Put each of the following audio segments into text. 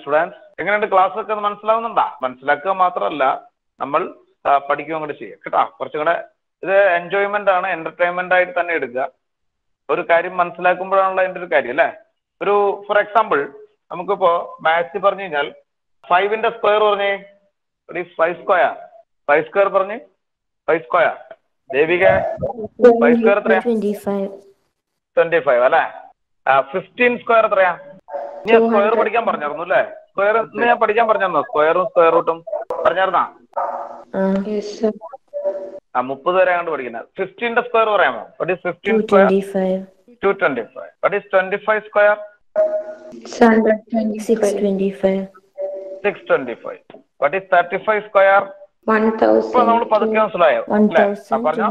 Students എങ്ങനെയുണ്ട് class ഒക്കെ ഒന്ന് മനസ്സിലാവുന്നുണ്ടാ മനസ്സിലാക്കുക മാത്രമല്ല നമ്മൾ ആ, പഠിക്കുകയും കൂടെ ചെയ്യുക കേട്ടോ കുറച്ചും കൂടെ ഇത് എൻജോയ്മെന്റ് ആണ് എന്റർടൈൻമെന്റ് ആയിട്ട് തന്നെ എടുക്കുക ഒരു കാര്യം മനസ്സിലാക്കുമ്പോഴാണല്ലോ അതിന്റെ ഒരു കാര്യം അല്ലേ ഒരു ഫോർ എക്സാമ്പിൾ നമുക്കിപ്പോ മാത്സ് പറഞ്ഞു കഴിഞ്ഞാൽ ഫൈവിന്റെ സ്ക്വയർ പറഞ്ഞേ ഫൈവ് സ്ക്വയർ ഫൈവ് സ്ക്വയർ പറഞ്ഞ് five square Devika five square എത്രയാ 25. ട്വന്റി ഫൈവ് അല്ലേ ഫിഫ്റ്റീൻ സ്ക്വയർ എത്രയാ നീ സ്ക്വയർ പഠിക്കാൻ പറഞ്ഞായിരുന്നു അല്ലേ സ്ക്വയർ ഇന്ന് ഞാൻ പഠിക്കാൻ പറഞ്ഞായിരുന്നോ സ്ക്വയറും സ്ക്വയർ റൂട്ടും പറഞ്ഞായിരുന്നാ Uh, ആ മുപ്പത് വരെ കണ്ട് പഠിക്കുന്നത് ഫിഫ്റ്റീന്റെ സ്ക്വയർ പറയാമോ what is fifteen square 225. Two twenty five what is twenty five square 625. Six twenty five what is thirty five square ഇപ്പൊ നമ്മൾ പതുക്കെ മനസ്സിലായോ അല്ലേ ആ, പറഞ്ഞോ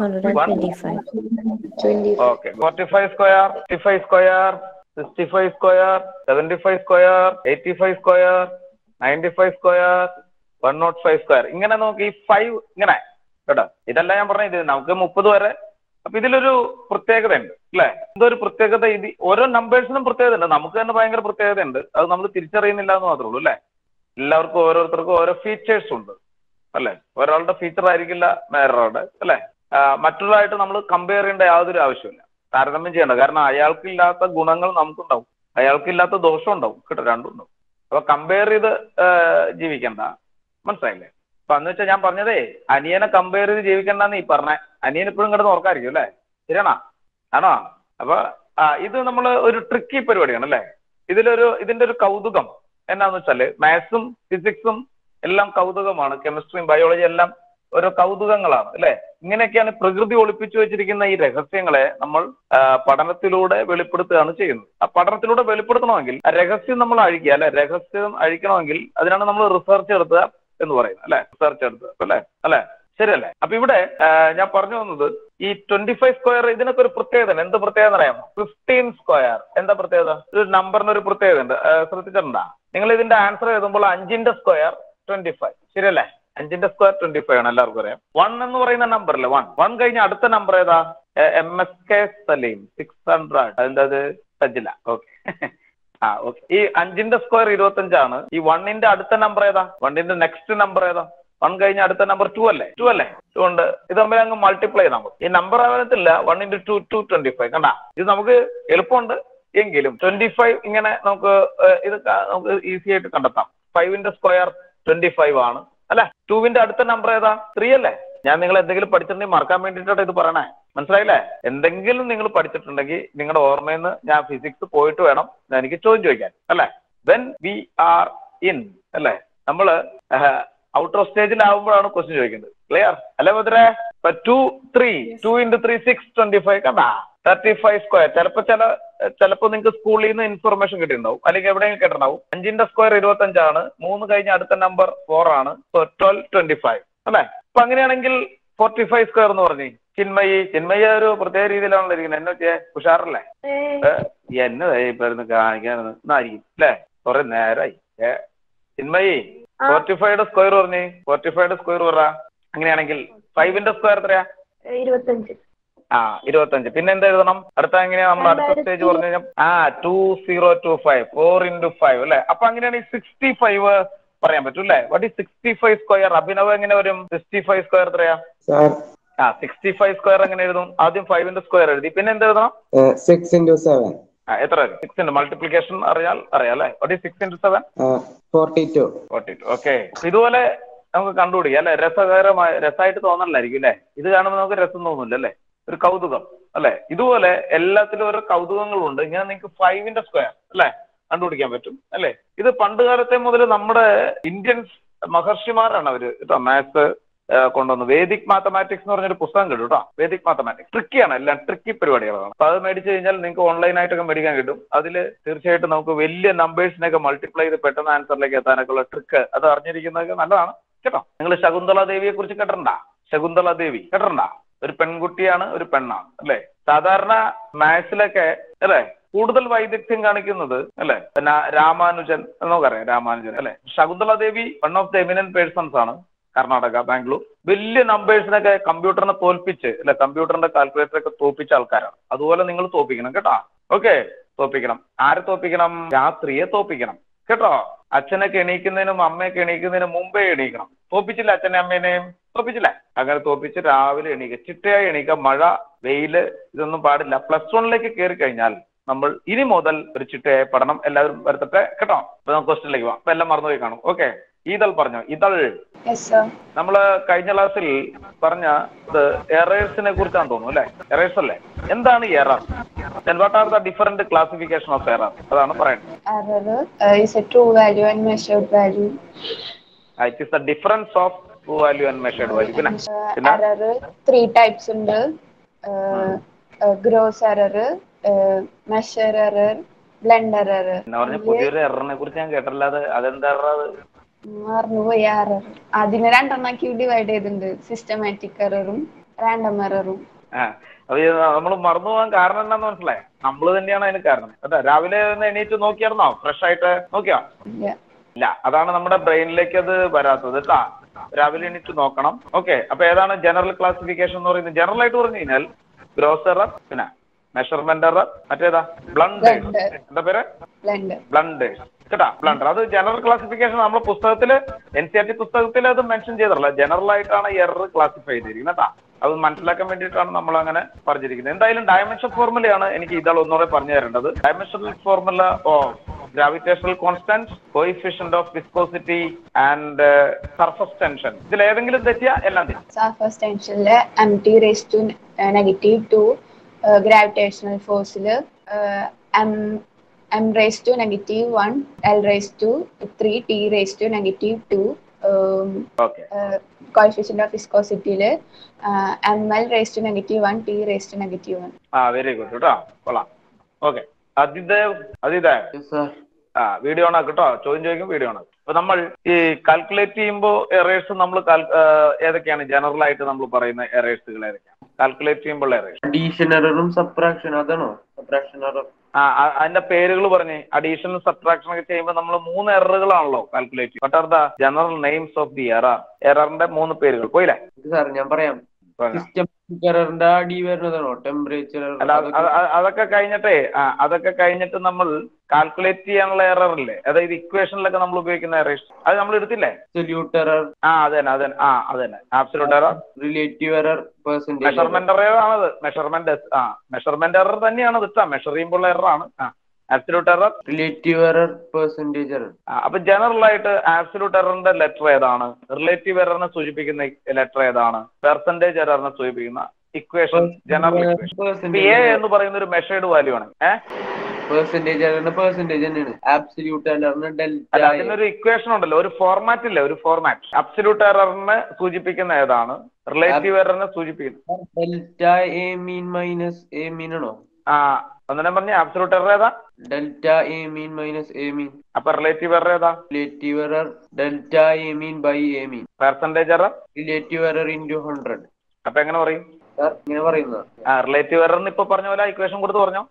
1225. Okay forty five square fifty five square sixty five square seventy five square eighty five square ninety five square one nought five square ഇങ്ങനെ നോക്കി ഈ ഫൈവ് ഇങ്ങനെ കേട്ടോ ഇതല്ല ഞാൻ പറഞ്ഞത് ഇത് നമുക്ക് മുപ്പത് വരെ അപ്പൊ ഇതിലൊരു പ്രത്യേകത ഉണ്ട് അല്ലെ ഇതൊരു പ്രത്യേകത ഇത് ഓരോ നമ്പേഴ്സിനും പ്രത്യേകത ഉണ്ട് നമുക്ക് തന്നെ ഭയങ്കര പ്രത്യേകത ഉണ്ട് അത് നമ്മൾ തിരിച്ചറിയുന്നില്ല എന്ന് മാത്രമേ ഉള്ളൂ അല്ലെ എല്ലാവർക്കും ഓരോരുത്തർക്കും ഓരോ ഫീച്ചേഴ്സ് ഉണ്ട് അല്ലെ ഒരാളുടെ ഫീച്ചർ ആയിരിക്കില്ല വേറൊരാളുടെ അല്ലെ മറ്റൊരാളായിട്ട് നമ്മൾ കമ്പയർ ചെയ്യേണ്ട യാതൊരു ആവശ്യമില്ല താരതമ്യം ചെയ്യേണ്ട കാരണം അയാൾക്കില്ലാത്ത ഗുണങ്ങൾ നമുക്കുണ്ടാവും അയാൾക്കില്ലാത്ത ദോഷം ഉണ്ടാവും കേട്ടോ രണ്ടും ഉണ്ടാവും അപ്പൊ കമ്പയർ ചെയ്ത് ആ, ജീവിക്കണ്ട മനസ്സിലായില്ലേ അപ്പൊ എന്ന് വെച്ചാൽ ഞാൻ പറഞ്ഞതേ അനിയനെ കമ്പയർ ചെയ്ത് ജീവിക്കണ്ടെന്ന് ഈ പറഞ്ഞ അനിയൻ ഇപ്പോഴും കിടന്ന് ഓർക്കായിരിക്കും അല്ലേ ശരിയാണോ ആണോ അപ്പൊ ആ ഇത് നമ്മൾ ഒരു ട്രിക്കി പരിപാടിയാണ് അല്ലേ ഇതിലൊരു ഇതിന്റെ ഒരു കൗതുകം എന്നാന്ന് വെച്ചാല് മാത്സും ഫിസിക്സും എല്ലാം കൗതുകമാണ് കെമിസ്ട്രിയും ബയോളജി എല്ലാം ഓരോ കൗതുകങ്ങളാണ് അല്ലെ ഇങ്ങനെയൊക്കെയാണ് പ്രകൃതി ഒളിപ്പിച്ചു വെച്ചിരിക്കുന്ന ഈ രഹസ്യങ്ങളെ നമ്മൾ ആ, പഠനത്തിലൂടെ വെളിപ്പെടുത്തുകയാണ് ചെയ്യുന്നത് ആ പഠനത്തിലൂടെ വെളിപ്പെടുത്തണമെങ്കിൽ ആ രഹസ്യം നമ്മൾ അഴിക്കുക അല്ലെ രഹസ്യം അഴിക്കണമെങ്കിൽ അതിനാണ് നമ്മൾ റിസർച്ച് നടത്തുക എന്ന് പറയുന്നത് അല്ലെ റിസർച്ച് നടത്തുക അല്ലെ അല്ലെ ശരിയല്ലേ അപ്പൊ ഇവിടെ ആ, ഞാൻ പറഞ്ഞു വന്നത് ഈ ട്വന്റി ഫൈവ് സ്ക്വയർ ഇതിനൊക്കെ ഒരു പ്രത്യേകത ഉണ്ട് എന്ത് പ്രത്യേകത അറിയാമോ ഫിഫ്റ്റീൻ സ്ക്വയർ എന്താ പ്രത്യേകത ഒരു നമ്പറിന് ഒരു പ്രത്യേകത ഉണ്ട് ആ, ശ്രദ്ധിച്ചിട്ടുണ്ടാ നിങ്ങൾ ഇതിന്റെ ആൻസർ എഴുതുമ്പോൾ അഞ്ചിന്റെ സ്ക്വയർ ട്വന്റി ഫൈവ് ശരിയല്ലേ അഞ്ചിന്റെ സ്ക്വയർ ട്വന്റി ഫൈവ് ആണ് എല്ലാവർക്കും അറിയാം വൺ എന്ന് പറയുന്ന നമ്പർ അല്ലേ വൺ വൺ കഴിഞ്ഞ അടുത്ത നമ്പർ ഏതാ M S K Salim six hundred അതിന്റെ അത് സജില ഓക്കെ ആ ഓക്കെ ഈ അഞ്ചിന്റെ സ്ക്വയർ ഇരുപത്തഞ്ചാണ് ഈ വണ്ണിന്റെ അടുത്ത നമ്പർ ഏതാ വണ്ണിന്റെ നെക്സ്റ്റ് നമ്പർ ഏതാ വൺ കഴിഞ്ഞ അടുത്ത നമ്പർ ടു അല്ലേ ടു അല്ലേ ടു ഉണ്ട് ഇത് തമ്മിൽ അങ്ങ് മൾട്ടിപ്ലൈ ചെയ്താൽ മതി ഈ നമ്പർ ആവത്തില്ല one into two two twenty five കണ്ടാ ഇത് നമുക്ക് എളുപ്പമുണ്ട് എങ്കിലും ട്വന്റി ഫൈവ് ഇങ്ങനെ നമുക്ക് ഏഹ്, ഇത് ക- നമുക്ക് ഈസി ആയിട്ട് കണ്ടെത്താം ഫൈവിന്റെ സ്ക്വയർ ട്വന്റി ഫൈവ് ആണ് അല്ലെ ടുവിന്റെ അടുത്ത നമ്പർ ഏതാ ത്രീ അല്ലേ ഞാൻ നിങ്ങൾ എന്തെങ്കിലും പഠിച്ചിട്ടുണ്ടെങ്കിൽ മറക്കാൻ വേണ്ടിയിട്ടാണ് ഇത് പറയണേ മനസ്സിലായില്ലേ എന്തെങ്കിലും നിങ്ങൾ പഠിച്ചിട്ടുണ്ടെങ്കിൽ നിങ്ങളുടെ ഓർമ്മയിൽ നിന്ന് ഞാൻ ഫിസിക്സ് പോയിട്ട് വേണം ഞാൻ എനിക്ക് ചോദ്യം ചോദിക്കാൻ അല്ലേ വെൻ വി ആർ ഇൻ അല്ലേ നമ്മള് ഔട്ട് ഓഫ് സ്റ്റേജിലാവുമ്പോഴാണ് ക്വസ്റ്റ്യൻ ചോദിക്കുന്നത് ക്ലിയർ അല്ലേ മുദ്രേ ഇപ്പൊ two three two into three six twenty five കണ്ടാ തേർട്ടി ഫൈവ് സ്ക്വയർ ചിലപ്പോ ചില ചിലപ്പോ നിങ്ങൾക്ക് സ്കൂളിൽ നിന്ന് ഇൻഫർമേഷൻ കിട്ടിയിട്ടുണ്ടാവും അല്ലെങ്കിൽ എവിടെയെങ്കിലും കേട്ടിട്ടുണ്ടാവും അഞ്ചിന്റെ സ്ക്വയർ ഇരുപത്തഞ്ചാണ് മൂന്ന് കഴിഞ്ഞ അടുത്ത നമ്പർ ഫോർ ആണ് ട്വൽവ് ട്വന്റി ഫൈവ് അല്ലേ അപ്പൊ അങ്ങനെയാണെങ്കിൽ ഫോർട്ടി ഫൈവ് സ്ക്വയർ എന്ന് പറഞ്ഞു ചിന്മയി ചിന്മയി ഒരു പ്രത്യേക രീതിയിലാണല്ലോ ഇരിക്കുന്നത് എന്നെ വെച്ചേ ഉഷാറല്ലേ ഏ, എന്നെ ദേ ഇപ്പൊ ഇരുന്ന് കാണിക്കാനൊന്നും എന്നായിരിക്കും അല്ലേ കുറെ നേരമായി ഏ ചിന്മയി ഫോർട്ടി ഫൈവയുടെ സ്ക്വയർ പറഞ്ഞേ ഫോർട്ടി ഫൈവയുടെ സ്ക്വയർ പറ അങ്ങനെയാണെങ്കിൽ ഫൈവിന്റെ സ്ക്വയർ എത്രയാ ഇരുപത്തഞ്ച് ആ ഇരുപത്തഞ്ച് പിന്നെ എന്ത് എഴുതണം അടുത്ത എങ്ങനെയാ നമ്മൾ അടുത്ത സ്റ്റേജ് പറഞ്ഞു കഴിഞ്ഞാൽ ആ two zero two five four into five അല്ലെ അപ്പൊ അങ്ങനെയാണെങ്കിൽ സിക്സ്റ്റി ഫൈവ് പറയാൻ പറ്റും അല്ലേ വട്ട് ഈ സിക്സ്റ്റി ഫൈവ് സ്ക്വയർ അഭിനവ് എങ്ങനെ വരും സിക്സ്റ്റി ഫൈവ് സ്ക്വയർ എത്രയാ സാർ ആ സിക്സ്റ്റി ഫൈവ് സ്ക്വയർ എങ്ങനെ എഴുതും ആദ്യം ഫൈവിന്റെ സ്ക്വയർ എഴുതി പിന്നെ എന്ത് എഴുതണം സിക്സ് ഇൻറ്റു സെവൻ ആ എത്ര സിക്സിന്റെ മൾട്ടിപ്ലിക്കേഷൻ അറിയാൽ അറിയാം അല്ലേ വട്ട് ഈ six into seven forty two forty two okay ഇതുപോലെ നമുക്ക് കണ്ടുപിടിക്കാം അല്ലെ രസകരമായ രസമായിട്ട് തോന്നലായിരിക്കും അല്ലെ ഇത് കാണുമ്പോൾ നമുക്ക് രസം തോന്നില്ല അല്ലെ ഒരു കൗതുകം അല്ലെ ഇതുപോലെ എല്ലാത്തിലും ഓരോ കൗതുകങ്ങളുണ്ട് ഇങ്ങനെ നിങ്ങൾക്ക് ഫൈവിന്റെ സ്ക്വയർ അല്ലെ കണ്ടുപിടിക്കാൻ പറ്റും അല്ലെ ഇത് പണ്ട് കാലത്തെ മുതൽ നമ്മുടെ ഇന്ത്യൻസ് മഹർഷിമാരാണ് അവര് കേട്ടോ മാത്സ് കൊണ്ടുവന്നു വേദിക് മാത്തമാറ്റിക്സ് എന്ന് പറഞ്ഞൊരു പുസ്തകം കിട്ടും കേട്ടോ വേദിക് മാത്തമാറ്റിക്സ് ട്രിക്കിയാണ് എല്ലാം ട്രിക്കി പരിപാടികളാണ് അപ്പൊ അത് മേടിച്ചു കഴിഞ്ഞാൽ നിങ്ങൾക്ക് ഓൺലൈനായിട്ടൊക്കെ മേടിക്കാൻ കിട്ടും അതിൽ തീർച്ചയായിട്ടും നമുക്ക് വലിയ നമ്പേഴ്സിനെയൊക്കെ മൾട്ടിപ്ലൈ ചെയ്ത് പെട്ടെന്ന് ആൻസറിലേക്ക് എത്താനൊക്കെ ഉള്ള ട്രിക്ക് അത് അറിഞ്ഞിരിക്കുന്നതൊക്കെ നല്ലതാണ് കേട്ടോ നിങ്ങൾ ശകുന്തള ദേവിയെ കുറിച്ച് കേട്ടിട്ടുണ്ടാ ശകുന്തള ദേവി കേട്ടിട്ടുണ്ടാ ഒരു പെൺകുട്ടിയാണ് ഒരു പെണ്ണാണ് അല്ലെ സാധാരണ മാത്സിലൊക്കെ അല്ലെ കൂടുതൽ വൈദഗ്ധ്യം കാണിക്കുന്നത് അല്ലെ പിന്നെ രാമാനുജൻ നമുക്കറിയാം രാമാനുജൻ അല്ലെ Shakuntala Devi one of the eminent persons ആണ് കർണാടക ബാംഗ്ലൂർ വലിയ നമ്പേഴ്സിനൊക്കെ കമ്പ്യൂട്ടറിനെ തോൽപ്പിച്ച് അല്ലെ കമ്പ്യൂട്ടറിന്റെ കാൽക്കുലേറ്റർ ഒക്കെ തോൽപ്പിച്ച ആൾക്കാരാണ് അതുപോലെ നിങ്ങൾ തോൽപ്പിക്കണം കേട്ടോ ഓക്കെ തോൽപ്പിക്കണം ആരെ തോൽപ്പിക്കണം രാത്രിയെ തോൽപ്പിക്കണം കേട്ടോ അച്ഛനൊക്കെ എണീക്കുന്നതിനും അമ്മയൊക്കെ എണീക്കുന്നതിനും മുമ്പേ എണീക്കണം തോപ്പിച്ചില്ല അച്ഛനെ അമ്മേനെയും തോപ്പിച്ചില്ലേ അങ്ങനെ തോപ്പിച്ച് രാവിലെ എണീക്കുക ചിട്ടയായി എണീക്കുക മഴ വെയില് ഇതൊന്നും പാടില്ല പ്ലസ് വണ്ണിലേക്ക് കയറി കഴിഞ്ഞാൽ നമ്മൾ ഇനി മുതൽ ഒരു ചിട്ടയായ പഠനം എല്ലാവരും വരുത്തട്ടെ കേട്ടോ അപ്പൊ നമുക്ക് ക്വസ്റ്റ്യനിലേക്ക് പോവാം അപ്പൊ എല്ലാം മറന്നുപോയി കാണും ഓക്കെ ഈതൾ പറഞ്ഞു ഇതൾ Yes, sir. നമ്മൾ കഴിഞ്ഞ ക്ലാസ്സിൽ പറഞ്ഞ ഇത് എറേഴ്സിനെ കുറിച്ചാണ് തോന്നുന്നു അല്ലെ എറേഴ്സ് അല്ലേ എന്താണ് error what are the different classification of error അതാണ് പറയുന്നത് Error uh, is a true value and measured value. It is the difference of true value and measured value പിന്നെ Uh, പിന്നെ error three types ഉണ്ട് uh, uh, gross error, uh, measure error, blend error. എന്ന് പറഞ്ഞ പുതിയൊരു എററിനെ കുറിച്ച് ഞാൻ കേട്ടല്ലാതെ അതെന്താ error അത് മറന്നുപോയി എറർ അതിനെ രണ്ടെണ്ണാക്കി ഡിവൈഡ് ചെയ്തിട്ടുണ്ട് സിസ്റ്റമാറ്റിക് എററും റാൻഡം എററും ആ അത് നമ്മൾ മറന്നു പോകാൻ കാരണം എന്താന്ന് മനസ്സിലായി നമ്മൾ തന്നെയാണ് അതിന് കാരണം കേട്ടോ രാവിലെ ഒന്ന് എണീറ്റ് നോക്കിയായിരുന്നോ ഫ്രഷ് ആയിട്ട് നോക്കിയോ ഇല്ല ഇല്ല അതാണ് നമ്മുടെ ബ്രെയിനിലേക്ക് അത് വരാത്തത് കേട്ടാ രാവിലെ എണീറ്റ് നോക്കണം ഓക്കെ അപ്പൊ ഏതാണ് ജനറൽ ക്ലാസിഫിക്കേഷൻ എന്ന് പറയുന്നത് ജനറൽ ആയിട്ട് പറഞ്ഞു കഴിഞ്ഞാൽ ഗ്രോസ് എറർ പിന്നെ മെഷർമെന്റ് എറർ മറ്റേതാ ബ്ലണ്ടേഴ്സ് Blunder. എന്താ പേര് ബ്ലെൻഡ് ബ്ലണ്ടേഴ്സ് കേട്ടാ ബ്ലണ്ടർ അത് ജനറൽ ക്ലാസിഫിക്കേഷൻ നമ്മുടെ പുസ്തകത്തിൽ എൻ സി ആർ ടി പുസ്തകത്തിൽ അത് മെൻഷൻ ചെയ്തിട്ടില്ല ജനറൽ ആയിട്ടാണ് എറർ ക്ലാസിഫൈ ചെയ്തിരിക്കുന്നത് കേട്ടാ അത് മനസ്സിലാക്കാൻ വേണ്ടിയിട്ടാണ് നമ്മൾ അങ്ങനെ പറഞ്ഞിരിക്കുന്നത് എന്തായാലും ഡയമെൻഷൻ ഫോർമുലയാണ് എനിക്ക് ഇതാൾ ഒന്നുകൂടെ പറഞ്ഞു തരേണ്ടത് ഡയമെൻഷണൽ ഫോർമുല ഓ gravitational constant coefficient of viscosity and surface tension ഇതിൽ ഏതെങ്കിലും തെറ്റിയാ എല്ലാം തെറ്റി സർഫസ് ടെൻഷനില് M T raise to negative two gravitational ഫോഴ്സില് M M raise to negative one L raise to three T raise to negative two okay coefficient of വിസ്കോസിറ്റിയില് M L raise to negative one T raise to negative one ആ very good കേട്ടോ കൊള്ളാം okay Athidev Athidev Yes, sir. ആ video on ആക്കും കേട്ടോ ചോദ്യം ചോദിക്കും video on ആക്കും അപ്പൊ നമ്മൾ ഈ കാൽക്കുലേറ്റ് ചെയ്യുമ്പോൾ എറേഴ്സ് നമ്മൾ ഏതൊക്കെയാണ് ജനറൽ ആയിട്ട് നമ്മൾ പറയുന്ന എറേഴ്സുകൾ ഏതൊക്കെയാണ് കാൽക്കുലേറ്റ് ചെയ്യുമ്പോൾ എറേഴ്സ് അഡീഷൻ എററും സബ്ട്രാക്ഷൻ അതാണോ സബ്ട്രാക്ഷൻ എറർ ആ ആ- അതിന്റെ പേരുകൾ പറഞ്ഞ് അഡീഷൻ സബ്ട്രാക്ഷൻ ഒക്കെ ചെയ്യുമ്പോൾ നമ്മൾ മൂന്ന് എററുകളാണല്ലോ calculate what are the general names of the error എററിന്റെ മൂന്ന് പേരുകൾ പോയില്ലേ സാർ ഞാൻ പറയാം പറഞ്ഞോ. സിസ്റ്റമാറ്റിക് എററിന്റെ അടി വരുന്നതാണോ ടെമ്പറേച്ചർ അല്ല അത് അത് അത് അതൊക്കെ കഴിഞ്ഞിട്ടേ ആ അതൊക്കെ കഴിഞ്ഞിട്ട് നമ്മൾ കാൽക്കുലേറ്റ് ചെയ്യാനുള്ള എറർ ഇല്ലേ അതായത് ഇക്വേഷനിലൊക്കെ നമ്മൾ ഉപയോഗിക്കുന്ന എറേഴ്സ് അത് നമ്മൾ എടുത്തില്ലേ അബ്സല്യൂട്ട് എറർ ആ അതന്നെ അതന്നെ ആ അതന്നെ absolute error relative error percentage measurement error ആണത് മെഷർമെന്റ് ആ മെഷർമെന്റ് എറർ തന്നെയാണ് ഇത് മെഷർ ചെയ്യുമ്പോൾ എറർ ആണ് ആ absolute error relative error percentage error അപ്പൊ ജനറൽ ആയിട്ട് ആബ്സലൂട്ട് എററിന്റെ ലെറ്റർ ഏതാണ് റിലേറ്റീവ് എററിനെ സൂചിപ്പിക്കുന്ന ലെറ്റർ ഏതാണ് പെർസെന്റേജ് എററിനെ സൂചിപ്പിക്കുന്ന ഇക്വേഷൻ ജനറൽ ഇക്വേഷൻ എ എന്ന് പറയുന്ന ഒരു മെഷേർഡ് വാല്യൂ ആണ് ഏഹ് പെർസെന്റേജ് എററിന്റെ പെർസെന്റേജ് തന്നെയാണ് ആബ്സല്യൂട്ട് എററിന് അല്ല ഡെൽറ്റ അതിനൊരു ഇക്വേഷൻ ഉണ്ടല്ലോ ഒരു ഫോർമാറ്റ് ഇല്ലേ ഒരു ഫോർമാറ്റ് അബ്സല്യൂട്ട് എററിനെ സൂചിപ്പിക്കുന്ന ഏതാണ് റിലേറ്റീവ് എററിനെ സൂചിപ്പിക്കുന്ന delta A mean minus a mean ആണോ ആ ഒന്നിനെ പറഞ്ഞ അബ്സല്യൂട്ട് എറർ ഏതാ delta A mean minus a mean അപ്പൊ റിലേറ്റീവ് എറർ ഏതാ relative error delta A mean by A mean percentage error relative error into hundred അപ്പൊ എങ്ങനെ പറയും സാർ ഇങ്ങനെ പറയുന്നത് ആ റിലേറ്റീവ് എററിന് ഇപ്പൊ പറഞ്ഞ പോലെ ഇക്വേഷൻ കൊടുത്ത് പറഞ്ഞോ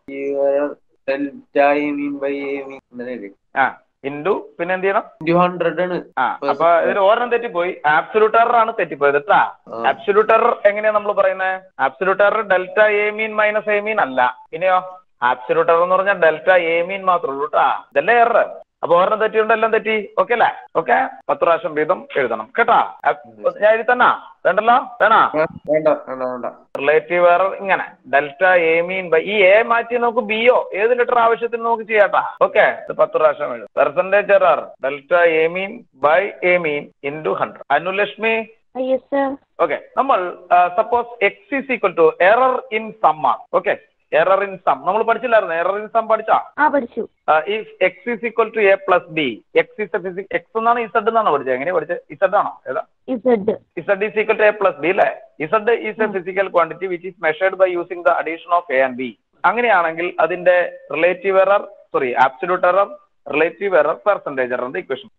delta A mean by A mean അങ്ങനെയല്ലേ ആ ഇൻഡു പിന്നെ എന്ത് ചെയ്യണം ഇൻറ്റു ഹൺഡ്രഡ് ആണ് ആ അപ്പൊ ഇതിൽ ഓരെണ്ണം തെറ്റിപ്പോയി ആബ്സലൂട്ട് എറർ ആണ് തെറ്റിപ്പോയത് കേട്ടാ ആ. ആബ്സലൂട്ട് എറർ എങ്ങനെയാ നമ്മൾ പറയുന്നത് absolute error delta A mean minus a mean അല്ല പിന്നെയോ ആബ്സലൂട്ട് എറർ എന്ന് പറഞ്ഞാൽ ഡെൽറ്റ എ മീൻ മാത്രമേ ഉള്ളൂ കേട്ടാ ഇതല്ലേ എറർ അപ്പൊ ഒരെണ്ണം തെറ്റിയുണ്ട് എല്ലാം തെറ്റി ഓക്കെ അല്ലേ ഓക്കെ പത്ത് പ്രാവശ്യം വീതം എഴുതണം കേട്ടാ അപ്പ് ഞാൻ എഴുതി തന്നാ വേണ്ടല്ലോ വേണോ വേണ്ട വേണ്ട വേണ്ട റിലേറ്റീവ് എറർ ഇങ്ങനെ ഡെൽറ്റ എ മീൻ ബൈ ഈ എ മാറ്റി നമുക്ക് ബിയോ ഏത് ലെറ്റർ ആവശ്യത്തിന് നമുക്ക് ചെയ്യാട്ടാ ഓക്കെ പത്ത് പ്രാവശ്യം എഴുതും percentage error delta A mean by A mean into hundred Anulakshmi Yes, sir. Okay നമ്മൾ suppose X is equal to error in sum ആണ് ഓക്കെ എറർ ഇൻ സം നമ്മൾ പഠിച്ചില്ലായിരുന്നു എറർ ഇൻ സം പഠിച്ചാ ആ പഠിച്ചു if X is equal to A plus B X is X എന്നാണ് Z എന്നാണ് പഠിച്ചത് എങ്ങനെയാ പഠിച്ചത് ഇസഡ് ആണോ ഏതാ Z Z is equal to A plus B അല്ലേ Z is a physical quantity which is measured by using the addition of A and B. അങ്ങനെയാണെങ്കിൽ അതിന്റെ relative error sorry absolute error relative error percentage എററിന്റെ equation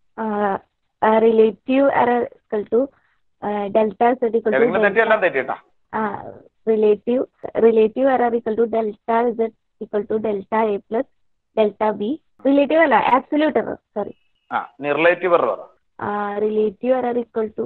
relative error equal to delta Z equal ഏതെങ്കിലും തെറ്റി to എല്ലാം തെറ്റിട്ടാ relative relative error equal to delta Z equal to delta A plus delta B relative അല്ല absolute error sorry ആ നീ relative error പറ relative error equal to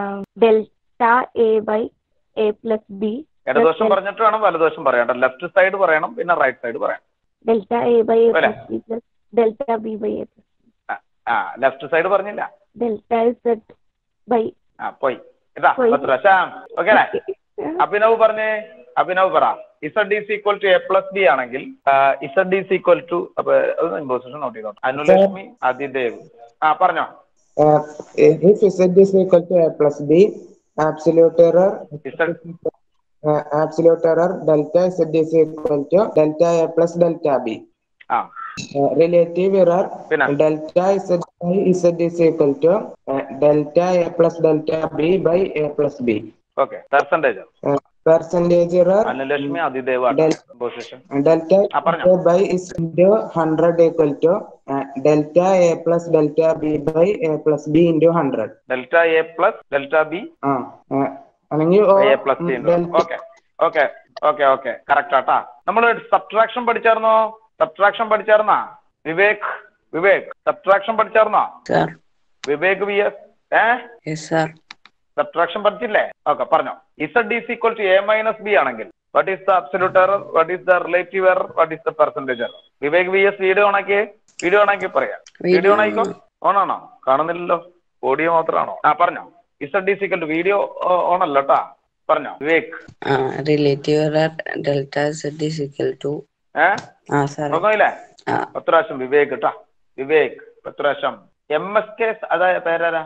delta A by A plus B ഇടതുവശം പറഞ്ഞിട്ട് വേണം വലതുവശം പറയാം ലെഫ്റ്റ് സൈഡ് പറയണം പിന്നെ റൈറ്റ് സൈഡ് പറയാം ഡെൽറ്റ എ ബൈ എ പോലെ. Plus B plus delta B by A plus ആ, ആ ലെഫ്റ്റ് സൈഡ് പറഞ്ഞില്ല delta z by ആ പോയി കേട്ടാ പോയി. പത്ത് പ്രാവശ്യം ഓക്കെ അല്ലേ അഭിനവ് പറഞ്ഞേ അഭിനവ് പറ Z is equal to A plus B ആണെങ്കിൽ ഇസഡ് ഈസ് ഈക്വൽ ടു അപ്പൊ പൊസിഷൻ നോട്ട് ചെയ്തോട്ടെ അനുലക്ഷ്മി അതിദേവ് ആ പറഞ്ഞോ Uh, if Z is equal to A plus B, absolute error, Z uh, absolute error delta Z is equal to delta A plus delta B. ആ Uh, relative error പിന്നെ? delta Z by Z is equal to uh, delta A plus delta B by A plus B. Okay percentage Uh, percentage error Anulakshmi Athidev Del- position delta ആ, പറഞ്ഞോ. A by is into 100 equal to uh, delta A plus delta B by A plus B into 100. Delta A plus delta B ആ ആ, അല്ലെങ്കിൽ ഓ- A plus C delta- okay okay okay okay correct ആട്ടാ നമ്മൾ subtraction പഠിച്ചായിരുന്നോ subtraction പഠിച്ചായിരുന്നാ Vivek Vivek subtraction പഠിച്ചായിരുന്നോ Sir. Vivek V S ഏ Yes, sir. സബ്ട്രാക്ഷൻ പഠിച്ചില്ലേ ഓക്കെ പറഞ്ഞോ Z is equal to A minus B ആണെങ്കിൽ what is the absolute error what is the relative error what is the percentage error Vivek V S video ഓണാക്കി video ഓണാക്കി പറയാം video Video ഓണാക്കിക്കോ ഓണാണോ കാണുന്നില്ലല്ലോ audio മാത്രമാണോ ആ പറഞ്ഞോ Z is equal to video ഓണല്ലോ കേട്ടാ പറഞ്ഞോ Vivek Uh, relative error delta z is equal to. Uh Ah, sir. നോക്കില്ലേ Ah, പത്ത് പ്രാവശ്യം വിവേക് കേട്ടാ വിവേക് പത്ത് പ്രാവശ്യം എം എസ് കെ അതായത് പേരാരാ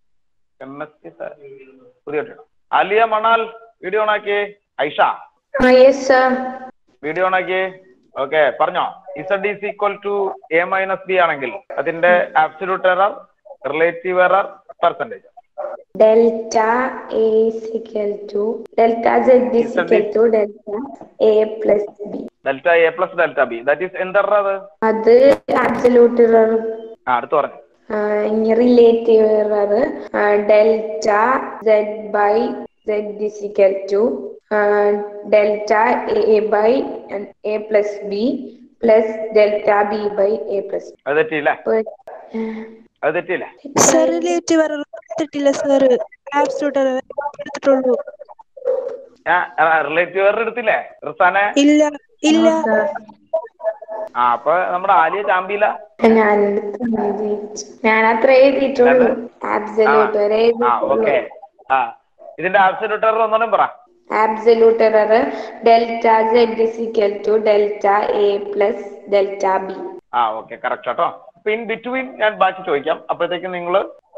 എം എസ് കെ പുതിയ കുട്ടിയാണോ? അലിയ മണാൽ വീഡിയോ ഓണാക്കി ഐഷ yes, sir. വീഡിയോ ഓണാക്കി ഓക്കെ പറഞ്ഞോ Z is equal to A minus B ആണെങ്കിൽ അതിന്റെ absolute error relative error percentage Delta A is equal to delta Z is Delta equal to delta A plus B. Delta A plus delta B that is എന്ത് error അത് അത് absolute error. ആ അടുത്ത് പറഞ്ഞു ആ, ഇനി relative error delta Z by Z is equal to delta A by A plus B plus delta B by A plus അത് തെറ്റിയില്ലേ അത് തെറ്റിയില്ലേ സർ റിലേറ്റീവ് എറർ എടുത്തിട്ടില്ല സർ ആബ്സലൂട്ട് എറർ എടുത്തിട്ടുള്ളൂ റിലേറ്റീവ് എറർ എടുത്തില്ലേ റിസാനെ ഇല്ല ഇല്ല ആ അപ്പൊ നമ്മുടെ ആലിയ ചാമ്പിയില്ല ഞാൻ എഴുതിച്ചു ഞാൻ അത്ര എഴുതിയിട്ടുള്ളൂ ആബ്സല്യൂട്ട് വരെ ആ ഓക്കെ എഴുതിയിട്ടുള്ളൂ ആ ഇതിന്റെ ആബ്സല്യൂട്ട് എറർ ഒന്നും പറ absolute error delta Z is equal to delta A plus delta B ആ ഓക്കെ കറക്റ്റ് കേട്ടോ അപ്പൊ ഇൻ ബിറ്റ്വീൻ ഞാൻ ബാക്കി ചോദിക്കാം അപ്പോഴത്തേക്കും നിങ്ങൾ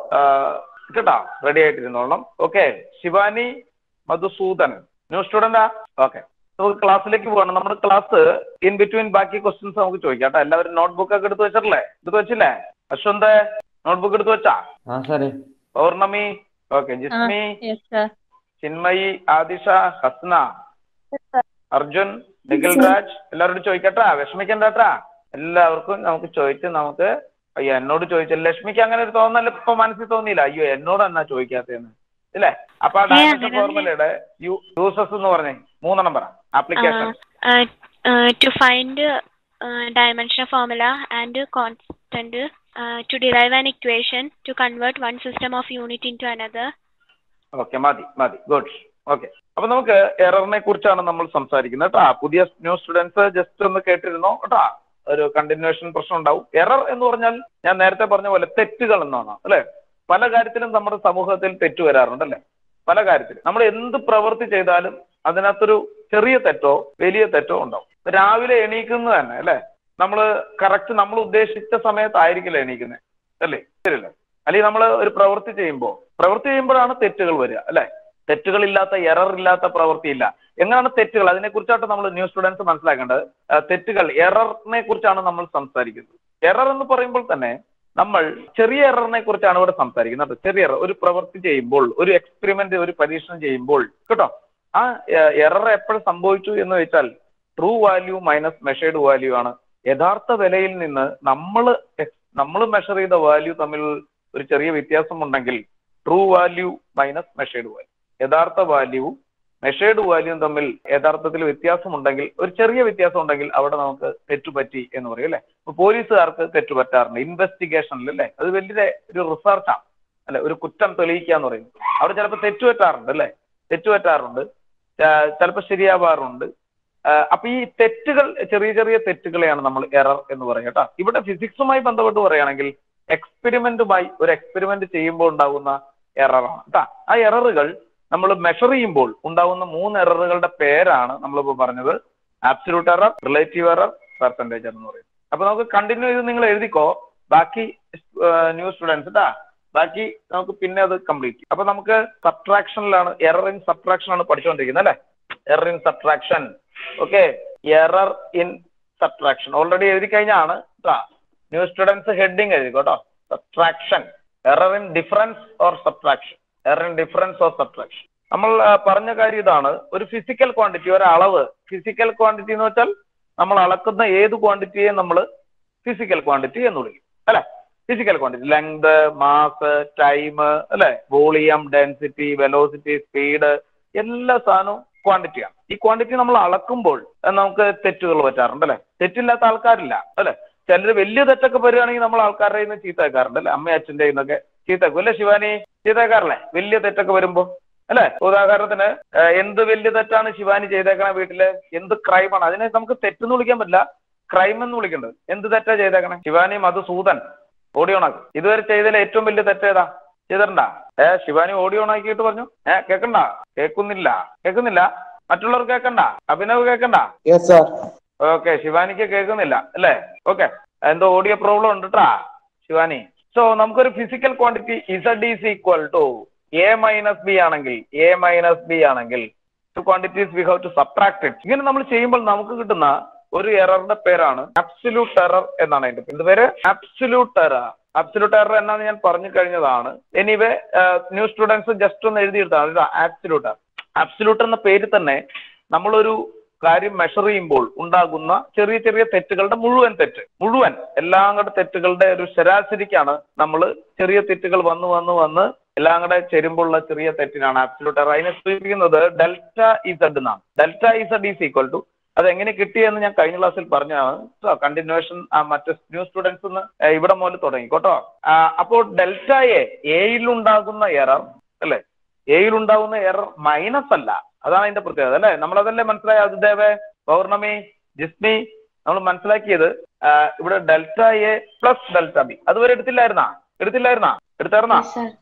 കേട്ടോ റെഡി ആയിട്ടിരുന്നോളണം ഓക്കെ ശിവാനി മധുസൂദൻ ന്യൂ സ്റ്റുഡന്റാ ഓക്കെ നമുക്ക് ക്ലാസ്സിലേക്ക് പോകണം നമ്മുടെ ക്ലാസ് ഇൻ ബിറ്റ്വീൻ ബാക്കി ക്വസ്റ്റ്യൻസ് നമുക്ക് ചോദിക്കാം കേട്ടോ എല്ലാവരും നോട്ട്ബുക്ക് ഒക്കെ എടുത്ത് വെച്ചിട്ടില്ലേ എടുത്ത് വെച്ചില്ലേ അശ്വന്ത് നോട്ട്ബുക്ക് എടുത്ത് വെച്ചാ ആ സാറേ പൗർണമി ഓക്കെ ജിസ്മി ചിന്മയി ആദിഷ ഹസ്ന അർജുൻ നിഖിൽ രാജ് എല്ലാവരോടും ചോദിക്കട്ടാ വിഷമിക്കണ്ടാട്ടാ എല്ലാവർക്കും നമുക്ക് ചോദിച്ച് നമുക്ക് അയ്യോ എന്നോട് ചോദിച്ചു ലക്ഷ്മിക്ക് അങ്ങനെ ഒരു തോന്നൽ ഇപ്പൊ മനസ്സിൽ തോന്നിയില്ല അയ്യോ എന്നോട് എന്നാ ചോദിക്കാത്തതെന്ന് ഇല്ലേ അപ്പൊ ആ ഡയറക്ഷൻ ഫോർമുലയുടെ യൂസസ് എന്ന് പറഞ്ഞേ മൂന്നെണ്ണം പറ application uh, uh, to find uh, dimension formula and constant uh, to derive an equation to convert one system of unit into another okay മതി മതി ഗുഡ് ഓക്കെ അപ്പൊ നമുക്ക് എററിനെ കുറിച്ചാണ് നമ്മൾ സംസാരിക്കുന്നത് കേട്ടാ പുതിയ ന്യൂ സ്റ്റുഡൻസ് ജസ്റ്റ് ഒന്ന് കേട്ടിരുന്നോ കേട്ടാ ഒരു കണ്ടിന്യൂഷൻ പ്രശ്നം ഉണ്ടാവും എറർ എന്ന് പറഞ്ഞാൽ ഞാൻ നേരത്തെ പറഞ്ഞ പോലെ തെറ്റുകൾ എന്നാണ് അല്ലെ പല കാര്യത്തിലും നമ്മുടെ സമൂഹത്തിൽ തെറ്റ് വരാറുണ്ട് അല്ലെ പല കാര്യത്തിലും നമ്മൾ എന്ത് പ്രവൃത്തി ചെയ്താലും അതിനകത്തൊരു ചെറിയ തെറ്റോ വലിയ തെറ്റോ ഉണ്ടാവും രാവിലെ എണീക്കുന്നത് തന്നെ അല്ലെ നമ്മൾ കറക്റ്റ് നമ്മൾ ഉദ്ദേശിച്ച സമയത്തായിരിക്കില്ല എണീക്കുന്നത് അല്ലേ ശരിയല്ലേ അല്ലെങ്കിൽ നമ്മൾ ഒരു പ്രവൃത്തി ചെയ്യുമ്പോൾ പ്രവൃത്തി ചെയ്യുമ്പോഴാണ് തെറ്റുകൾ വരിക അല്ലെ തെറ്റുകളില്ലാത്ത എറർ ഇല്ലാത്ത പ്രവൃത്തിയില്ല എങ്ങനെയാണ് തെറ്റുകൾ അതിനെ കുറിച്ചാണ് നമ്മൾ ന്യൂ സ്റ്റുഡൻസ് മനസ്സിലാക്കേണ്ടത് ആ, തെറ്റുകൾ എററിനെ കുറിച്ചാണ് നമ്മൾ സംസാരിക്കുന്നത് എറർ എന്ന് പറയുമ്പോൾ തന്നെ നമ്മൾ ചെറിയ എററിനെ കുറിച്ചാണ് ഇവിടെ സംസാരിക്കുന്നത് കേട്ടോ. ചെറിയ എറർ ഒരു പ്രവൃത്തി ചെയ്യുമ്പോൾ ഒരു എക്സ്പെരിമെന്റ് ഒരു പരീക്ഷണം ചെയ്യുമ്പോൾ കേട്ടോ ആ എറർ എപ്പോഴും സംഭവിച്ചു എന്ന് വെച്ചാൽ true value minus measured value ആണ് യഥാർത്ഥ വിലയിൽ നിന്ന് നമ്മൾ നമ്മൾ മെഷർ ചെയ്ത വാല്യൂ തമ്മിൽ ഒരു ചെറിയ വ്യത്യാസമുണ്ടെങ്കിൽ true value minus measured value യഥാർത്ഥ വാല്യൂവും മെഷേർഡ് വാല്യൂവും തമ്മിൽ യഥാർത്ഥത്തിൽ വ്യത്യാസമുണ്ടെങ്കിൽ ഒരു ചെറിയ വ്യത്യാസം ഉണ്ടെങ്കിൽ അവിടെ നമുക്ക് തെറ്റുപറ്റി എന്ന് പറയും അല്ലെ ഇപ്പൊ പോലീസുകാർക്ക് തെറ്റുപറ്റാറുണ്ട് ഇൻവെസ്റ്റിഗേഷനിൽ അല്ലെ അത് വലിയ ഒരു റിസർച്ചാണ് അല്ലെ ഒരു കുറ്റം തെളിയിക്കുക എന്ന് പറയുന്നത് അവിടെ ചിലപ്പോൾ തെറ്റുപറ്റാറുണ്ട് അല്ലെ തെറ്റുപറ്റാറുണ്ട് ചിലപ്പോൾ ശരിയാവാറുണ്ട് ആ, അപ്പൊ ഈ തെറ്റുകൾ ചെറിയ ചെറിയ തെറ്റുകളെയാണ് നമ്മൾ എറർ എന്ന് പറയുക കേട്ടോ ഇവിടെ ഫിസിക്സുമായി ബന്ധപ്പെട്ട് പറയുകയാണെങ്കിൽ എക്സ്പെരിമെന്റുമായി ഒരു എക്സ്പെരിമെന്റ് ചെയ്യുമ്പോൾ ഉണ്ടാകുന്ന എററാണ് കേട്ടാ ആ എററുകൾ നമ്മൾ മെഷർ ചെയ്യുമ്പോൾ ഉണ്ടാകുന്ന മൂന്ന് എററുകളുടെ പേരാണ് നമ്മളിപ്പോൾ പറഞ്ഞത് absolute error relative error percentage എന്ന് പറയും അപ്പൊ നമുക്ക് കണ്ടിന്യൂ ചെയ്ത് നിങ്ങൾ എഴുതിക്കോ ബാക്കി ന്യൂ സ്റ്റുഡൻസ് കേട്ടാ ബാക്കി നമുക്ക് പിന്നെ അത് കംപ്ലീറ്റ് അപ്പൊ നമുക്ക് സബ്ട്രാക്ഷനിലാണ് എറർ ഇൻ സബ്ട്രാക്ഷൻ ആണ് പഠിച്ചുകൊണ്ടിരിക്കുന്നത് അല്ലെ error in subtraction okay error in subtraction already എഴുതി കഴിഞ്ഞാണ് കേട്ടാ ന്യൂ സ്റ്റുഡൻസ് ഹെഡിങ് എഴുതിക്കോട്ടോ subtraction error in difference or subtraction error in difference or subtraction നമ്മൾ ആ, പറഞ്ഞ കാര്യം ഇതാണ് ഒരു ഫിസിക്കൽ ക്വാണ്ടിറ്റി ഒരു അളവ് ഫിസിക്കൽ ക്വാണ്ടിറ്റി എന്ന് വെച്ചാൽ നമ്മൾ അളക്കുന്ന ഏത് ക്വാണ്ടിറ്റിയെ നമ്മൾ ഫിസിക്കൽ ക്വാണ്ടിറ്റി എന്ന് വിളിക്കും അല്ലെ physical quantity length mass time അല്ലെ വോളിയം ഡെൻസിറ്റി വെലോസിറ്റി സ്പീഡ് എല്ലാ സാധനവും ക്വാണ്ടിറ്റിയാണ് ഈ ക്വാണ്ടിറ്റി നമ്മൾ അളക്കുമ്പോൾ അത് നമുക്ക് തെറ്റുകൾ പറ്റാറുണ്ട് അല്ലെ തെറ്റില്ലാത്ത ആൾക്കാരില്ല അല്ലെ ചിലർ വലിയ തെറ്റൊക്കെ വരികയാണെങ്കിൽ നമ്മൾ ആൾക്കാരുടെ കയ്യിൽ നിന്ന് ചീത്ത കേൾക്കാറുണ്ട് അല്ലെ അമ്മ അച്ഛൻ്റെ നിന്നൊക്കെ ചീത്ത കേൾക്കും അല്ലേ ശിവാനി ചീത്ത കേൾക്കാറില്ലേ വലിയ തെറ്റൊക്കെ വരുമ്പോ അല്ലെ ഉദാഹരണത്തിന് ഏഹ്, എന്ത് വലിയ തെറ്റാണ് ശിവാനി ചെയ്തേക്കണ വീട്ടില് എന്ത് ക്രൈമാണ് അതിനെ നമുക്ക് തെറ്റെന്ന് വിളിക്കാൻ പറ്റില്ല ക്രൈം എന്ന് വിളിക്കേണ്ടത് എന്ത് തെറ്റാ ചെയ്തേക്കണേ ശിവാനി മധുസൂദൻ ഓഡിയോ ഓണാക്കി ഇതുവരെ ചെയ്തതിൽ ഏറ്റവും വലിയ തെറ്റ് ഏതാ ചെയ്തിട്ടുണ്ടാ ഏ ശിവാനി ഓഡിയോ ഓണാക്കിയിട്ട് പറഞ്ഞു ഏ കേക്കണ്ട കേൾക്കുന്നില്ല കേൾക്കുന്നില്ല മറ്റുള്ളവർ കേൾക്കണ്ട അഭിനവ് കേൾക്കണ്ട യെസ് സാർ ഓക്കെ ശിവാനിക്ക് കേൾക്കുന്നില്ല അല്ലേ ഓക്കെ എന്തോ ഓഡിയോ പ്രോബ്ലം ഉണ്ട് ട്ടാ ശിവാനി സോ നമുക്കൊരു physical quantity Z is equal to A minus B ആണെങ്കിൽ എ മൈനസ് ബി ആണെങ്കിൽ two quantities we have to subtract it ഇങ്ങനെ നമ്മൾ ചെയ്യുമ്പോൾ നമുക്ക് കിട്ടുന്ന ഒരു എററിന്റെ പേരാണ് അബ്സല്യൂട്ട് എറർ എന്നാണ് അതിന്റെ പേര്. ഇതിന്റെ പേര് അബ്സല്യൂട്ട് എറർ അബ്സല്യൂട്ട് എറർ എന്നാണ് ഞാൻ പറഞ്ഞു കഴിഞ്ഞതാണ് എനിവേ ന്യൂ സ്റ്റുഡൻസ് ജസ്റ്റ് ഒന്ന് എഴുതിയെടുത്താണ് ആബ്സല്യൂട്ട് എറർ അബ്സല്യൂട്ട് എന്ന പേര് തന്നെ നമ്മളൊരു കാര്യം മെഷർ ചെയ്യുമ്പോൾ ഉണ്ടാകുന്ന ചെറിയ ചെറിയ തെറ്റുകളുടെ മുഴുവൻ തെറ്റ് മുഴുവൻ എല്ലാം കൂടെ തെറ്റുകളുടെ ഒരു ശരാശരിക്കാണ് നമ്മൾ ചെറിയ തെറ്റുകൾ വന്ന് വന്ന് വന്ന് എല്ലാം കൂടെ ചേരുമ്പോഴുള്ള ചെറിയ തെറ്റിനാണ് ആബ്സല്യൂട്ട് എറർ അതിനെ സൂചിപ്പിക്കുന്നത് ഡെൽറ്റ ഇസഡ് എന്നാണ് delta Z is equal to അത് എങ്ങനെ കിട്ടിയെന്ന് ഞാൻ കഴിഞ്ഞ ക്ലാസ്സിൽ പറഞ്ഞതാണ് കണ്ടിന്യൂഷൻ മറ്റ് ന്യൂ സ്റ്റുഡൻസ് ഇവിടെ മുതൽ തുടങ്ങി കേട്ടോ അപ്പോൾ ഡെൽറ്റ എ എയിലുണ്ടാകുന്ന എറർ അല്ലെ എയിലുണ്ടാകുന്ന എറർ മൈനസ് അല്ല അതാണ് അതിന്റെ പ്രത്യേകത അല്ലെ നമ്മളതല്ലേ മനസ്സിലായ അതുദേവേ പൗർണമി ജിസ്മി നമ്മൾ മനസ്സിലാക്കിയത് ആ, ഇവിടെ delta A plus delta B അതുവരെ എടുത്തില്ലായിരുന്നാ എടുത്തില്ലായിരുന്നാ എടുത്തായിരുന്നാ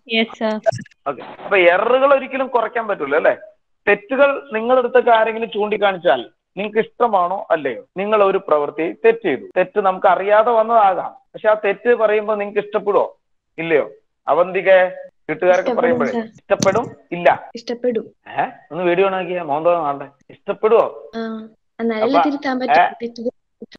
ഓക്കെ അപ്പൊ എററുകൾ ഒരിക്കലും കുറയ്ക്കാൻ പറ്റൂല അല്ലെ തെറ്റുകൾ നിങ്ങളെടുത്തൊക്കെ ആരെങ്കിലും ചൂണ്ടിക്കാണിച്ചാൽ നിങ്ങൾക്ക് ഇഷ്ടമാണോ അല്ലയോ നിങ്ങൾ ഒരു പ്രവൃത്തി തെറ്റ് ചെയ്തു തെറ്റ് നമുക്ക് അറിയാതെ വന്നതാകാം പക്ഷെ ആ തെറ്റ് പറയുമ്പോൾ നിങ്ങൾക്ക് ഇഷ്ടപ്പെടുവോ ഇല്ലയോ അവന്തിക വീട്ടുകാരൊക്കെ ഇഷ്ടപ്പെടും, പറയുമ്പോഴേ sir. ഇഷ്ടപ്പെടും ഇല്ല ഇഷ്ടപ്പെടും ഏ ഒന്ന് വീഡിയോ ഓണാക്കിയാ മോന്തോ കാണണ്ടേ ഇഷ്ടപ്പെടുവോ ആ എന്നാലല്ലേ അപ്പൊ, തിരുത്താൻ ഏ? പറ്റും തെറ്റുകൾ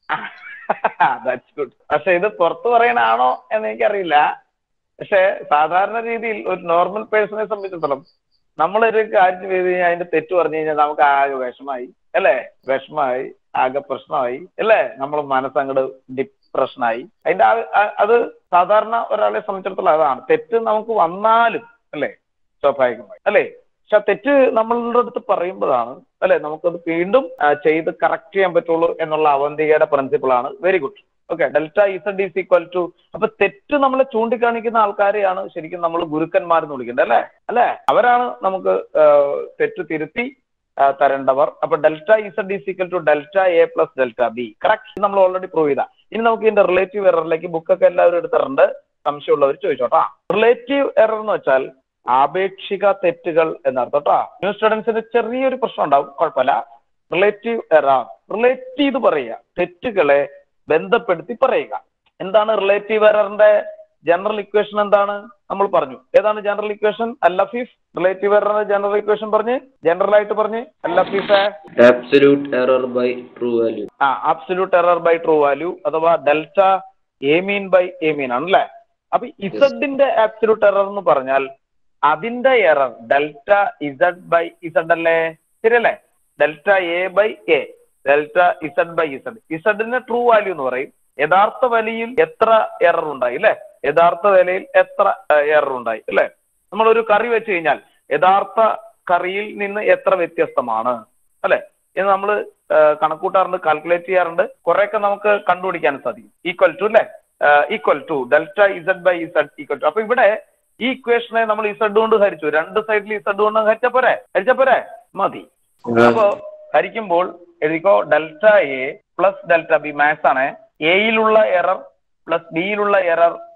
ദാറ്റ്സ് ഗുഡ് പക്ഷെ ഇത് പുറത്ത് പറയണാണോ എന്ന് എനിക്കറിയില്ല പക്ഷെ സാധാരണ രീതിയിൽ ഒരു നോർമൽ പേഴ്സണെ സംബന്ധിച്ചിടത്തോളം നമ്മളൊരു കാര്യം ചെയ്ത് കഴിഞ്ഞാൽ അതിന്റെ തെറ്റ് പറഞ്ഞു കഴിഞ്ഞാൽ നമുക്ക് ആകെ വിഷമായി അല്ലേ വിഷമായി ആകെ പ്രശ്നമായി അല്ലേ നമ്മൾ മനസ്സങ്ങട് ഡിപ്രഷനായി അതിന്റെ ആ- ആ- അത് സാധാരണ ഒരാളെ സംബന്ധിച്ചിടത്തോളം അതാണ് തെറ്റ് നമുക്ക് വന്നാലും അല്ലേ സ്വാഭാവികമായി അല്ലേ പക്ഷെ ആ തെറ്റ് നമ്മളുടെ അടുത്ത് പറയുമ്പോഴാണ് അല്ലെ നമുക്കത് വീണ്ടും ആ, ചെയ്ത് കറക്റ്റ് ചെയ്യാൻ പറ്റുള്ളൂ എന്നുള്ള അവന്തികയുടെ പ്രിൻസിപ്പിൾ ആണ് very good okay delta Z is equal to അപ്പൊ തെറ്റ് നമ്മളെ ചൂണ്ടിക്കാണിക്കുന്ന ആൾക്കാരെയാണ് ശരിക്കും നമ്മൾ ഗുരുക്കന്മാരെന്ന് വിളിക്കേണ്ടത് അല്ലെ അല്ലെ അവരാണ് നമുക്ക് ആ, തെറ്റ് തിരുത്തി ആ, തരേണ്ടവർ അപ്പൊ delta Z is equal to delta A plus delta B correct നമ്മൾ ഓൾറെഡി പ്രൂവ് ചെയ്ത ഇനി നമുക്ക് ഇതിന്റെ റിലേറ്റീവ് എററിലേക്ക് ബുക്കൊക്കെ എല്ലാവരും എടുത്തിട്ടുണ്ട് സംശയമുള്ളവർ ചോദിച്ചോട്ടാ റിലേറ്റീവ് എറർ എന്ന് വെച്ചാൽ ആപേക്ഷിക തെറ്റുകൾ എന്നർത്ഥം കേട്ടോ ന്യൂ സ്റ്റുഡൻസിന് ചെറിയൊരു പ്രശ്നം ഉണ്ടാവും കുഴപ്പമില്ല റിലേറ്റീവ് എറർ റിലേറ്റ് ചെയ്ത് പറയുക തെറ്റുകളെ ബന്ധപ്പെടുത്തി പറയുക എന്താണ് റിലേറ്റീവ് എററിന്റെ ജനറൽ ഇക്വേഷൻ എന്താണ് നമ്മൾ പറഞ്ഞു ഏതാണ് general equation Al Lafeef relative എററിന്റെ ജനറൽ ഇക്വേഷൻ പറഞ്ഞ് ജനറൽ ആയിട്ട് പറഞ്ഞ് Al Lafeef Absolute error by true value. ആ absolute error by true value അഥവാ delta A mean by A mean ആണല്ലേ അപ്പൊ ഇസഡിന്റെ അബ്സല്യൂട്ട് എറർ എന്ന് പറഞ്ഞാൽ അതിന്റെ error delta Z by Z അല്ലേ ശരിയല്ലേ delta A by A delta Z by Z ഇസഡിന്റെ ട്രൂ വാല്യൂ എന്ന് പറയും യഥാർത്ഥ വിലയിൽ എത്ര എറർ ഉണ്ടായി അല്ലെ യഥാർത്ഥ വിലയിൽ എത്ര എറർ ഉണ്ടായി അല്ലെ നമ്മൾ ഒരു കറി വെച്ച് കഴിഞ്ഞാൽ യഥാർത്ഥ കറിയിൽ നിന്ന് എത്ര വ്യത്യസ്തമാണ് അല്ലെ ഇത് നമ്മൾ കണക്കൂട്ടാറുണ്ട് കാൽക്കുലേറ്റ് ചെയ്യാറുണ്ട് കുറെയൊക്കെ നമുക്ക് കണ്ടുപിടിക്കാൻ സാധിക്കും ഈക്വൽ ടു അല്ലെ equal to delta Z by Z equal to അപ്പൊ ഇവിടെ ഈ ഇക്വേഷനെ നമ്മൾ ഇസഡ് കൊണ്ട് ഹരിച്ചു രണ്ട് സൈഡിൽ ഇസഡ് കൊണ്ട് ഹരിച്ചാ പോരെ ഹരിച്ചാ പോരെ മതി അപ്പോ ഹരിക്കുമ്പോൾ എഴുതിക്കോ delta A plus delta B maths ആണ് എയിലുള്ള എറർ പ്ലസ് ബിയിലുള്ള error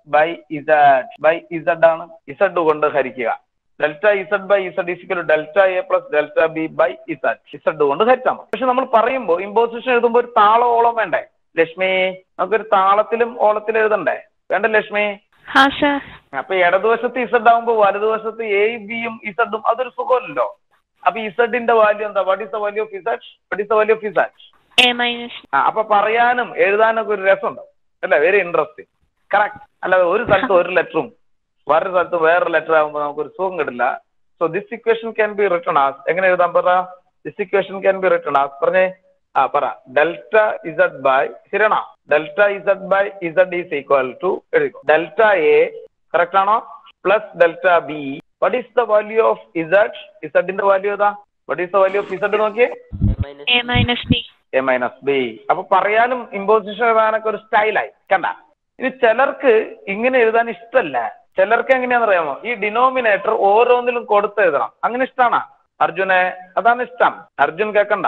by Z by Z ആണ് ഇസഡ് കൊണ്ട് ഹരിക്കുക delta Z by Z is equal delta A plus delta B by Z Z കൊണ്ട് ഹരിച്ചാൽ മതി പക്ഷെ നമ്മൾ പറയുമ്പോൾ ഇമ്പോസിഷൻ എഴുതുമ്പോൾ ഒരു താളം ഓളം വേണ്ടേ ലക്ഷ്മി നമുക്കൊരു താളത്തിലും ഓളത്തിലും എഴുതണ്ടേ വേണ്ട ലക്ഷ്മി हाँ सर അപ്പൊ ഇടതുവശത്ത് ഇസഡ് ആകുമ്പോൾ വലതുവശത്ത് എ ബിയും ഇസഡും അതൊരു സുഖമല്ലോ അപ്പൊ ഇസഡിന്റെ വാല്യൂ എന്താ what is the value of Z what is the value of Z a minus ആ അപ്പൊ പറയാനും എഴുതാനൊക്കെ ഒരു രസമുണ്ട് അല്ലേ വെരി ഇൻട്രസ്റ്റിംഗ് കറക്റ്റ് അല്ലാതെ ഒരു സ്ഥലത്ത് ഒരു ലെറ്ററും വേറൊരു സ്ഥലത്ത് വേറൊരു ലെറ്റർ ആകുമ്പോൾ നമുക്ക് ഒരു സുഖം കിട്ടില്ല so this equation can be written as എങ്ങനെ എഴുതാൻ പറ this equation can be written as പറഞ്ഞേ ആ പറ ഡെൽറ്റ ഇസഡ് ബൈ ശരിയാണോ delta Z by Z is equal to എഴുതിക്കോ ഡെൽറ്റ എ കറക്റ്റ് ആണോ plus delta B what is the value of Z ഇസഡിന്റെ വാല്യൂ ഏതാ what is the value of Z നോക്കിയേ a minus b A minus B അപ്പൊ പറയാനും imposition എഴുതാനൊക്കെ ഒരു സ്റ്റൈലായി കണ്ട ഇനി ചിലർക്ക് ഇങ്ങനെ എഴുതാൻ ഇഷ്ടമല്ല ചിലർക്ക് എങ്ങനെയാണെന്ന് അറിയാമോ ഈ ഡിനോമിനേറ്റർ ഓരോന്നിലും കൊടുത്ത് എഴുതണം അങ്ങനെ ഇഷ്ടമാണോ അർജുനെ അതാണ് ഇഷ്ടം അർജുൻ കേക്കണ്ട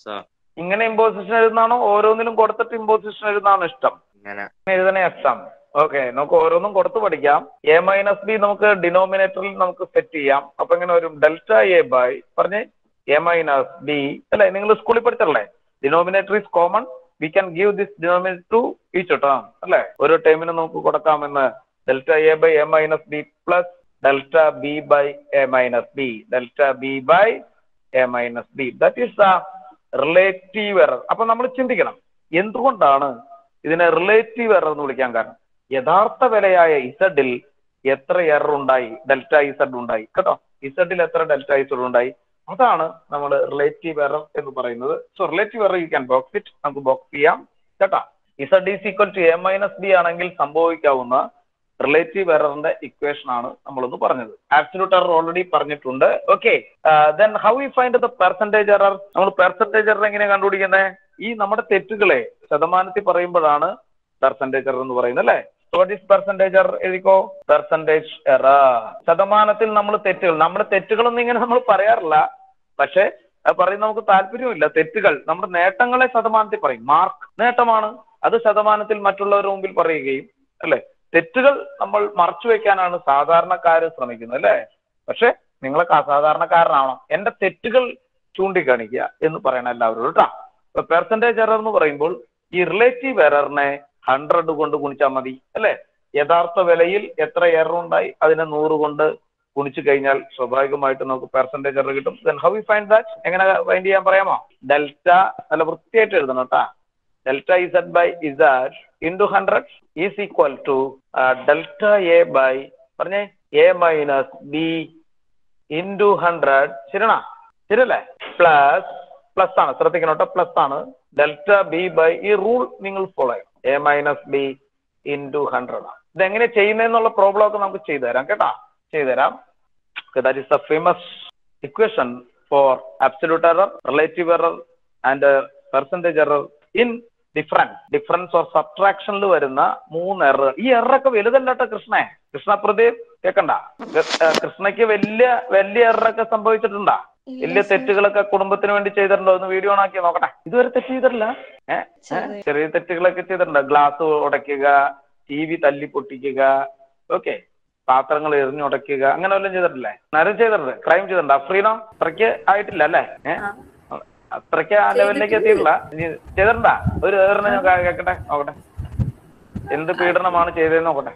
ഇങ്ങനെ ഇമ്പോസിഷൻ എഴുതുന്നതാണോ ഓരോന്നിലും കൊടുത്തിട്ട് ഇമ്പോസിഷൻ എഴുതുന്നതാണോ ഇഷ്ടം ഇങ്ങനെ ഇങ്ങനെ എഴുതണേ ഇഷ്ടം ഓക്കെ നമുക്ക് ഓരോന്നും കൊടുത്ത് പഠിക്കാം എ മൈനസ് ബി നമുക്ക് ഡിനോമിനേറ്ററിൽ നമുക്ക് സെറ്റ് ചെയ്യാം അപ്പൊ എങ്ങനെ വരും ഡെൽറ്റ എ ബൈ പറഞ്ഞേ എ മൈനസ് ബി അല്ലെ നിങ്ങൾ സ്കൂളിൽ പഠിച്ചല്ലേ denominator is common we can give this denominator to each term അല്ലെ ഓരോ ടേമിനും നമുക്ക് കൊടുക്കാമെന്ന് delta A by A minus B plus delta B by A minus B delta B by A minus B that is the relative error അപ്പൊ നമ്മൾ ചിന്തിക്കണം എന്തുകൊണ്ടാണ് ഇതിനെ റിലേറ്റീവ് എറർ എന്ന് വിളിക്കാൻ കാരണം യഥാർത്ഥ വിലയായ ഇസഡിൽ എത്ര എറർ ഉണ്ടായി ഡെൽറ്റ ഇസഡ് ഉണ്ടായി കേട്ടോ ഇസഡിൽ എത്ര ഡെൽറ്റ ഇസഡ് ഉണ്ടായി അതാണ് നമ്മൾ റിലേറ്റീവ് എറർ എന്ന് പറയുന്നത് so relative error you can box it നമുക്ക് ബോക്സ് ചെയ്യാം കേട്ടോ Z is equal to A minus B ആണെങ്കിൽ സംഭവിക്കാവുന്ന റിലേറ്റീവ് എററിന്റെ ഇക്വേഷൻ ആണ് നമ്മളൊന്ന് പറഞ്ഞത് ആബ്സലൂട്ട് എറർ ഓൾറെഡി പറഞ്ഞിട്ടുണ്ട് okay then how you find the percentage error നമ്മൾ പെർസെന്റേജ് എറർ എങ്ങനെയാണ് കണ്ടുപിടിക്കുന്നത് ഈ നമ്മുടെ തെറ്റുകളെ ശതമാനത്തിൽ പറയുമ്പോഴാണ് പെർസെന്റേജ് എറർ എന്ന് പറയുന്നത് അല്ലേ വാട്ട് ഈസ് പെർസെന്റേജ് എറർ എഴുതിക്കോ പെർസെന്റേജ് എറർ ശതമാനത്തിൽ നമ്മൾ തെറ്റുകൾ നമ്മുടെ തെറ്റുകളൊന്നും ഇങ്ങനെ നമ്മൾ പറയാറില്ല പക്ഷെ അത് പറയുന്ന നമുക്ക് താല്പര്യമില്ല തെറ്റുകൾ നമ്മുടെ നേട്ടങ്ങളെ ശതമാനത്തിൽ പറയും മാർക്ക് നേട്ടമാണ് അത് ശതമാനത്തിൽ മറ്റുള്ളവരുടെ മുമ്പിൽ പറയുകയും അല്ലെ തെറ്റുകൾ നമ്മൾ മറച്ചു വെക്കാനാണ് സാധാരണക്കാര് ശ്രമിക്കുന്നത് അല്ലെ പക്ഷെ നിങ്ങളൊക്കെ അസാധാരണക്കാരനാവണം എന്റെ തെറ്റുകൾ ചൂണ്ടിക്കാണിക്കുക എന്ന് പറയണം എല്ലാവരോടും കേട്ടോ ഇപ്പൊ പെർസെന്റേജ് എറർ എന്ന് പറയുമ്പോൾ ഈ റിലേറ്റീവ് എററിനെ ഹൺഡ്രഡ് കൊണ്ട് ഗുണിച്ചാൽ മതി അല്ലെ യഥാർത്ഥ വിലയിൽ എത്ര എറർ ഉണ്ടായി അതിനെ നൂറ് കൊണ്ട് ഗുണിച്ചു കഴിഞ്ഞാൽ സ്വാഭാവികമായിട്ട് നമുക്ക് പെർസെന്റേജ് എറർ കിട്ടും then how you find that എങ്ങനെ ഫൈൻഡ് ചെയ്യാൻ പറയാമോ ഡെൽറ്റ നല്ല വൃത്തിയായിട്ട് എഴുതണം കേട്ടാ delta Z by Z into hundred is equal to delta A by പറഞ്ഞേ A minus B into hundred ശരിയാണോ ശരിയല്ലേ പ്ലസ് പ്ലസ് ആണ് ശ്രദ്ധിക്കണം കേട്ടോ പ്ലസ് ആണ് ഡെൽറ്റ ബി ബൈ ഈ റൂൾ നിങ്ങൾ ഫോളോ ചെയ്യണം A minus B into hundred ആണ് ഇതെങ്ങനെ ചെയ്യുന്നതെന്നുള്ള പ്രോബ്ലം ഒക്കെ നമുക്ക് ചെയ്തു തരാം കേട്ടോ ചെയ്തു തരാം that is the famous equation for absolute error relative error and percentage error in difference difference or സബ്ട്രാക്ഷനിൽ വരുന്ന മൂന്ന് എറർ ഈ എറർ ഒക്കെ വലുതല്ലാട്ടോ കൃഷ്ണേ കൃഷ്ണ പ്രദീപ് കേക്കണ്ട കൃ- ഏ, കൃഷ്ണയ്ക്ക് വലിയ വലിയ എറർ ഒക്കെ സംഭവിച്ചിട്ടുണ്ടാ വലിയ തെറ്റുകളൊക്കെ കുടുംബത്തിന് വേണ്ടി ചെയ്തിട്ടുണ്ടോ ഒന്ന് വീഡിയോ ഓൺ ആക്കി നോക്കട്ടെ ഇതുവരെ തെറ്റ് ചെയ്തിട്ടില്ല ഏഹ് ചെറിയ തെറ്റുകളൊക്കെ ചെയ്തിട്ടുണ്ട് ഗ്ലാസ് ഉടയ്ക്കുക ടി വി തല്ലി പൊട്ടിക്കുക ഓക്കെ പാത്രങ്ങൾ എറിഞ്ഞുടയ്ക്കുക അങ്ങനെ വല്ലതും ചെയ്തിട്ടില്ലേ നേരം ചെയ്തിട്ടുണ്ട് ക്രൈം ചെയ്തിട്ടുണ്ട് അഫ്രീനോ അത്രയ്ക്ക് ആയിട്ടില്ല അല്ലേ ഏഹ് അത്രയ്ക്ക് ആ ലെവലിലേക്ക് എത്തിയിട്ടില്ല ഇനി ചെയ്തിട്ടുണ്ടാ ഒരു ഏറിന് ഞാൻ കേ- കേക്കട്ടെ നോക്കട്ടെ എന്ത് പീഡനമാണ് ചെയ്തതെന്ന് നോക്കട്ടെ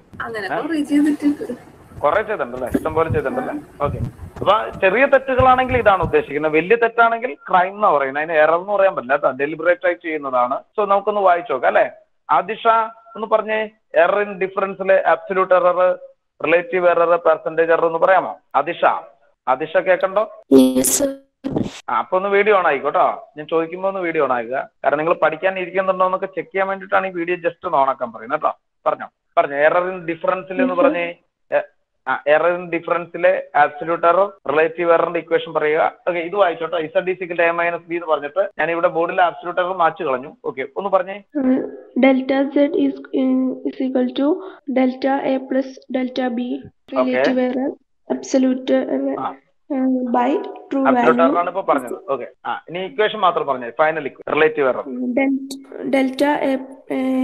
കുറെ ചെയ്തിട്ടുണ്ടല്ലേ ഇഷ്ടം പോലെ ചെയ്തിട്ടുണ്ടല്ലേ ഓക്കെ അപ്പൊ ചെറിയ തെറ്റുകളാണെങ്കിൽ ഇതാണ് ഉദ്ദേശിക്കുന്നത് വലിയ തെറ്റാണെങ്കിൽ ക്രൈം എന്ന് പറയുന്നത് അതിന് എറർ എന്ന് പറയാൻ പറ്റില്ല കേട്ടോ ഡെലിബറേറ്റ് ആയി ചെയ്യുന്നതാണ് സോ നമുക്കൊന്ന് വായിച്ചു നോക്കാം അല്ലെ ആദിഷ ഒന്ന് പറഞ്ഞേ എറർ ഇൻ ഡിഫറൻസിലെ absolute error relative error percentage error എന്ന് പറയാമോ ആദിഷ ആദിഷ കേൾക്കണ്ടോ ആ, അപ്പൊ ഒന്ന് വീഡിയോ ഓൺ ആയിക്കോട്ടോ ഞാൻ ചോദിക്കുമ്പോ ഒന്ന് വീഡിയോ ഓൺ ആക്കുക കാരണം നിങ്ങൾ പഠിക്കാൻ ഇരിക്കുന്നുണ്ടോ എന്നൊക്കെ ചെക്ക് ചെയ്യാൻ വേണ്ടിയിട്ടാണ് ഈ വീഡിയോ ജസ്റ്റ് ഒന്ന് ഓണാക്കാൻ പറയുന്നത് കേട്ടോ പറഞ്ഞോ പറഞ്ഞോ എറർ ഇൻ ഡിഫറൻസിൽ എന്ന് പറഞ്ഞേ എറർ ഇൻ ഡിഫറൻസിലെ ആബ്സല്യൂട്ട് എറർ റിലേറ്റീവ് എററിന്റെ ഇക്വേഷൻ പറയുക ഓക്കെ ഇത് വായിച്ചോട്ടോ ഇസഡ് ഡി സിക്കൽ എ മൈനസ് ബി എന്ന് പറഞ്ഞിട്ട് ഞാൻ ഇവിടെ ബോർഡിൽ ആബ്സല്യൂട്ട് എറർ മാച്ച് കളഞ്ഞു ഓക്കെ ഒന്ന് പറഞ്ഞേ delta z is uh, is equal to delta a plus delta b relative error absolute error ആ uh, by true absolute value error ആണ് ഇപ്പൊ പറഞ്ഞത് ഓക്കെ ആ ഇനി ഇക്വേഷൻ മാത്രം പറഞ്ഞേ final relative error del delta a uh,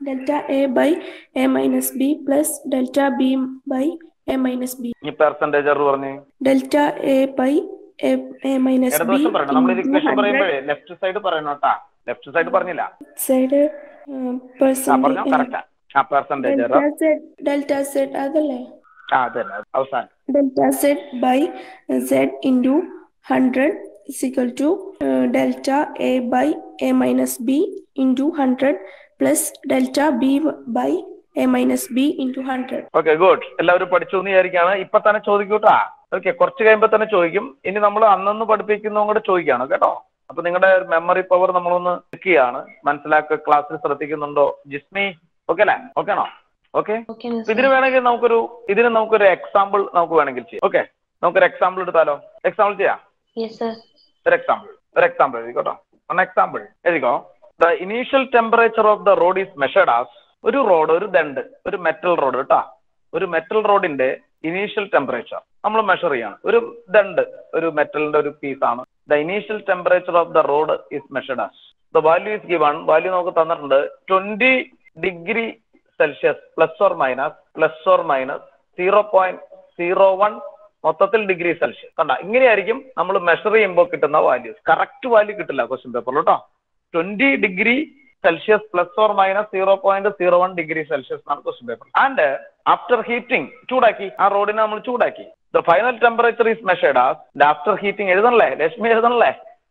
delta A by A minus B plus delta B by A minus B. ഈ percentage error പറഞ്ഞേ Delta A by A, A minus B ഇടതുവശം പറയണം നമ്മൾ into equation 100 പറയുമ്പോഴേ left side പറയണം കേട്ടാ left side പറഞ്ഞില്ല side uh, ആ പറഞ്ഞോ percent കറക്റ്റാ ആ percentage error delta Z delta Z അതല്ലേ ആ അതന്നെ അവസാനം delta Z by Z into 100 is equal to uh, delta A by A minus B into 100 plus delta B by A minus B into 100. Okay good എല്ലാവരും പഠിച്ചു എന്ന് വിചാരിക്കാണ് ഇപ്പൊ തന്നെ ചോദിക്കൂട്ടാ okay കുറച്ച് കഴിയുമ്പോ തന്നെ ചോദിക്കും ഇനി നമ്മൾ അന്നന്ന് പഠിപ്പിക്കുന്നതും കൂടെ ചോദിക്കാണ് കേട്ടോ അപ്പൊ നിങ്ങളുടെ മെമ്മറി പവർ നമ്മളൊന്ന് ചെക്ക് ചെയ്യാണ് മനസ്സിലാക്കുക ക്ലാസ്സിൽ ശ്രദ്ധിക്കുന്നുണ്ടോ ജിസ്മി ഓക്കെ അല്ലേ ഓക്കെ ആണോ ഓക്കെ ഇതിന് വേണമെങ്കിൽ നമുക്കൊരു ഇതിന് നമുക്കൊരു എക്സാമ്പിൾ നമുക്ക് വേണമെങ്കിൽ ചെയ്യാം ഓക്കെ നമുക്കൊരു എക്സാമ്പിൾ എടുത്താലോ എക്സാമ്പിൾ ചെയ്യാം Yes, sir. ഒരു എക്സാമ്പിൾ ഒരു എക്സാമ്പിൾ എഴുതിക്കോട്ടോ വൺ എക്സാമ്പിൾ എഴുതിക്കോ the initial temperature of the rod is measured as ഒരു റോഡ് ഒരു ദണ്ട് ഒരു മെറ്റൽ റോഡ് കേട്ടാ ഒരു മെറ്റൽ റോഡിന്റെ ഇനീഷ്യൽ ടെമ്പറേച്ചർ നമ്മൾ മെഷർ ചെയ്യാണ് ഒരു ദണ്ട് ഒരു മെറ്റലിന്റെ ഒരു പീസ് ആണ് the initial temperature of the rod is measured as the value is given value നമുക്ക് തന്നിട്ടുണ്ട് twenty degree Celsius plus or minus plus or minus zero point zero one മൊത്തത്തിൽ ഡിഗ്രി സെൽഷ്യസ് കണ്ട ഇങ്ങനെയായിരിക്കും നമ്മൾ മെഷർ ചെയ്യുമ്പോൾ കിട്ടുന്ന values correct value കിട്ടില്ല question പേപ്പറിൽ കേട്ടോ twenty degree Celsius plus or minus zero point zero one degree Celsius എന്നാണ് question paper and after heating ചൂടാക്കി ആ റോഡിനെ നമ്മൾ ചൂടാക്കി the final temperature is measured as after heating എഴുതണല്ലേ ലക്ഷ്മി എഴുതണല്ലേ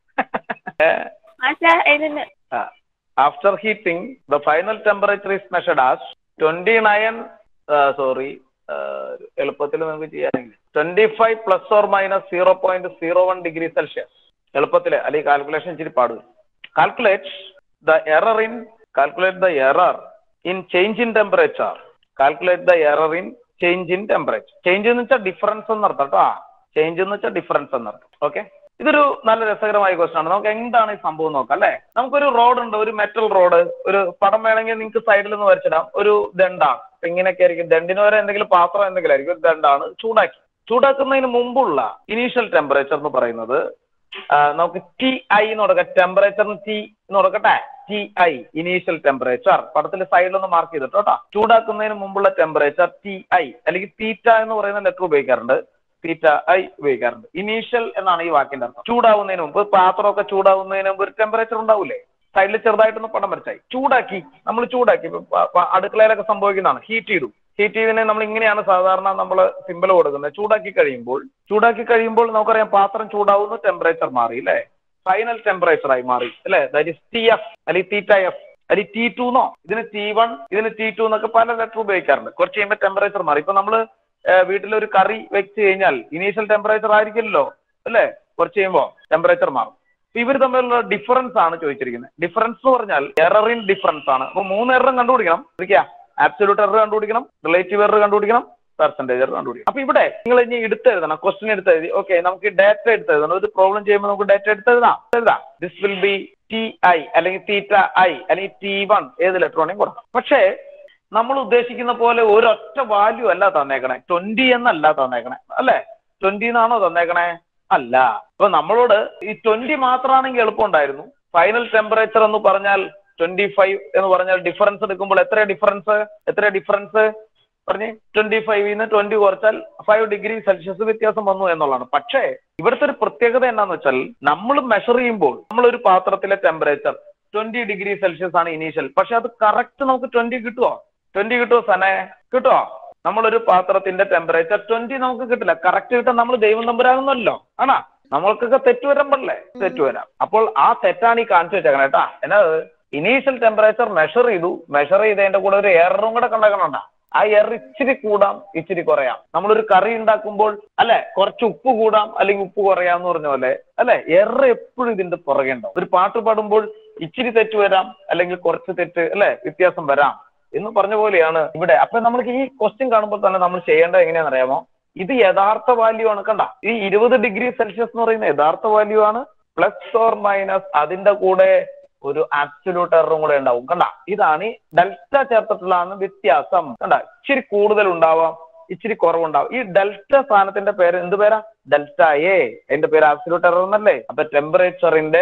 മാഷാ എഴുതുന്നു after heating the final temperature is measured as twenty nine sorry എളുപ്പത്തിൽ നമുക്ക് ചെയ്യാനെങ്കിൽ twenty five plus or minus zero point zero one degree Celsius എളുപ്പത്തിൽ അല്ലെങ്കിൽ കാൽക്കുലേഷൻ ഇച്ചിരി പാടും calculate the error in calculate the error in change in temperature calculate the error in change in temperature change എന്ന് വെച്ചാൽ difference എന്നർത്ഥം കേട്ടോ change എന്ന് വെച്ചാൽ ഡിഫറൻസ് എന്നർത്ഥം ഓക്കെ ഇതൊരു നല്ല രസകരമായ ക്വസ്റ്റൻ ആണ് നമുക്ക് എന്താണ് ഈ സംഭവം നോക്കാം അല്ലെ നമുക്കൊരു റോഡ് ഉണ്ട് ഒരു മെറ്റൽ റോഡ് ഒരു പടം വേണമെങ്കിൽ നിങ്ങൾക്ക് സൈഡിൽ നിന്ന് വരച്ചിടാം ഒരു ദണ്ടാണ് അപ്പൊ ഇങ്ങനെയൊക്കെ ആയിരിക്കും ദണ്ടിന് വരെ എന്തെങ്കിലും പാത്രം എന്തെങ്കിലും ആയിരിക്കും ഒരു ദണ്ടാണ് ചൂടാക്കി ചൂടാക്കുന്നതിന് മുമ്പുള്ള ഇനീഷ്യൽ ടെമ്പറേച്ചർ എന്ന് പറയുന്നത് ആ, നമുക്ക് ടി ഐ എന്ന് കൊടുക്കാം ടെമ്പറേച്ചറിന് ടി എന്ന് കൊടുക്കട്ടെ ടി ഐ ഇനീഷ്യൽ ടെമ്പറേച്ചർ പടത്തിൽ സൈഡിൽ ഒന്ന് മാർക്ക് ചെയ്തിട്ട് കേട്ടോ ചൂടാക്കുന്നതിന് മുമ്പുള്ള ടെമ്പറേച്ചർ ടി ഐ അല്ലെങ്കിൽ തീറ്റ എന്ന് പറയുന്ന ലെറ്റർ ഉപയോഗിക്കാറുണ്ട് തീറ്റ ഐ ഉപയോഗിക്കാറുണ്ട് ഇനീഷ്യൽ എന്നാണ് ഈ വാക്കിന്റെ അർത്ഥം ചൂടാവുന്നതിന് മുമ്പ് പാത്രമൊക്കെ ചൂടാവുന്നതിന് മുമ്പ് ഒരു ടെമ്പറേച്ചർ ഉണ്ടാവൂലേ സൈഡിൽ ചെറുതായിട്ടൊന്ന് പടം വരച്ചായി ചൂടാക്കി നമ്മൾ ചൂടാക്കി ഇപ്പൊ പ- പ- അടുക്കളയിലൊക്കെ സംഭവിക്കുന്നതാണ് ഹീറ്റ് ചെയ്തു ഹീറ്റ് ചെയ്തതിനെ നമ്മൾ ഇങ്ങനെയാണ് സാധാരണ നമ്മൾ സിമ്പിൾ കൊടുക്കുന്നത് ചൂടാക്കി കഴിയുമ്പോൾ ചൂടാക്കി കഴിയുമ്പോൾ നമുക്കറിയാം പാത്രം ചൂടാവുന്നു ടെമ്പറേച്ചർ മാറി അല്ലേ ഫൈനൽ ടെമ്പറേച്ചർ ആയി മാറി അല്ലേ ദാറ്റ് ഇസ് ടി എഫ് അല്ലെങ്കിൽ തീറ്റ എഫ് അല്ലെങ്കിൽ ടി ടു എന്നോ ഇതിന് ടി വൺ ഇതിന് ടി ടു എന്നൊക്കെ പല ലെറ്റർ ഉപയോഗിക്കാറുണ്ട് കുറച്ച് കഴിയുമ്പോൾ ടെമ്പറേച്ചർ മാറി ഇപ്പൊ നമ്മൾ വീട്ടിൽ ഒരു കറി വെച്ച് കഴിഞ്ഞാൽ ഇനീഷ്യൽ ടെമ്പറേച്ചർ ആയിരിക്കില്ലല്ലോ അല്ലേ കുറച്ച് കഴിയുമ്പോൾ ടെമ്പറേച്ചർ മാറും അപ്പൊ ഇവർ തമ്മിലുള്ള ഡിഫറൻസ് ആണ് ചോദിച്ചിരിക്കുന്നത് ഡിഫറൻസ് എന്ന് പറഞ്ഞാൽ എറർ ഇൻ ഡിഫറൻസ് ആണ് അപ്പൊ മൂന്ന് എററും കണ്ടുപിടിക്കണം ഇരിക്കുക ആബ്സൊല്യൂട്ട് എറർ കണ്ടുപിടിക്കണം റിലേറ്റീവ് എറർ കണ്ടുപിടിക്കണം പെർസെന്റേജ് എറർ കണ്ടുപിടിക്കണം അപ്പൊ ഇവിടെ നിങ്ങൾ ഇനി എടുത്തെഴുതണം ക്വസ്റ്റ്യൻ എടുത്തെഴുതി ഓക്കെ നമുക്ക് ഡാറ്റ എടുത്തെഴുതണം ഒരു പ്രോബ്ലം ചെയ്യുമ്പോൾ നമുക്ക് ഡാറ്റ എടുത്തെഴുതാം എഴുതാം this will be T I അല്ലെങ്കിൽ തീറ്റ ഐ അല്ലെങ്കിൽ ടി വൺ ഏത് ലെറ്റർ വേണമെങ്കിൽ കൊടുക്കാം പക്ഷേ നമ്മൾ ഉദ്ദേശിക്കുന്ന പോലെ ഒരൊറ്റ വാല്യൂ അല്ല തന്നേക്കണേ ട്വന്റി എന്നല്ല തന്നേക്കണേ അല്ലേ ട്വന്റി എന്നാണോ തന്നേക്കണേ അല്ല അപ്പൊ നമ്മളോട് ഈ ട്വന്റി മാത്രമാണെങ്കിൽ എളുപ്പമുണ്ടായിരുന്നു ഫൈനൽ ടെമ്പറേച്ചർ എന്ന് പറഞ്ഞാൽ ട്വന്റി ഫൈവ് എന്ന് പറഞ്ഞാൽ ഡിഫറൻസ് എടുക്കുമ്പോൾ എത്ര ഡിഫറൻസ് എത്ര ഡിഫറൻസ് പറഞ്ഞ് ട്വന്റി ഫൈവിന്ന് ട്വന്റി കുറച്ചാൽ ഫൈവ് ഡിഗ്രി സെൽഷ്യസ് വ്യത്യാസം വന്നു എന്നുള്ളതാണ് പക്ഷേ ഇവിടുത്തെ ഒരു പ്രത്യേകത എന്താന്ന് വെച്ചാൽ നമ്മൾ മെഷർ ചെയ്യുമ്പോൾ നമ്മൾ ഒരു പാത്രത്തിലെ ടെമ്പറേച്ചർ ട്വന്റി ഡിഗ്രി സെൽഷ്യസ് ആണ് ഇനീഷ്യൽ പക്ഷെ അത് കറക്റ്റ് നമുക്ക് ട്വന്റി കിട്ടുമോ ട്വന്റി കിട്ടുമോ സനെ കിട്ടുമോ നമ്മളൊരു പാത്രത്തിന്റെ ടെമ്പറേച്ചർ ട്വന്റി നമുക്ക് കിട്ടില്ല കറക്റ്റ് കിട്ടാൻ നമ്മൾ ദൈവം തമ്പുരാകുന്നല്ലോ ആണോ നമ്മൾക്കൊക്കെ തെറ്റ് വരാൻ പാടില്ലേ തെറ്റ് വരാം അപ്പോൾ ആ തെറ്റാണ് ഈ കാണിച്ചു വെച്ചേക്കണേ കേട്ടാ എന്നാ ഇനീഷ്യൽ ടെമ്പറേച്ചർ മെഷർ ചെയ്തു മെഷർ ചെയ്തതിന്റെ കൂടെ ഒരു എററും കൂടെ കണ്ടേക്കണണ്ട ആ എറർ ഇച്ചിരി കൂടാം ഇച്ചിരി കുറയാം നമ്മളൊരു കറി ഉണ്ടാക്കുമ്പോൾ അല്ലെ കുറച്ച് ഉപ്പ് കൂടാം അല്ലെങ്കിൽ ഉപ്പ് കുറയാം എന്ന് പറഞ്ഞ പോലെ അല്ലെ എറർ എപ്പോഴും ഇതിന്റെ പുറകെ ഉണ്ടാവും ഒരു പാട്ട് പാടുമ്പോൾ ഇച്ചിരി തെറ്റ് വരാം അല്ലെങ്കിൽ കുറച്ച് തെറ്റ് അല്ലെ വ്യത്യാസം വരാം എന്ന് പറഞ്ഞ പോലെയാണ് ഇവിടെ അപ്പൊ നമ്മൾക്ക് ഈ ക്വസ്റ്റ്യൻ കാണുമ്പോൾ തന്നെ നമ്മൾ ചെയ്യേണ്ടത് എങ്ങനെയാണെന്ന് അറിയാമോ ഇത് യഥാർത്ഥ വാല്യൂ ആണ് കണ്ട ഈ ഇരുപത് ഡിഗ്രി സെൽഷ്യസ് എന്ന് പറയുന്ന യഥാർത്ഥ വാല്യൂ ആണ് പ്ലസ് ഓർ മൈനസ് അതിന്റെ കൂടെ ഒരു ആബ്സൊല്യൂട്ട് എററും കൂടെ ഉണ്ടാവും കണ്ട ഇതാണ് ഈ ഡെൽറ്റ ചേർത്തിട്ടുള്ളതാണ് വ്യത്യാസം കണ്ട ഇച്ചിരി കൂടുതൽ ഉണ്ടാവാം ഇച്ചിരി കുറവുണ്ടാവും ഈ ഡെൽറ്റ സാധനത്തിന്റെ പേര് എന്ത് പേരാ ഡെൽറ്റ എ അതിന്റെ പേര് ആബ്സൊല്യൂട്ട് എറർ എന്നല്ലേ അപ്പൊ ടെമ്പറേച്ചറിന്റെ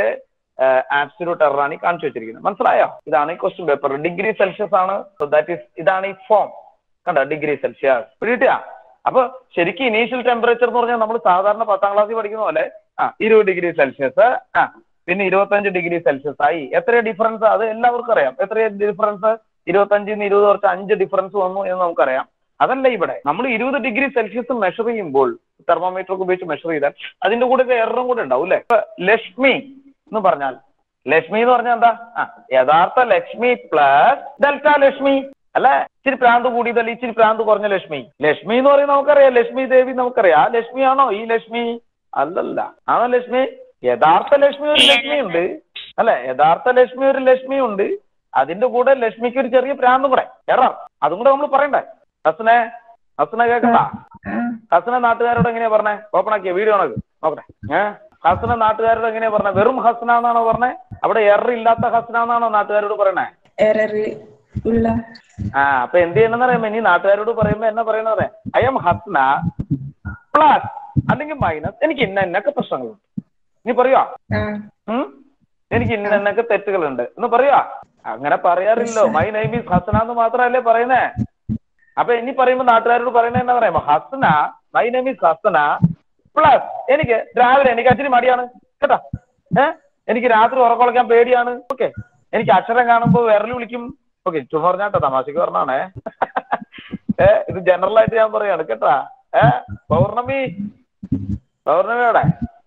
ആബ്സല്യൂട്ട് എറർ ആണ് ഈ കാണിച്ചു വെച്ചിരിക്കുന്നത് മനസ്സിലായോ ഇതാണ് ഈ ക്വസ്റ്റ്യൻ പേപ്പർ ഡിഗ്രി സെൽഷ്യസ് ആണ് ദാറ്റ് ഈസ് ഇതാണ് ഈ ഫോം കണ്ടോ ഡിഗ്രി സെൽഷ്യസ് പിടികിട്ടിയാ അപ്പൊ ശരിക്കും ഇനീഷ്യൽ ടെമ്പറേച്ചർ എന്ന് പറഞ്ഞാൽ നമ്മൾ സാധാരണ പത്താം ക്ലാസ്സിൽ പഠിക്കുന്ന പോലെ ആ ഇരുപത് ഡിഗ്രി സെൽഷ്യസ് ആ പിന്നെ ഇരുപത്തഞ്ച് ഡിഗ്രി സെൽഷ്യസ് ആയി എത്ര ഡിഫറൻസ് അത് എല്ലാവർക്കും അറിയാം എത്ര ഡിഫറൻസ് ഇരുപത്തഞ്ചിൽ നിന്ന് ഇരുപത് കുറച്ച് അഞ്ച് ഡിഫറൻസ് വന്നു എന്ന് നമുക്കറിയാം അതല്ല ഇവിടെ നമ്മൾ ഇരുപത് ഡിഗ്രി സെൽഷ്യസ് മെഷർ ചെയ്യുമ്പോൾ തെർമോമീറ്റർ ഒക്കെ ഉപയോഗിച്ച് മെഷർ ചെയ്താൽ അതിന്റെ കൂടെ എററും കൂടെ ഉണ്ടാവും അല്ലെ ലക്ഷ്മി എന്ന് പറഞ്ഞാൽ ലക്ഷ്മി എന്ന് പറഞ്ഞാൽ എന്താ ആ യഥാർത്ഥ ലക്ഷ്മി പ്ലസ് ഡെൽറ്റ ലക്ഷ്മി അല്ല ഇച്ചിരി പ്രാന്ത് കൂടിയതല്ല ഇച്ചിരി പ്രാന്ത് കുറഞ്ഞ ലക്ഷ്മി ലക്ഷ്മി എന്ന് പറയുന്നത് നമുക്കറിയാം ലക്ഷ്മി ദേവി നമുക്കറിയാം ആ ലക്ഷ്മി ആണോ ഈ ലക്ഷ്മി അല്ലല്ല ആണോ ലക്ഷ്മി യഥാർത്ഥ ലക്ഷ്മി ഒരു ലക്ഷ്മി ഉണ്ട് അല്ലെ യഥാർത്ഥ ലക്ഷ്മി ഒരു ലക്ഷ്മി ഉണ്ട് അതിന്റെ കൂടെ ലക്ഷ്മിക്ക് ഒരു ചെറിയ പ്രാന്തും കൂടെ എറർ അതും കൂടെ നമ്മൾ പറയണ്ടേ ഹസനെ ഹസനെ കേക്കണ്ട ഹസനെ നാട്ടുകാരോട് എങ്ങനെയാ പറഞ്ഞേ ഓപ്പൺ ആക്കിയ വീഡിയോ ആണ് നോക്കട്ടെ ഏഹ് ഹസന നാട്ടുകാരോട് എങ്ങനെയാ പറഞ്ഞേ വെറും ഹസന എന്നാണോ പറഞ്ഞേ അവിടെ എറർ ഇല്ലാത്ത ഹസന എന്നാണോ നാട്ടുകാരോട് പറയണേ എറർ ഉള്ള ആ അപ്പൊ എന്ത് ചെയ്യണമെന്ന് അറിയാമോ ഇനി നാട്ടുകാരോട് പറയുമ്പോ എന്നാ പറയണത് ഐ എം ഹസ്ന പ്ലസ് അല്ലെങ്കിൽ മൈനസ് എനിക്ക് ഇന്ന എന്നൊക്കെ പ്രശ്നങ്ങളുണ്ട് നീ പറയുവാ ഉം? എനിക്ക് ഇന്ന എന്നൊക്കെ തെറ്റുകളുണ്ട് എന്ന് പറയുവാ അങ്ങനെ പറയാറില്ലോ മൈ നെയിം ഈസ് ഹസന എന്ന് മാത്രമല്ലേ പറയുന്നേ അപ്പൊ ഇനി പറയുമ്പോ നാട്ടുകാരോട് പറയുന്നത് എന്നാ പറയുമ്പോ Hasana my name is Hasana plus എനിക്ക് രാവിലെ എനിക്ക് അച്ഛന് മടിയാണ് കേട്ടോ ഏഹ് എനിക്ക് രാത്രി ഉറക്കൊളക്കാൻ പേടിയാണ് ഓക്കെ എനിക്ക് അക്ഷരം കാണുമ്പോ വിരൽ വിളിക്കും ഓക്കെ ചുമ്മാ പറഞ്ഞാട്ടോ തമാശക്ക് പറഞ്ഞാണേ ഏ ഇത് ജനറൽ ആയിട്ട് ഞാൻ പറയാണ് കേട്ടാ ഏ പൗർണമി പൗർണമിയോടെ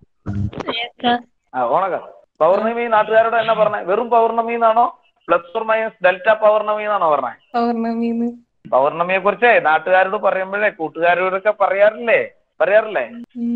ആ ഓണക്ക പൗർണമി നാട്ടുകാരോട് എന്നാ പറഞ്ഞേ വെറും പൗർണമി എന്നാണോ plus or minus delta Pournami എന്നാണോ പറഞ്ഞേ പൗർണമിന്ന് പൗർണമിയെ കുറിച്ച് നാട്ടുകാരോട് പറയുമ്പോഴേ കൂട്ടുകാരോടൊക്കെ പറയാറില്ലേ പറയാറില്ലേ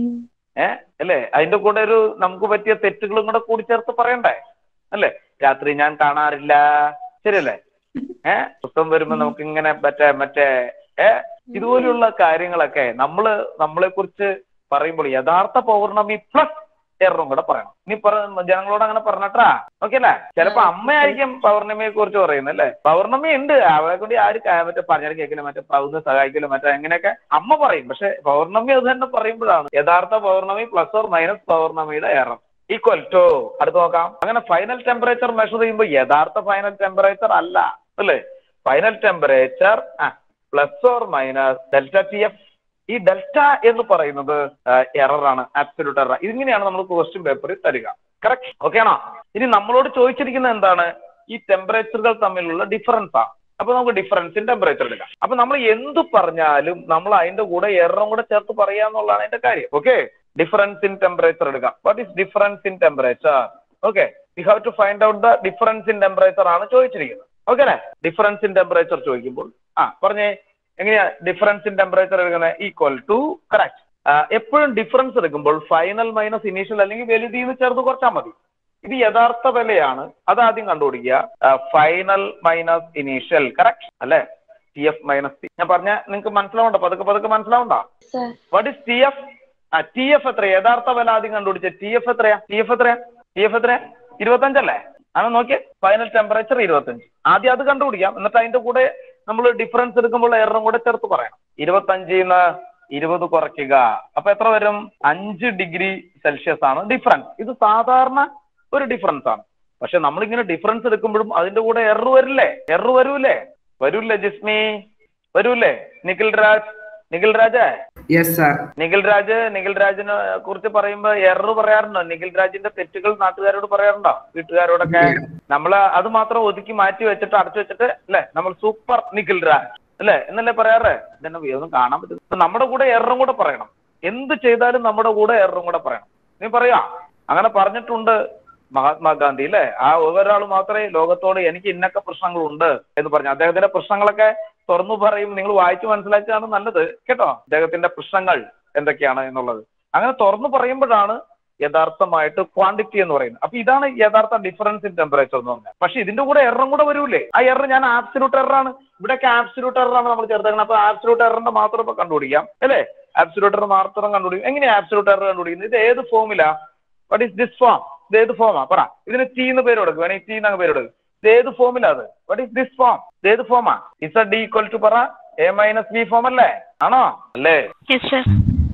ഏ അല്ലേ അതിന്റെ കൂടെ ഒരു നമുക്ക് പറ്റിയ തെറ്റുകളും കൂടെ കൂടി ചേർത്ത് പറയണ്ടേ അല്ലേ രാത്രി ഞാൻ കാണാറില്ല ശരിയല്ലേ ഏ പുസ്തകം വരുമ്പോ നമുക്ക് ഇങ്ങനെ മറ്റേ മറ്റേ ഏ ഇതുപോലുള്ള കാര്യങ്ങളൊക്കെ നമ്മള് നമ്മളെ കുറിച്ച് പറയുമ്പോൾ യഥാർത്ഥ പൗർണമി പ്ലസ് എററും കൂടെ പറയണം നീ പറ ജനങ്ങളോട് അങ്ങനെ പറഞ്ഞിട്ടാ ഓക്കെ അല്ലേ ചിലപ്പോ അമ്മയായിരിക്കും പൗർണമിയെ കുറിച്ച് പറയുന്നത് അല്ലേ പൗർണമി ഉണ്ട് അവളെ കൊണ്ട് ആര് ക- മറ്റേ പറഞ്ഞാൽ കേൾക്കില്ല മറ്റേ പൗർണ്ണ സഹായിക്കില്ല മറ്റേ എങ്ങനെയൊക്കെ അമ്മ പറയും പക്ഷെ പൗർണമി അത് തന്നെ പറയുമ്പോഴാണ് യഥാർത്ഥ പൗർണമി പ്ലസ് ഓർ മൈനസ് പൗർണമിയുടെ എറർ ഈക്വൽ ടു അടുത്ത് നോക്കാം അങ്ങനെ ഫൈനൽ ടെമ്പറേച്ചർ മെഷർ ചെയ്യുമ്പോൾ യഥാർത്ഥ ഫൈനൽ ടെമ്പറേച്ചർ അല്ല അല്ലേ final temperature plus or minus delta T F ഈ ഡെൽറ്റ എന്ന് പറയുന്നത് എറർ ആണ് ആബ്സല്യൂട്ട് എറർ ഇതിങ്ങനെയാണ് നമ്മൾ ക്വസ്റ്റ്യൻ പേപ്പറിൽ തരിക കറക്റ്റ് ഓക്കെ ആണോ ഇനി നമ്മളോട് ചോദിച്ചിരിക്കുന്നത് എന്താണ് ഈ ടെമ്പറേച്ചറുകൾ തമ്മിലുള്ള ഡിഫറൻസ് ആണ് അപ്പൊ നമുക്ക് ഡിഫറൻസ് ഇൻ ടെമ്പറേച്ചർ എടുക്കാം അപ്പൊ നമ്മൾ എന്ത് പറഞ്ഞാലും നമ്മൾ അതിന്റെ കൂടെ എററും കൂടെ ചേർത്ത് പറയാന്നുള്ളതാണ് അതിന്റെ കാര്യം ഓക്കെ ഡിഫറൻസ് ഇൻ ടെമ്പറേച്ചർ എടുക്കാം what is difference in temperature okay we have to find out the difference in temperature ആണ് ചോദിച്ചിരിക്കുന്നത് ഓക്കെ അല്ലേ ഡിഫറൻസ് ഇൻ ടെമ്പറേച്ചർ ചോദിക്കുമ്പോൾ ആ പറഞ്ഞേ എങ്ങനെയാ ഡിഫറൻസ് ഇൻ ടെമ്പറേച്ചർ എടുക്കുന്നത് ഈക്വൽ ടു കറക്റ്റ് എപ്പോഴും ഡിഫറൻസ് എടുക്കുമ്പോൾ ഫൈനൽ മൈനസ് ഇനീഷ്യൽ അല്ലെങ്കിൽ വലുതീന്ന് ചേർത്ത് കുറച്ചാൽ മതി ഇത് യഥാർത്ഥ വിലയാണ് അത് ആദ്യം കണ്ടുപിടിക്കുക ഫൈനൽ മൈനസ് ഇനീഷ്യൽ കറക്റ്റ് അല്ലേ ടി എഫ് മൈനസ് ടി ഞാൻ പറഞ്ഞ നിങ്ങൾക്ക് മനസ്സിലാവണ്ടോ പതുക്കെ പതുക്കെ മനസ്സിലാവണ്ടോ വാട്ട് ഇസ് ടി എഫ് ആ ടി എഫ് എത്രയാ യഥാർത്ഥ വില ആദ്യം കണ്ടുപിടിച്ച ടി എഫ് എത്രയാ ടി എഫ് എത്രയാ ടി എഫ് എത്രയാ ഇരുപത്തഞ്ചല്ലേ ആണ് നോക്കിയേ ഫൈനൽ ടെമ്പറേച്ചർ ഇരുപത്തഞ്ച് ആദ്യം അത് കണ്ടുപിടിക്കാം എന്നിട്ട് അതിന്റെ കൂടെ നമ്മൾ ഡിഫറൻസ് എടുക്കുമ്പോൾ എററും കൂടെ ചേർത്ത് പറയണം ഇരുപത്തഞ്ചിന്ന് ഇരുപത് കുറയ്ക്കുക അപ്പൊ എത്ര വരും അഞ്ച് ഡിഗ്രി സെൽഷ്യസ് ആണ് ഡിഫറൻസ് ഇത് സാധാരണ ഒരു ഡിഫറൻസ് ആണ് പക്ഷെ നമ്മളിങ്ങനെ ഡിഫറൻസ് എടുക്കുമ്പോഴും അതിന്റെ കൂടെ എറർ വരില്ലേ എറർ വരൂലേ വരൂല്ലേ ജിസ്മി വരൂല്ലേ നിഖിൽ രാജ് നിഖിൽ രാജേ യെസ് സാർ നിഖിൽ രാജ് നിഖിൽ രാജിനെ കുറിച്ച് പറയുമ്പോ എറർ പറയാറുണ്ടോ നിഖിൽ രാജിന്റെ തെറ്റുകൾ നാട്ടുകാരോട് പറയാറുണ്ടോ വീട്ടുകാരോടൊക്കെ നമ്മൾ അത് മാത്രം ഒതുക്കി മാറ്റി വെച്ചിട്ട് അടച്ചു വെച്ചിട്ട് അല്ലെ നമ്മൾ സൂപ്പർ നിഖിൽ രാജ് അല്ലെ എന്നല്ലേ പറയാറ് ഇതന്നെ ഒന്നും കാണാൻ പറ്റും ഇപ്പൊ നമ്മുടെ കൂടെ എററും കൂടെ പറയണം എന്ത് ചെയ്താലും നമ്മുടെ കൂടെ എററും കൂടെ പറയണം നീ പറയാ അങ്ങനെ പറഞ്ഞിട്ടുണ്ട് മഹാത്മാഗാന്ധി അല്ലെ ആ ഒരാൾ മാത്രമേ ലോകത്തോട് എനിക്ക് ഇന്നൊക്കെ പ്രശ്നങ്ങളുണ്ട് എന്ന് പറഞ്ഞു അദ്ദേഹത്തിന്റെ പ്രശ്നങ്ങളൊക്കെ തുറന്നു പറയും നിങ്ങൾ വായിച്ചു മനസ്സിലാക്കിയാണ് നല്ലത് കേട്ടോ അദ്ദേഹത്തിന്റെ പ്രശ്നങ്ങൾ എന്തൊക്കെയാണ് എന്നുള്ളത് അങ്ങനെ തുറന്നു പറയുമ്പോഴാണ് യഥാർത്ഥമായിട്ട് ക്വാണ്ടിറ്റി എന്ന് പറയുന്നത് അപ്പൊ ഇതാണ് യഥാർത്ഥ ഡിഫറൻസ് ഇൻ ടെമ്പറേച്ചർ എന്ന് പറഞ്ഞാൽ പക്ഷെ ഇതിന്റെ കൂടെ എററും കൂടെ വരൂലേ ആ എറർ ഞാൻ ആബ്സലൂട്ട് എററാണ് ഇവിടെയൊക്കെ ആബ്സലൂട്ട് എററാണ് നമ്മൾ ചേർത്തേക്കുന്നത് അപ്പൊ ആബ്സലൂട്ട് എററിന്റെ മാത്രം ഇപ്പൊ കണ്ടുപിടിക്കാം അല്ലേ ആബ്സലൂട്ട് എറർ മാത്രം കണ്ടുപിടിക്കും എങ്ങനെയാ ആബ്സലൂട്ട് എറർ കണ്ടുപിടിക്കുന്നത് ഇത് ഏത് ഫോമിലാ വാട്ട് ഈസ് ദിസ് ഫോം ഇത് ഏത് ഫോമാ പറ ഇതിന് ടി എന്ന് പേര് കൊടുക്കും വേണമെങ്കിൽ ടി എന്നങ്ങ് പേര് കൊടുക്കും ഇത് ഏത് ഫോമിലാ അത് വാട്ട് ഈസ് ദിസ് ഫോം ഇത് ഏത് ഫോമാ ഇസ് ഡി ഈക്വൽ ടു പറ എ മൈനസ് ബി ഫോം അല്ലേ ആണോ അല്ലേ യെസ് സർ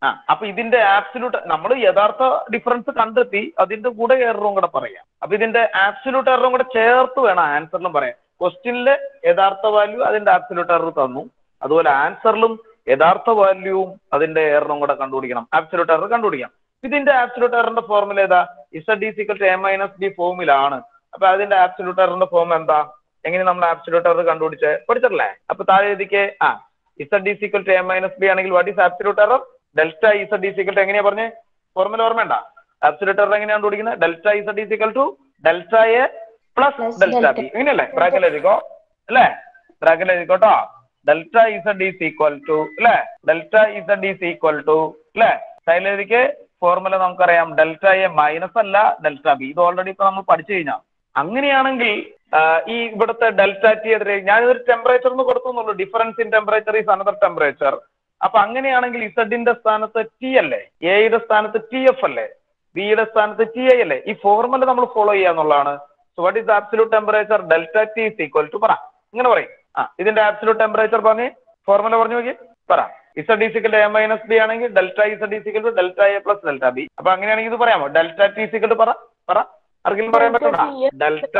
ആ അപ്പൊ ഇതിന്റെ ആബ്സല്യൂട്ട് നമ്മൾ യഥാർത്ഥ ഡിഫറൻസ് കണ്ടെത്തി അതിന്റെ കൂടെ എററും കൂടെ പറയാം അപ്പൊ ഇതിന്റെ ആബ്സല്യൂട്ട് എററും കൂടെ ചേർത്ത് വേണം ആൻസറിലും പറയാം ക്വസ്റ്റ്യനിലെ യഥാർത്ഥ വാല്യൂ അതിന്റെ ആബ്സല്യൂട്ട് എറർ തന്നു അതുപോലെ ആൻസറിലും യഥാർത്ഥ വാല്യൂവും അതിന്റെ എററും കൂടെ കണ്ടുപിടിക്കണം ആബ്സല്യൂട്ട് എറർ കണ്ടുപിടിക്കണം ഇതിന്റെ ആബ്സല്യൂട്ട് എററിന്റെ ഫോർമുല ഏതാ Z is equal to A minus B ഫോമിലാണ് അപ്പൊ അതിന്റെ ആബ്സല്യൂട്ട് എററിന്റെ ഫോം എന്താ എങ്ങനെ നമ്മൾ ആബ്സല്യൂട്ട് എറർ കണ്ടുപിടിച്ച് പഠിച്ചിട്ടില്ലേ അപ്പൊ താഴെ എഴുതിക്ക് ആ Z is equal to A minus B ആണെങ്കിൽ what is absolute error delta Z is equal to എങ്ങനെയാ പറഞ്ഞേ ഫോർമുല ഓർമ്മയുണ്ട ആബ്സല്യൂട്ട് എറർ എങ്ങനെയാണ് കണ്ടുപിടിക്കുന്നത് delta Z is equal to delta A plus Plus delta delta. B ഇങ്ങനെയല്ലേ ബ്രാക്കറ്റിൽ എഴുതിക്കോ അല്ലേ ബ്രാക്കറ്റിൽ എഴുതിക്കോട്ടോ delta Z is equal to അല്ലേ delta Z is equal to അല്ലേ സൈഡിലേക്ക് ഫോർമുല നമുക്കറിയാം ഡെൽറ്റ എ മൈനസ് അല്ല ഡെൽറ്റ ബി ഇത് ഓൾറെഡി ഇപ്പൊ നമ്മൾ പഠിച്ചു കഴിഞ്ഞാൽ അങ്ങനെയാണെങ്കിൽ ആ, ഈ ഇവിടുത്തെ ഡെൽറ്റ ടി എതിരെ ഞാനിതൊരു ടെമ്പറേച്ചർ എന്ന് കൊടുത്തു എന്നുള്ളൂ difference in temperature is another temperature അപ്പൊ അങ്ങനെയാണെങ്കിൽ ഇസഡിന്റെ സ്ഥാനത്ത് ടി അല്ലേ എയുടെ സ്ഥാനത്ത് ടി എഫ് അല്ലേ ബിയുടെ സ്ഥാനത്ത് ടി ഐ അല്ലേ ഈ ഫോർമുല നമ്മൾ ഫോളോ ചെയ്യാന്നുള്ളതാണ് so what is absolute temperature delta T is equal to പറ ഇങ്ങനെ പറയും ആ ഇതിന്റെ ആബ്സലൂട്ട് ടെമ്പറേച്ചർ പറഞ്ഞ് ഫോർമുല പറഞ്ഞു നോക്കി പറ Z is equal A minus B ആണെങ്കിൽ delta Z is equal to delta A plus delta B അപ്പൊ അങ്ങനെയാണെങ്കിൽ ഇത് പറയാമോ ഡെൽറ്റ ടി ഈസിക്കൽ ടു പറ പറ ആർക്കെങ്കിലും പറയാൻ പറ്റണ്ട ഡെൽറ്റ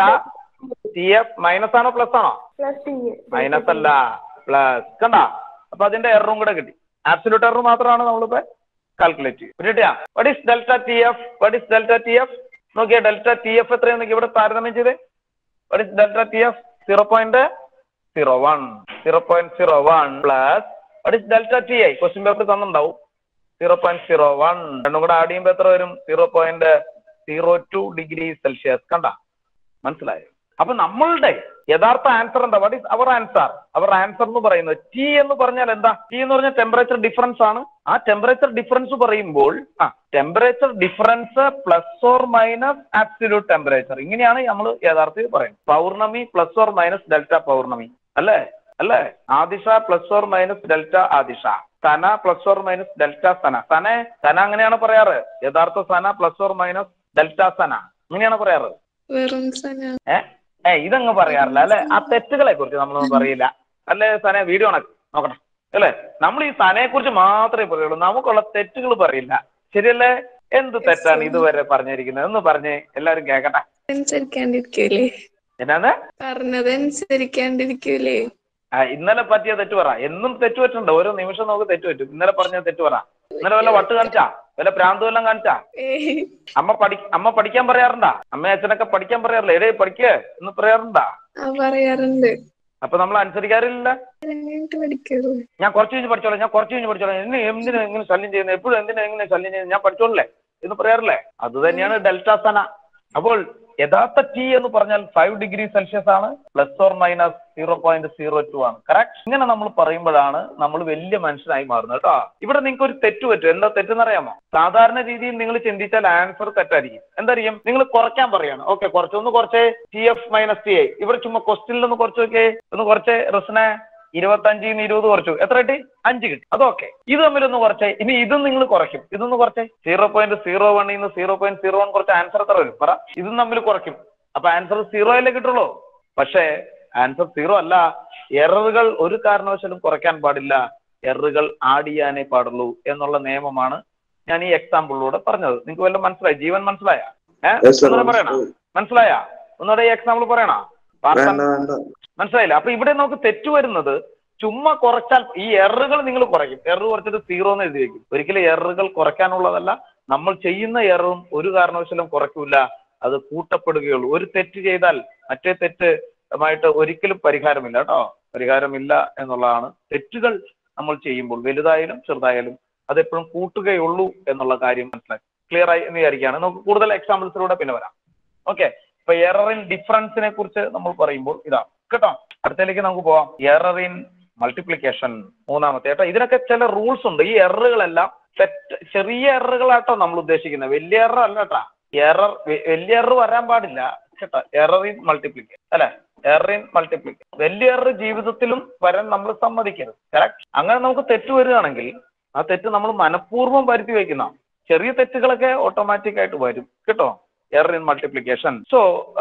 ടി എഫ് മൈനസ് ആണോ പ്ലസ് ആണോ പ്ലസ് ടി മൈനസ് അല്ല പ്ലസ് കണ്ട അപ്പൊ അതിന്റെ എററും കൂടെ കിട്ടി ആബ്സല്യൂട്ട് എറർ മാത്രമാണ് നമ്മളിപ്പോ കാൽക്കുലേറ്റ് ചെയ്യും കിട്ടിയാ what is delta T F what is delta T F നോക്കിയാ ഡെൽറ്റ ടി എഫ് എത്രയാണെന്ന് ഇവിടെ താരതമ്യം ചെയ്തേ what is delta T F zero point zero one zero point zero one plus what is delta T I question paper തന്നിട്ടുണ്ടാവും zero point zero one രണ്ടും കൂടെ add ചെയ്യുമ്പോൾ എത്ര വരും zero point zero two degree Celsius കണ്ട മനസ്സിലായോ അപ്പൊ നമ്മളുടെ യഥാർത്ഥ ആൻസർ എന്താ what is our answer our answer എന്ന് പറയുന്നത് ടി എന്ന് പറഞ്ഞാൽ എന്താ ടി എന്ന് പറഞ്ഞാൽ ടെമ്പറേച്ചർ ഡിഫറൻസ് ആണ് ആ ടെമ്പറേച്ചർ ഡിഫറൻസ് പറയുമ്പോൾ ആ temperature difference plus or minus absolute temperature ഇങ്ങനെയാണ് നമ്മൾ യഥാർത്ഥത്തിൽ പറയുന്നത് Pournami plus or minus delta Pournami അല്ലേ അല്ലേ Adisha plus or minus delta Adisha Sana plus or minus delta Sana Sana Sana അങ്ങനെയാണ് പറയാറ് യഥാർത്ഥ Sana plus or minus delta Sana അങ്ങനെയാണ് പറയാറ് വെറും സന ഏ ഏ ഇതങ്ങ് പറയാറില്ല അല്ലെ ആ തെറ്റുകളെ കുറിച്ച് നമ്മളൊന്നും പറയില്ല അല്ലേ സനെ വീഡിയോ ആണ് നോക്കട്ടെ അല്ലേ നമ്മൾ ഈ സനയെ കുറിച്ച് മാത്രമേ പറയുള്ളൂ നമുക്കുള്ള തെറ്റുകൾ പറയില്ല ശരിയല്ലേ എന്ത് തെറ്റാണ് ഇതുവരെ പറഞ്ഞിരിക്കുന്നത് എന്ന് പറഞ്ഞ് എല്ലാവരും കേക്കട്ടെ അനുസരിക്കാണ്ടിരിക്കൂലേ എന്നാന്ന് പറഞ്ഞത് അനുസരിക്കാണ്ടിരിക്കൂലേ ആ, ഇന്നലെ പറ്റിയ തെറ്റ് പറ എന്നും തെറ്റ് പറ്റുന്നുണ്ട് ഓരോ നിമിഷം നമുക്ക് തെറ്റ് പറ്റും ഇന്നലെ പറഞ്ഞ തെറ്റ് പറ ഇന്നലെ വല്ല വട്ട് കാണിച്ചാ വല്ല പ്രാന്ത് വല്ലതും കാണിച്ചാ ഏയ് അമ്മ പഠി അമ്മ പഠിക്കാൻ പറയാറുണ്ടാ അമ്മ അച്ഛനൊക്കെ പഠിക്കാൻ പറയാറില്ല എടേ പഠിക്കേ എന്ന് പറയാറുണ്ടാ ആ പറയാറുണ്ട് അപ്പൊ നമ്മൾ അനുസരിക്കാറില്ല കഴിഞ്ഞിട്ട് പഠിക്കുള്ളൂ ഞാൻ കുറച്ച് കഴിഞ്ഞ് പഠിച്ചോളാം ഞാൻ കുറച്ച് കഴിഞ്ഞ് പഠിച്ചോളാം എന്നെ എന്തിനാ ഇങ്ങനെ ശല്യം ചെയ്യുന്നത് എപ്പോഴും എന്തിനാ ഇങ്ങനെ ശല്യം ചെയ്യുന്നത് ഞാൻ പഠിച്ചോളേ എന്ന് പറയാറില്ലേ അത് തന്നെയാണ് ഡെൽറ്റ സന അപ്പോൾ യഥാർത്ഥ ടി എന്ന് പറഞ്ഞാൽ ഫൈവ് ഡിഗ്രി സെൽഷ്യസ് ആണ് plus or minus zero point zero two ആണ് കറക്റ്റ് ഇങ്ങനെ നമ്മൾ പറയുമ്പോഴാണ് നമ്മൾ വലിയ മനുഷ്യനായി മാറുന്നത് കേട്ടോ ഇവിടെ നിങ്ങൾക്ക് ഒരു തെറ്റ് പറ്റും എന്താ തെറ്റെന്ന് അറിയാമോ സാധാരണ രീതിയിൽ നിങ്ങൾ ചിന്തിച്ചാൽ ആൻസർ തെറ്റായിരിക്കും എന്തായിരിക്കും നിങ്ങൾ കുറയ്ക്കാൻ പറയാണ് ഓക്കെ കുറച്ചൊന്ന് കുറച്ചേ T F minus T I ഇവിടെ ചുമ്മാ ക്വസ്റ്റിനിൽ ഒന്ന് കുറച്ച് നോക്കിയേ ഒന്ന് കുറച്ച് റിസ്നെ ഇരുപത്തഞ്ചിൽ നിന്ന് ഇരുപത് കുറച്ചു എത്ര കിട്ടി അഞ്ച് കിട്ടി അതൊക്കെ ഇത് തമ്മിലൊന്ന് കുറച്ചേ ഇനി ഇതും നിങ്ങൾ കുറയ്ക്കും ഇതൊന്ന് കുറച്ചേ സീറോ പോയിന്റ് സീറോ വണ്ണിൽ നിന്ന് സീറോ പോയിന്റ് സീറോ വൺ കുറച്ച് ആൻസർ എത്ര വരും പറ ഇതും തമ്മിൽ കുറയ്ക്കും അപ്പൊ ആൻസർ സീറോ അല്ലേ കിട്ടുള്ളൂ പക്ഷേ ആൻസർ സീറോ അല്ല എററുകൾ ഒരു കാരണവശാലും കുറയ്ക്കാൻ പാടില്ല എററുകൾ ആഡ് ചെയ്യാനേ പാടുള്ളൂ എന്നുള്ള നിയമമാണ് ഞാൻ ഈ എക്സാമ്പിളിലൂടെ പറഞ്ഞത് നിങ്ങൾക്ക് വല്ലതും മനസ്സിലായി ജീവൻ മനസ്സിലായ ഏഹ് Yes, sir. ഒന്നുകൂടെ പറയണ മനസ്സിലായ ഒന്നുകൂടെ ഈ എക്സാമ്പിൾ പറയണ വേണ്ട വേണ്ട മനസ്സിലായില്ല അപ്പൊ ഇവിടെ നമുക്ക് തെറ്റ് വരുന്നത് ചുമ്മാ കുറച്ചാൽ ഈ എററുകൾ നിങ്ങൾ കുറയ്ക്കും എറർ കുറച്ചിട്ട് സീറോ എന്ന് എഴുതി വെക്കും ഒരിക്കലും എററുകൾ കുറയ്ക്കാനുള്ളതല്ല നമ്മൾ ചെയ്യുന്ന എററും ഒരു കാരണവശാലും കുറയ്ക്കൂല അത് കൂട്ടപ്പെടുകയുള്ളൂ ഒരു തെറ്റ് ചെയ്താൽ മറ്റേ തെറ്റുമായിട്ട് ഒരിക്കലും പരിഹാരമില്ല കേട്ടോ പരിഹാരമില്ല എന്നുള്ളതാണ് തെറ്റുകൾ നമ്മൾ ചെയ്യുമ്പോൾ വലുതായാലും ചെറുതായാലും അത് എപ്പോഴും കൂട്ടുകയുള്ളൂ എന്നുള്ള കാര്യം മനസ്സിലാക്കി ക്ലിയർ ആയി എന്ന് വിചാരിക്കുകയാണ് നമുക്ക് കൂടുതൽ എക്സാമ്പിൾസിലൂടെ പിന്നെ വരാം ഓക്കെ ഇപ്പൊ എറർ ഇൻ ഡിഫറൻസിനെ കുറിച്ച് നമ്മൾ പറയുമ്പോൾ ഇതാണ് കേട്ടോ അടുത്തതിലേക്ക് നമുക്ക് പോവാം എറർ ഇൻ മൾട്ടിപ്ലിക്കേഷൻ മൂന്നാമത്തെ കേട്ടോ ഇതിനൊക്കെ ചില റൂൾസ് ഉണ്ട് ഈ എററുകളെല്ലാം തെറ്റ് ചെറിയ എററുകളാട്ടോ നമ്മൾ ഉദ്ദേശിക്കുന്നത് വലിയ എറർ അല്ല കേട്ടാ എറർ വലിയ എറർ വരാൻ പാടില്ല കേട്ടോ എറർ ഇൻ മൾട്ടിപ്ലിക്കേഷൻ അല്ലെ എറർ ഇൻ മൾട്ടിപ്ലിക്കേഷൻ വലിയ എറർ ജീവിതത്തിലും വരാൻ നമ്മൾ സമ്മതിക്കരുത് കറക്റ്റ് അങ്ങനെ നമുക്ക് തെറ്റ് വരികയാണെങ്കിൽ ആ തെറ്റ് നമ്മൾ മനഃപൂർവ്വം വരുത്തി വെക്കുന്ന ചെറിയ തെറ്റുകളൊക്കെ ഓട്ടോമാറ്റിക് ആയിട്ട് വരും കേട്ടോ error in multiplication so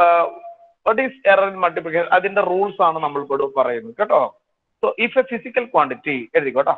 what is error in multiplication അതിന്റെ റൂൾസ് ആണ് നമ്മൾ ഇവിടെ പറയുന്നത് കേട്ടോ so if a physical quantity എഴുതിക്കോട്ടോ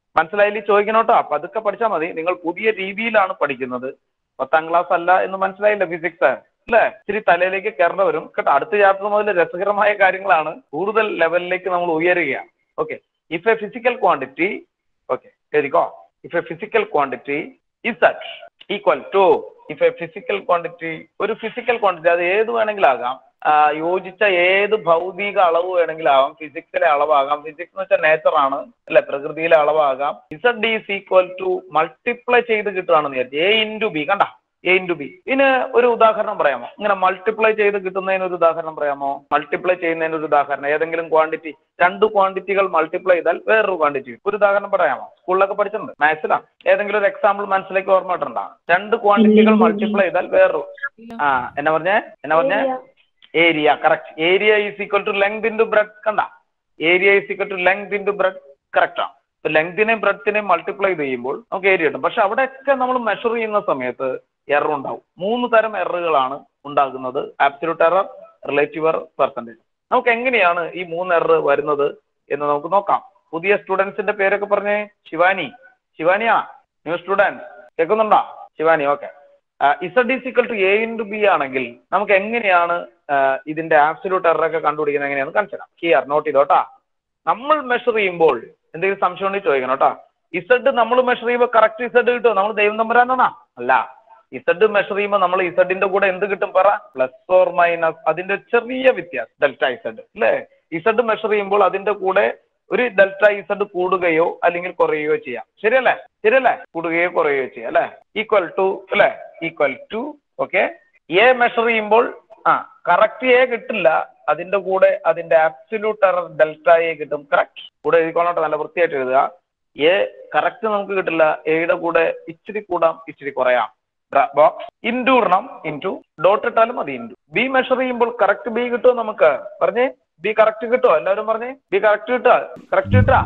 മനസ്സിലായില്ലേ ചോദിക്കണോട്ടോ പതുക്കെ പഠിച്ചാൽ മതി നിങ്ങൾ പുതിയ രീതിയിലാണ് പഠിക്കുന്നത് പത്താം ക്ലാസ് അല്ല എന്ന് മനസ്സിലായില്ല ഫിസിക്സ് അല്ലേ ഇത്തിരി തലയിലേക്ക് കയറേണ്ട വരും കേട്ടോ അടുത്ത ചാപ്റ്റർ മുതൽ രസകരമായ കാര്യങ്ങളാണ് കൂടുതൽ ലെവലിലേക്ക് നമ്മൾ ഉയരുകയാണ് okay if a physical quantity okay എഴുതിക്കോ if a physical quantity is that equal to if a physical quantity ഒരു ഫിസിക്കൽ ക്വാണ്ടിറ്റി അത് ഏത് വേണമെങ്കിലും ആകാം ആ, യോജിച്ച ഏത് ഭൗതിക അളവ് വേണമെങ്കിലും ആവാം ഫിസിക്സിലെ അളവാകാം ഫിസിക്സ് എന്ന് വെച്ചാൽ നേച്ചർ ആണ് അല്ലെ പ്രകൃതിയിലെ അളവാകാം Z D is equal to multiply ചെയ്ത് കിട്ടുകയാണെന്ന് വിചാരിച്ചു എ ഇൻറ്റു ബി കണ്ട എ ഇൻറ്റു ബി ഇതിന് ഒരു ഉദാഹരണം പറയാമോ ഇങ്ങനെ മൾട്ടിപ്ലൈ ചെയ്ത് കിട്ടുന്നതിന് ഒരു ഉദാഹരണം പറയാമോ മൾട്ടിപ്ലൈ ചെയ്യുന്നതിന് ഒരു ഉദാഹരണം ഏതെങ്കിലും ക്വാണ്ടിറ്റി രണ്ട് ക്വാണ്ടിറ്റികൾ മൾട്ടിപ്ലൈ ചെയ്താൽ വേറൊരു ക്വാണ്ടിറ്റി ഒരു ഉദാഹരണം പറയാമോ സ്കൂളിലൊക്കെ പഠിച്ചിട്ടുണ്ട് മാത്സിലാണ് ഏതെങ്കിലും ഒരു എക്സാമ്പിൾ മനസ്സിലേക്ക് ഓർമ്മ കിട്ടണ്ട രണ്ട് ക്വാണ്ടിറ്റികൾ മൾട്ടിപ്ലൈ ചെയ്താൽ വേറൊരു ആ എന്നാ പറഞ്ഞേ എന്നാ പറഞ്ഞേ area correct area is equal to length into breadth കണ്ട area is equal to length into breadth correct ആണ് ഇപ്പൊ ലെങ്തിനെയും ബ്രെഡ്ത്തിനെയും മൾട്ടിപ്ലൈ ചെയ്യുമ്പോൾ നമുക്ക് ഏരിയ കിട്ടും പക്ഷെ അവിടെയൊക്കെ നമ്മൾ മെഷർ ചെയ്യുന്ന സമയത്ത് എറർ ഉണ്ടാവും മൂന്ന് തരം എററുകളാണ് ഉണ്ടാകുന്നത് absolute error relative error percentage നമുക്ക് എങ്ങനെയാണ് ഈ മൂന്ന് എറർ വരുന്നത് എന്ന് നമുക്ക് നോക്കാം പുതിയ സ്റ്റുഡൻസിന്റെ പേരൊക്കെ പറഞ്ഞേ ശിവാനി ശിവാനിയാ ന്യൂ സ്റ്റുഡൻറ് കേൾക്കുന്നുണ്ടോ Shivani okay Z is equal to A into B ആണെങ്കിൽ നമുക്ക് എങ്ങനെയാണ് ആ, ഇതിന്റെ ആബ്സല്യൂട്ട് എറർ ഒക്കെ കണ്ടുപിടിക്കുന്നത് എങ്ങനെയാണെന്ന് കാണിച്ചു തരാം ഹിയർ നോട്ട് ചെയ്തോട്ടാ നമ്മൾ മെഷർ ചെയ്യുമ്പോൾ എന്തെങ്കിലും സംശയം ഉണ്ടെങ്കിൽ ചോദിക്കണം കേട്ടോ ഇസഡ് നമ്മൾ മെഷർ ചെയ്യുമ്പോൾ കറക്റ്റ് ഇസഡ് കിട്ടുമോ നമ്മൾ ദൈവം തമ്പുരാനാണോ അല്ല ഇസഡ് മെഷർ ചെയ്യുമ്പോൾ നമ്മൾ ഇസഡിന്റെ കൂടെ എന്ത് കിട്ടും പറ പ്ലസ് ഓർ മൈനസ് അതിന്റെ ചെറിയ വ്യത്യാസം ഡെൽറ്റ ഇസഡ് അല്ലേ ഇസഡ് മെഷർ ചെയ്യുമ്പോൾ അതിന്റെ കൂടെ ഒരു ഡെൽറ്റ ഇസഡ് കൂടുകയോ അല്ലെങ്കിൽ കുറയുകയോ ചെയ്യാം ശരിയല്ലേ ശരിയല്ലേ കൂടുകയോ കുറയുകയോ ചെയ്യാം അല്ലേ ഈക്വൽ ടു അല്ലേ equal to okay A measure ചെയ്യുമ്പോൾ ആ കറക്റ്റ് എ കിട്ടില്ല അതിന്റെ കൂടെ അതിന്റെ ആബ്സല്യൂട്ട് എറർ ഡെൽറ്റ എ കിട്ടും കറക്റ്റ് കൂടെ എഴുതിക്കോളട്ടെ നല്ല വൃത്തിയായിട്ട് എഴുതുക എ കറക്റ്റ് നമുക്ക് കിട്ടില്ല എയുടെ കൂടെ ഇച്ചിരി കൂടാം ഇച്ചിരി കുറയാം ബോക്സ് ഇൻറ്റു ഇടണം ഇൻറ്റു ഡോട്ട് ഇട്ടാലും മതി ഇൻറ്റു ബി മെഷർ ചെയ്യുമ്പോൾ കറക്റ്റ് ബി കിട്ടുമോ നമുക്ക് പറഞ്ഞേ ബി കറക്റ്റ് കിട്ടുമോ എല്ലാവരും പറഞ്ഞേ ബി കറക്റ്റ് കിട്ടുക കറക്റ്റ് കിട്ടുക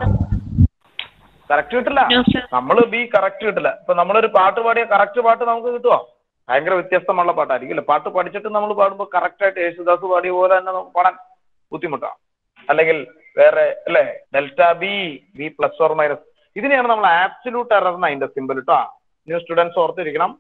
കറക്റ്റ് കിട്ടില്ല No, sir. നമ്മൾ ബി കറക്റ്റ് കിട്ടില്ല ഇപ്പൊ നമ്മളൊരു പാട്ട് പാടിയ കറക്റ്റ് പാട്ട് നമുക്ക് കിട്ടുമോ ഭയങ്കര വ്യത്യസ്തമുള്ള പാട്ടായിരിക്കും അല്ലേ പാട്ട് പഠിച്ചിട്ട് നമ്മൾ പാടുമ്പോൾ കറക്റ്റ് ആയിട്ട് യേശുദാസ് പാടിയ പോലെ തന്നെ നമുക്ക് പാടാൻ ബുദ്ധിമുട്ടാണ് അല്ലെങ്കിൽ വേറെ അല്ലേ delta B B plus or minus ഇതിനെയാണ് നമ്മൾ ആബ്സല്യൂട്ട് എറർ എന്ന് അതിന്റെ സിമ്പിൾ കേട്ടോ ന്യൂ സ്റ്റുഡൻസ് ഓർത്തിരിക്കണം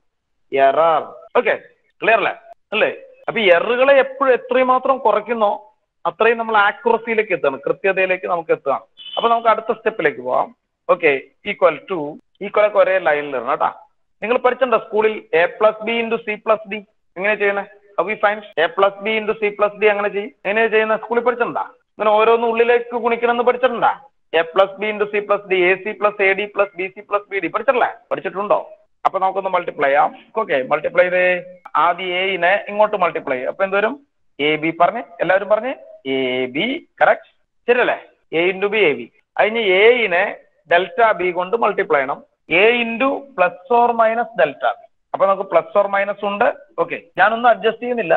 എറർ ഓക്കെ ക്ലിയർ അല്ലേ അല്ലേ അപ്പൊ ഈ എററുകളെ എപ്പോഴും എത്രയും മാത്രം കുറയ്ക്കുന്നോ അത്രയും നമ്മൾ ആക്യുറസിയിലേക്ക് എത്തണം കൃത്യതയിലേക്ക് നമുക്ക് എത്തണം അപ്പൊ നമുക്ക് അടുത്ത സ്റ്റെപ്പിലേക്ക് പോവാം ഓക്കെ ഈക്വൽ ടു ഈക്വൽ ഒക്കെ ഒരേ ലൈനിൽ ഇടണം കേട്ടാ നിങ്ങൾ പഠിച്ചിട്ടുണ്ടോ സ്കൂളിൽ A plus B into C plus D എങ്ങനെ ചെയ്യുന്നത് how we find A plus B into C plus D അങ്ങനെ ചെയ്യും എങ്ങനെ ചെയ്യുന്ന സ്കൂളിൽ പഠിച്ചിട്ടുണ്ടാ ഇങ്ങനെ ഓരോന്ന് ഉള്ളിലേക്ക് ഗുണിക്കണമെന്ന് പഠിച്ചിട്ടുണ്ടാ A plus B into C plus D A C plus A D plus B C plus B D പഠിച്ചിട്ടില്ലേ പഠിച്ചിട്ടുണ്ടോ അപ്പൊ നമുക്കൊന്ന് മൾട്ടിപ്ലൈ ചെയ്യാം ഓക്കെ മൾട്ടിപ്ലൈ ചെയ്ത് ആദ്യം എയിനെ ഇങ്ങോട്ട് മൾട്ടിപ്ലൈ ചെയ്യും അപ്പൊ എന്തോരും എ ബി പറഞ്ഞ് എല്ലാവരും പറഞ്ഞ് എ ബി കറക്റ്റ് ശരിയല്ലേ A into B A B അതിന് എയിനെ ഡെൽറ്റ ബി കൊണ്ട് മൾട്ടിപ്ലൈ ചെയ്യണം A into plus or minus delta B അപ്പൊ നമുക്ക് പ്ലസ് ഓർ മൈനസ് ഉണ്ട് ഓക്കെ ഞാനൊന്നും അഡ്ജസ്റ്റ് ചെയ്യുന്നില്ല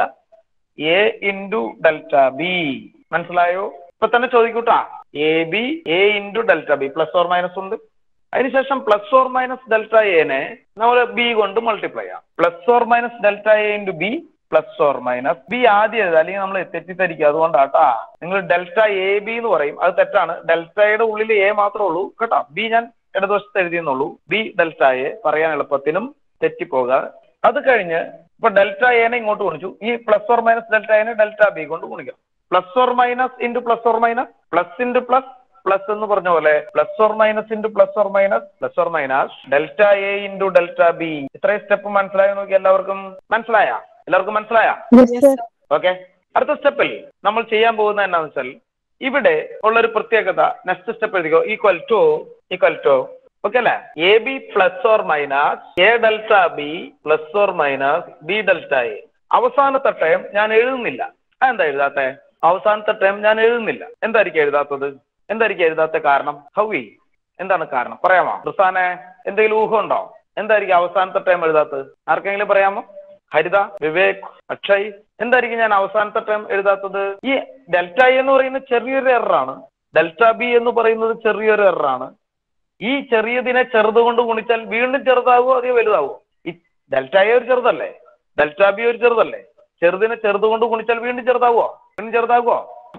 എ ഇൻറ്റു ഡെൽറ്റ ബി മനസ്സിലായോ ഇപ്പൊ തന്നെ ചോദിക്കൂട്ടാ A B A into delta B plus or minus ഉണ്ട് അതിനുശേഷം പ്ലസ് ഓർ മൈനസ് ഡെൽറ്റ എനെ നമ്മൾ ബി കൊണ്ട് മൾട്ടിപ്ലൈ ചെയ്യാം plus or minus delta A into B plus or minus B ആദ്യം എഴുതുക അല്ലെങ്കിൽ നമ്മൾ തെറ്റിദ്ധരിക്കുക അതുകൊണ്ടാട്ടാ നിങ്ങൾ ഡെൽറ്റ എ ബി എന്ന് പറയും അത് തെറ്റാണ് ഡെൽറ്റയുടെ ഉള്ളിൽ എ മാത്രമേ ഉള്ളൂ കേട്ടോ ബി ഞാൻ ഇടതുവശത്ത് എഴുതിയെന്നുള്ളൂ ബി ഡെൽറ്റ എ പറയാൻ എളുപ്പത്തിനും തെറ്റിപ്പോകുക അത് കഴിഞ്ഞ് ഇപ്പൊ ഡെൽറ്റ എനെ ഇങ്ങോട്ട് ഗുണിച്ചു ഈ പ്ലസ് ഓർ മൈനസ് ഡെൽറ്റ എനെ ഡെൽറ്റ ബി കൊണ്ട് ഗുണിക്കാം plus or minus into plus or minus plus into plus plus എന്ന് പറഞ്ഞ പോലെ plus or minus into plus or minus plus or minus delta A into delta B ഇത്രയും step മനസ്സിലായോ നോക്കി എല്ലാവർക്കും മനസ്സിലായ എല്ലാവർക്കും മനസ്സിലായ ഓക്കെ അടുത്ത സ്റ്റെപ്പിൽ നമ്മൾ ചെയ്യാൻ പോകുന്നത് എന്താണെന്ന് വെച്ചാൽ ഇവിടെ ഉള്ളൊരു പ്രത്യേകത നെക്സ്റ്റ് സ്റ്റെപ്പ് എഴുതിക്കോ equal to equal to okay അല്ലേ A B plus or minus A delta B plus or minus B delta A അവസാനത്തെ ടൈം ഞാൻ എഴുതുന്നില്ല അതെന്താ എഴുതാത്തെ അവസാനത്തെ ടൈം ഞാൻ എഴുതുന്നില്ല എന്തായിരിക്കും എഴുതാത്തത് എന്തായിരിക്കും എഴുതാത്ത കാരണം ഹൗവി എന്താണ് കാരണം പറയാമോ റുസാനെ എന്തെങ്കിലും ഊഹം ഉണ്ടോ എന്തായിരിക്കും അവസാനത്തെ ടൈം എഴുതാത്തത് ആർക്കെങ്കിലും പറയാമോ ഹരിത വിവേക് അക്ഷയ് എന്തായിരിക്കും ഞാൻ അവസാനത്തെ ടൈം എഴുതാത്തത് ഈ ഡെൽറ്റ എ എന്ന് പറയുന്നത് ചെറിയൊരു എററാണ് ഡെൽറ്റ ബി എന്ന് പറയുന്നത് ചെറിയൊരു എററാണ് ഈ ചെറിയതിനെ ചെറുത് കൊണ്ട് ഗുണിച്ചാൽ വീണ്ടും ചെറുതാകുമോ അതോ വലുതാകുമോ ഈ ഡെൽറ്റ എ ഒരു ചെറുതല്ലേ ഡെൽറ്റ ബി ഒരു ചെറുതല്ലേ ചെറുതിനെ ചെറുത് കൊണ്ട് ഗുണിച്ചാൽ വീണ്ടും ചെറുതാകുമോ വീണ്ടും ചെറുതാകുമോ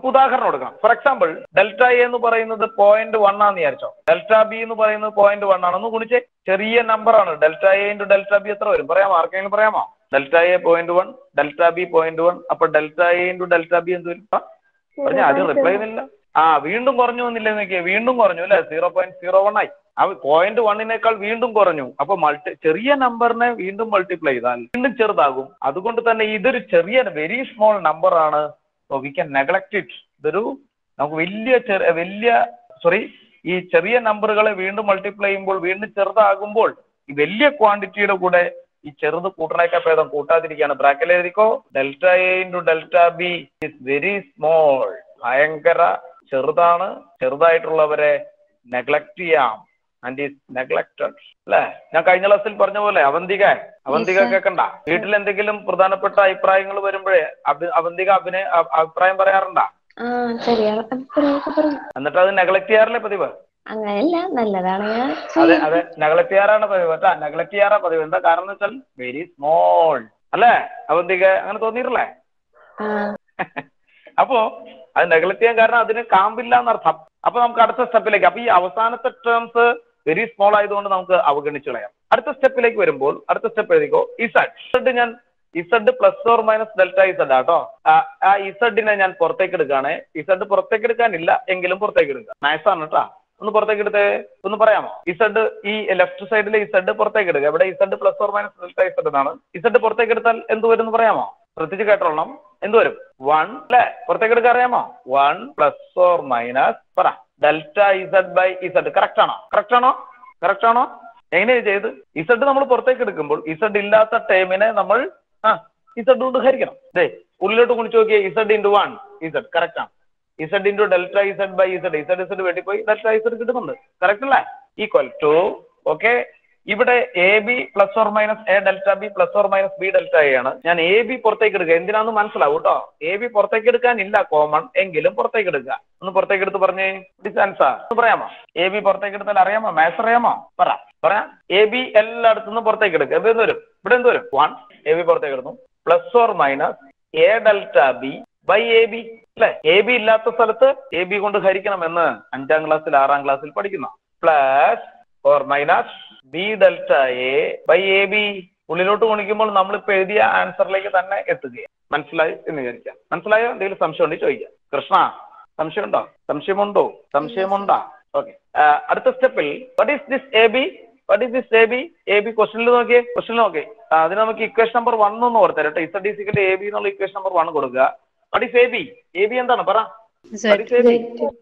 നമുക്ക് ഉദാഹരണം കൊടുക്കാം ഫോർ എക്സാമ്പിൾ ഡെൽറ്റ എ എന്ന് പറയുന്നത് പോയിന്റ് വൺ ആണെന്ന് വിചാരിച്ചോ ഡെൽറ്റ ബി എന്ന് പറയുന്നത് പോയിന്റ് വൺ ആണ് ഒന്ന് ഗുണിച്ചേ ചെറിയ നമ്പർ ആണ് delta A into delta B എത്ര വരും പറയാമോ ആർക്കെങ്കിലും പറയാമോ delta A point one delta B point one അപ്പൊ delta A into delta B എന്ത് വരും പറഞ്ഞ ആദ്യം റിപ്ലൈ ചെയ്യുന്നില്ല ആ വീണ്ടും കുറഞ്ഞു വന്നില്ലേ നോക്കിയേ വീണ്ടും കുറഞ്ഞു അല്ലെ സീറോ പോയിന്റ് സീറോ വൺ ആയി ആ പോയിന്റ് വണ്ണിനേക്കാൾ വീണ്ടും കുറഞ്ഞു അപ്പൊ മൾട്ടി ചെറിയ നമ്പറിനെ വീണ്ടും മൾട്ടിപ്ലൈ ചെയ്താൽ വീണ്ടും ചെറുതാകും അതുകൊണ്ട് തന്നെ ഇതൊരു ചെറിയ വെരി സ്മോൾ നമ്പർ ആണ് so we can neglect it ഇതൊരു നമുക്ക് വലിയ ചെറിയ വലിയ സോറി ഈ ചെറിയ നമ്പറുകളെ വീണ്ടും മൾട്ടിപ്ലൈ ചെയ്യുമ്പോൾ വീണ്ടും ചെറുതാകുമ്പോൾ ഈ വലിയ ക്വാണ്ടിറ്റിയുടെ കൂടെ ഈ ചെറുത് കൂട്ടണേക്കാൾ ഭേദം കൂട്ടാതിരിക്കുകയാണ് ബ്രാക്കറ്റിൽ എഴുതിക്കോ delta A into delta B is very small ഭയങ്കര ചെറുതാണ് ചെറുതായിട്ടുള്ളവരെ നെഗ്ലക്ട് ചെയ്യാം ആൻഡ് ഈസ് നെഗ്ലക്റ്റഡ് അല്ലേ ഞാൻ കഴിഞ്ഞ ക്ലാസ്സിൽ പറഞ്ഞ പോലെ അവന്തിക അവന്തിക Yes, sir. കേൾക്കണ്ട വീട്ടിൽ എന്തെങ്കിലും പ്രധാനപ്പെട്ട അഭിപ്രായങ്ങൾ വരുമ്പോഴേ അഭി- അവന്തിക അഭിനയ അ- അഭിപ്രായം പറയാറുണ്ടാ ആ ശരിയാ അഭിപ്രായമൊക്കെ പറയും എന്നിട്ട് അത് നെഗ്ലക്ട് ചെയ്യാറില്ലേ പതിവ് അങ്ങനെയല്ല നല്ലതാണ് ഞാൻ അതെ അതെ നെഗ്ലക്ട് ചെയ്യാറാണ് പതിവ് കേട്ടാ നെഗ്ലക്ട് ചെയ്യാറാ പതിവ് എന്താ കാരണം എന്ന് വെച്ചാൽ വെരി സ്മോൾ അല്ലേ അവന്തിക അങ്ങനെ തോന്നിയിട്ടില്ലേ ആ അപ്പോ അത് നെഗ്ലക്ട് ചെയ്യാൻ കാരണം അതിന് കാമ്പില്ല എന്നർത്ഥം അപ്പൊ നമുക്ക് അടുത്ത സ്റ്റെപ്പിലേക്ക് അപ്പൊ ഈ അവസാനത്തെ ടേംസ് വെരി സ്മോൾ ആയതുകൊണ്ട് നമുക്ക് അവഗണിച്ചു കളയാം അടുത്ത സ്റ്റെപ്പിലേക്ക് വരുമ്പോൾ അടുത്ത സ്റ്റെപ്പ് എഴുതിക്കോ ഇസഡ് ഇസഡ് ഞാൻ Z plus or minus delta Z ആട്ടോ ആ- ആ ഇസഡിനെ ഞാൻ പുറത്തേക്ക് എടുക്കുകയാണ് ഇസഡ് പുറത്തേക്ക് എടുക്കാനില്ല എങ്കിലും പുറത്തേക്ക് എടുക്കുക നയസാണ് കേട്ടാ ഒന്ന് പുറത്തേക്ക് എടുത്തേ ഒന്ന് പറയാമോ ഇസഡ് ഈ ലെഫ്റ്റ് സൈഡിലെ ഇസഡ് പുറത്തേക്ക് എടുക്കുക ഇവിടെ Z plus or minus delta Z എന്നാണ് ഇസഡ് പുറത്തേക്ക് എടുത്താൽ എന്ത് വരും എന്ന് പറയാമോ ശ്രദ്ധിച്ച് കേട്ടോളണം എന്ത് വരും വൺ അല്ലെ പുറത്തേക്ക് എടുക്കാൻ അറിയാമോ വൺ പ്ലസ് ഓർ മൈനസ് പറ delta Z by Z correct ആണോ കറക്റ്റ് ആണോ കറക്റ്റ് ആണോ എങ്ങനെയാ ചെയ്ത് ഇസഡ് നമ്മൾ പുറത്തേക്ക് എടുക്കുമ്പോൾ ഇസഡ് ഇല്ലാത്ത ടൈമിനെ നമ്മൾ ആ ഇസഡ് കൊണ്ട് ഹരിക്കണം ദേ ഉള്ളിലോട്ട് കുണിച്ച് നോക്കിയേ Z into one Z correct ആണ് Z into delta Z by Z Z Z വെട്ടിപ്പോയി ഡെൽറ്റ ഇസഡ് കിട്ടുന്നുണ്ട് കറക്റ്റ് അല്ലേ ഈക്വൽ ടു ഓക്കെ ഇവിടെ A B plus or minus A delta B plus or minus B delta A ആണ് ഞാൻ A B പുറത്തേക്ക് എടുക്കുക എന്തിനാന്ന് മനസ്സിലാവും കേട്ടോ എ ബി പുറത്തേക്ക് എടുക്കാനില്ല കോമൺ എങ്കിലും പുറത്തേക്ക് എടുക്കുക ഒന്ന് പുറത്തേക്ക് എടുത്ത് പറഞ്ഞേ ഡിസാൻസാ ഒന്ന് പറയാമോ എ ബി പുറത്തേക്ക് എടുത്താൽ അറിയാമോ മാത്സ് അറിയാമോ പറ പറയാം എ ബി എല്ലായിടത്തു നിന്നും പുറത്തേക്ക് എടുക്കുക എന്ത് വരും ഇവിടെ എന്ത് വരും വൺ എ ബി പുറത്തേക്ക് എടുത്തു plus or minus A delta B by A B അല്ലെ എ ബി ഇല്ലാത്ത സ്ഥലത്ത് എ ബി കൊണ്ട് ഹരിക്കണമെന്ന് അഞ്ചാം ക്ലാസ്സിൽ ആറാം ക്ലാസ്സിൽ പഠിക്കുന്നു plus or minus B delta A by A B ഉള്ളിലോട്ട് ഗുണിക്കുമ്പോൾ നമ്മളിപ്പോ എഴുതിയ ആൻസറിലേക്ക് തന്നെ എത്തുകയാണ് മനസ്സിലായി എന്ന് വിചാരിക്കാം മനസ്സിലായോ എന്തെങ്കിലും സംശയം ഉണ്ടെങ്കിൽ ചോദിക്കാം കൃഷ്ണ സംശയമുണ്ടോ സംശയമുണ്ടോ സംശയമുണ്ടോ ഓക്കെ അടുത്ത സ്റ്റെപ്പിൽ what is this A B what is this A B A B ക്വസ്റ്റനിൽ നോക്കിയേ ക്വസ്റ്റനിൽ നോക്കിയേ ആ, അതിന് നമുക്ക് ഇക്വേഷൻ നമ്പർ വൺ ഒന്ന് ഓർത്തരാം കേട്ടോ ഇസഡ് ഈസിക്കൽ എ ബി എന്നുള്ള ഇക്വേഷൻ നമ്പർ വൺ കൊടുക്കുക what is A B A B എന്താണ് പറ What is AB?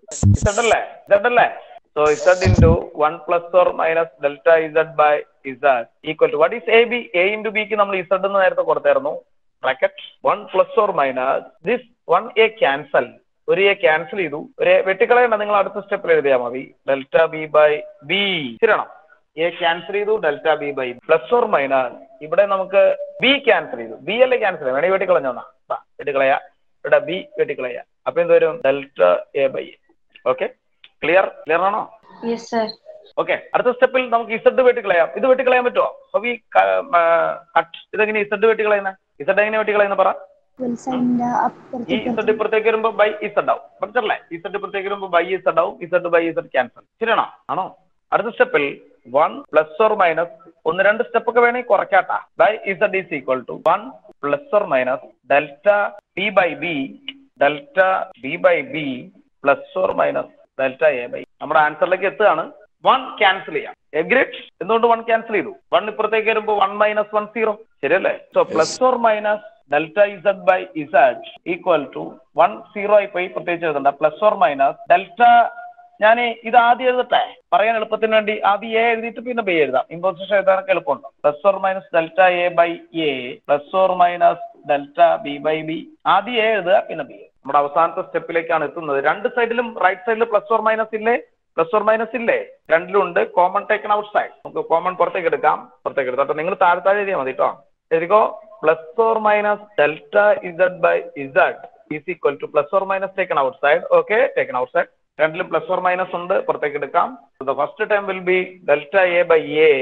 Z അല്ലേ Z അല്ലേ so Z into 1 plus or minus delta Z by Z equal to what is AB? A into B ക്ക് നമ്മൾ Z എന്ന് നേരത്തെ കൊടുത്തായിരുന്നു bracket one plus or minus this one A cancel ഒരു A cancel ചെയ്തു ഒരു A വെട്ടിക്കളയണ്ട നിങ്ങൾ അടുത്ത സ്റ്റെപ്പിൽ എഴുതിയാൽ മതി ഡെൽറ്റ ബി ബൈ ബി ശരിയാണോ എ ക്യാൻസൽ ചെയ്തു delta B by plus or minus ഇവിടെ നമുക്ക് ബി ക്യാൻസൽ ചെയ്തു ബി അല്ലേ ക്യാൻസൽ ചെയ്തു വേണമെങ്കിൽ വെട്ടിക്കളഞ്ഞോന്നാ ദാ, വെട്ടിക്കളയാ ഇവിടെ ബി വെട്ടിക്കളയാ അപ്പൊ എന്ത് വരും delta A by okay clear clear ആണോ യെസ് സർ ഓക്കെ അടുത്ത സ്റ്റെപ്പിൽ നമുക്ക് ഇസഡ് വെട്ടിക്കളയാം ഇത് വെട്ടിക്കളയാൻ പറ്റുമോ അപ്പൊ ഈ കട്ട് ഇതെങ്ങനെ ഇസഡ് വെട്ടിക്കളയുന്നത് ഇസഡ് എങ്ങനെ വെട്ടിക്കളയുന്ന പറ ഈ ഇസഡ് ഇപ്പുറത്തേക്ക് വരുമ്പോ ബൈ ഇസഡ് ആവും പഠിച്ചല്ലേ ഇസഡ് ഇപ്പുറത്തേക്ക് വരുമ്പോ ബൈ ഇസഡ് ആവും ഇസഡ് ബൈ ഇസഡ് ക്യാൻസൽ ശരിയാണോ ആണോ അടുത്ത സ്റ്റെപ്പിൽ വൺ പ്ലസ് ഓർ മൈനസ് ഒന്ന് രണ്ട് സ്റ്റെപ്പ് ഒക്കെ വേണമെങ്കിൽ കുറയ്ക്കാട്ടാ by Z is equal to one plus or minus delta B by B delta B by B plus or minus delta A by നമ്മുടെ ആൻസറിലേക്ക് എത്തുകയാണ് വൺ ക്യാൻസൽ ചെയ്യാം എഗ്രിഡ് എന്തുകൊണ്ട് വൺ ക്യാൻസൽ ചെയ്തു വൺ ഇപ്പുറത്തേക്ക് വരുമ്പോൾ വൺ മൈനസ് വൺ സീറോ ശരിയല്ലേ so plus or minus delta Z by Z equal to one zero ആയി പോയി പ്രത്യേകിച്ച് എഴുതണ്ട പ്ലസ് ഓർ മൈനസ് ഡെൽറ്റ ഞാൻ ഇത് ആദ്യം എഴുതട്ടെ പറയാൻ എളുപ്പത്തിന് വേണ്ടി ആദ്യം എ എഴുതിയിട്ട് പിന്നെ ബി എഴുതാം ഇമ്പോസിഷൻ എഴുതാനൊക്കെ എളുപ്പമുണ്ട് plus or minus delta A by A plus or minus delta B by B ആദ്യം എ എഴുതുക പിന്നെ ബി നമ്മുടെ അവസാനത്തെ സ്റ്റെപ്പിലേക്കാണ് എത്തുന്നത് രണ്ട് സൈഡിലും റൈറ്റ് സൈഡിൽ പ്ലസ് ഓർ മൈനസ് ഇല്ലേ പ്ലസ് ഓർ മൈനസ് ഇല്ലേ രണ്ടിലും ഉണ്ട് കോമൺ ടേക്കൺ ഔട്ട് സൈഡ് നമുക്ക് കോമൺ പുറത്തേക്ക് എടുക്കാം പുറത്തേക്ക് എടുക്കാം അപ്പൊ നിങ്ങൾ താഴെ താഴെ എഴുതിയാൽ മതി കേട്ടോ എഴുതിക്കോ plus or minus delta Z by Z is equal to plus or minus taken out side okay taken out side രണ്ടിലും പ്ലസ് ഓർ മൈനസ് ഉണ്ട് പുറത്തേക്ക് എടുക്കാം the first time will be delta A by A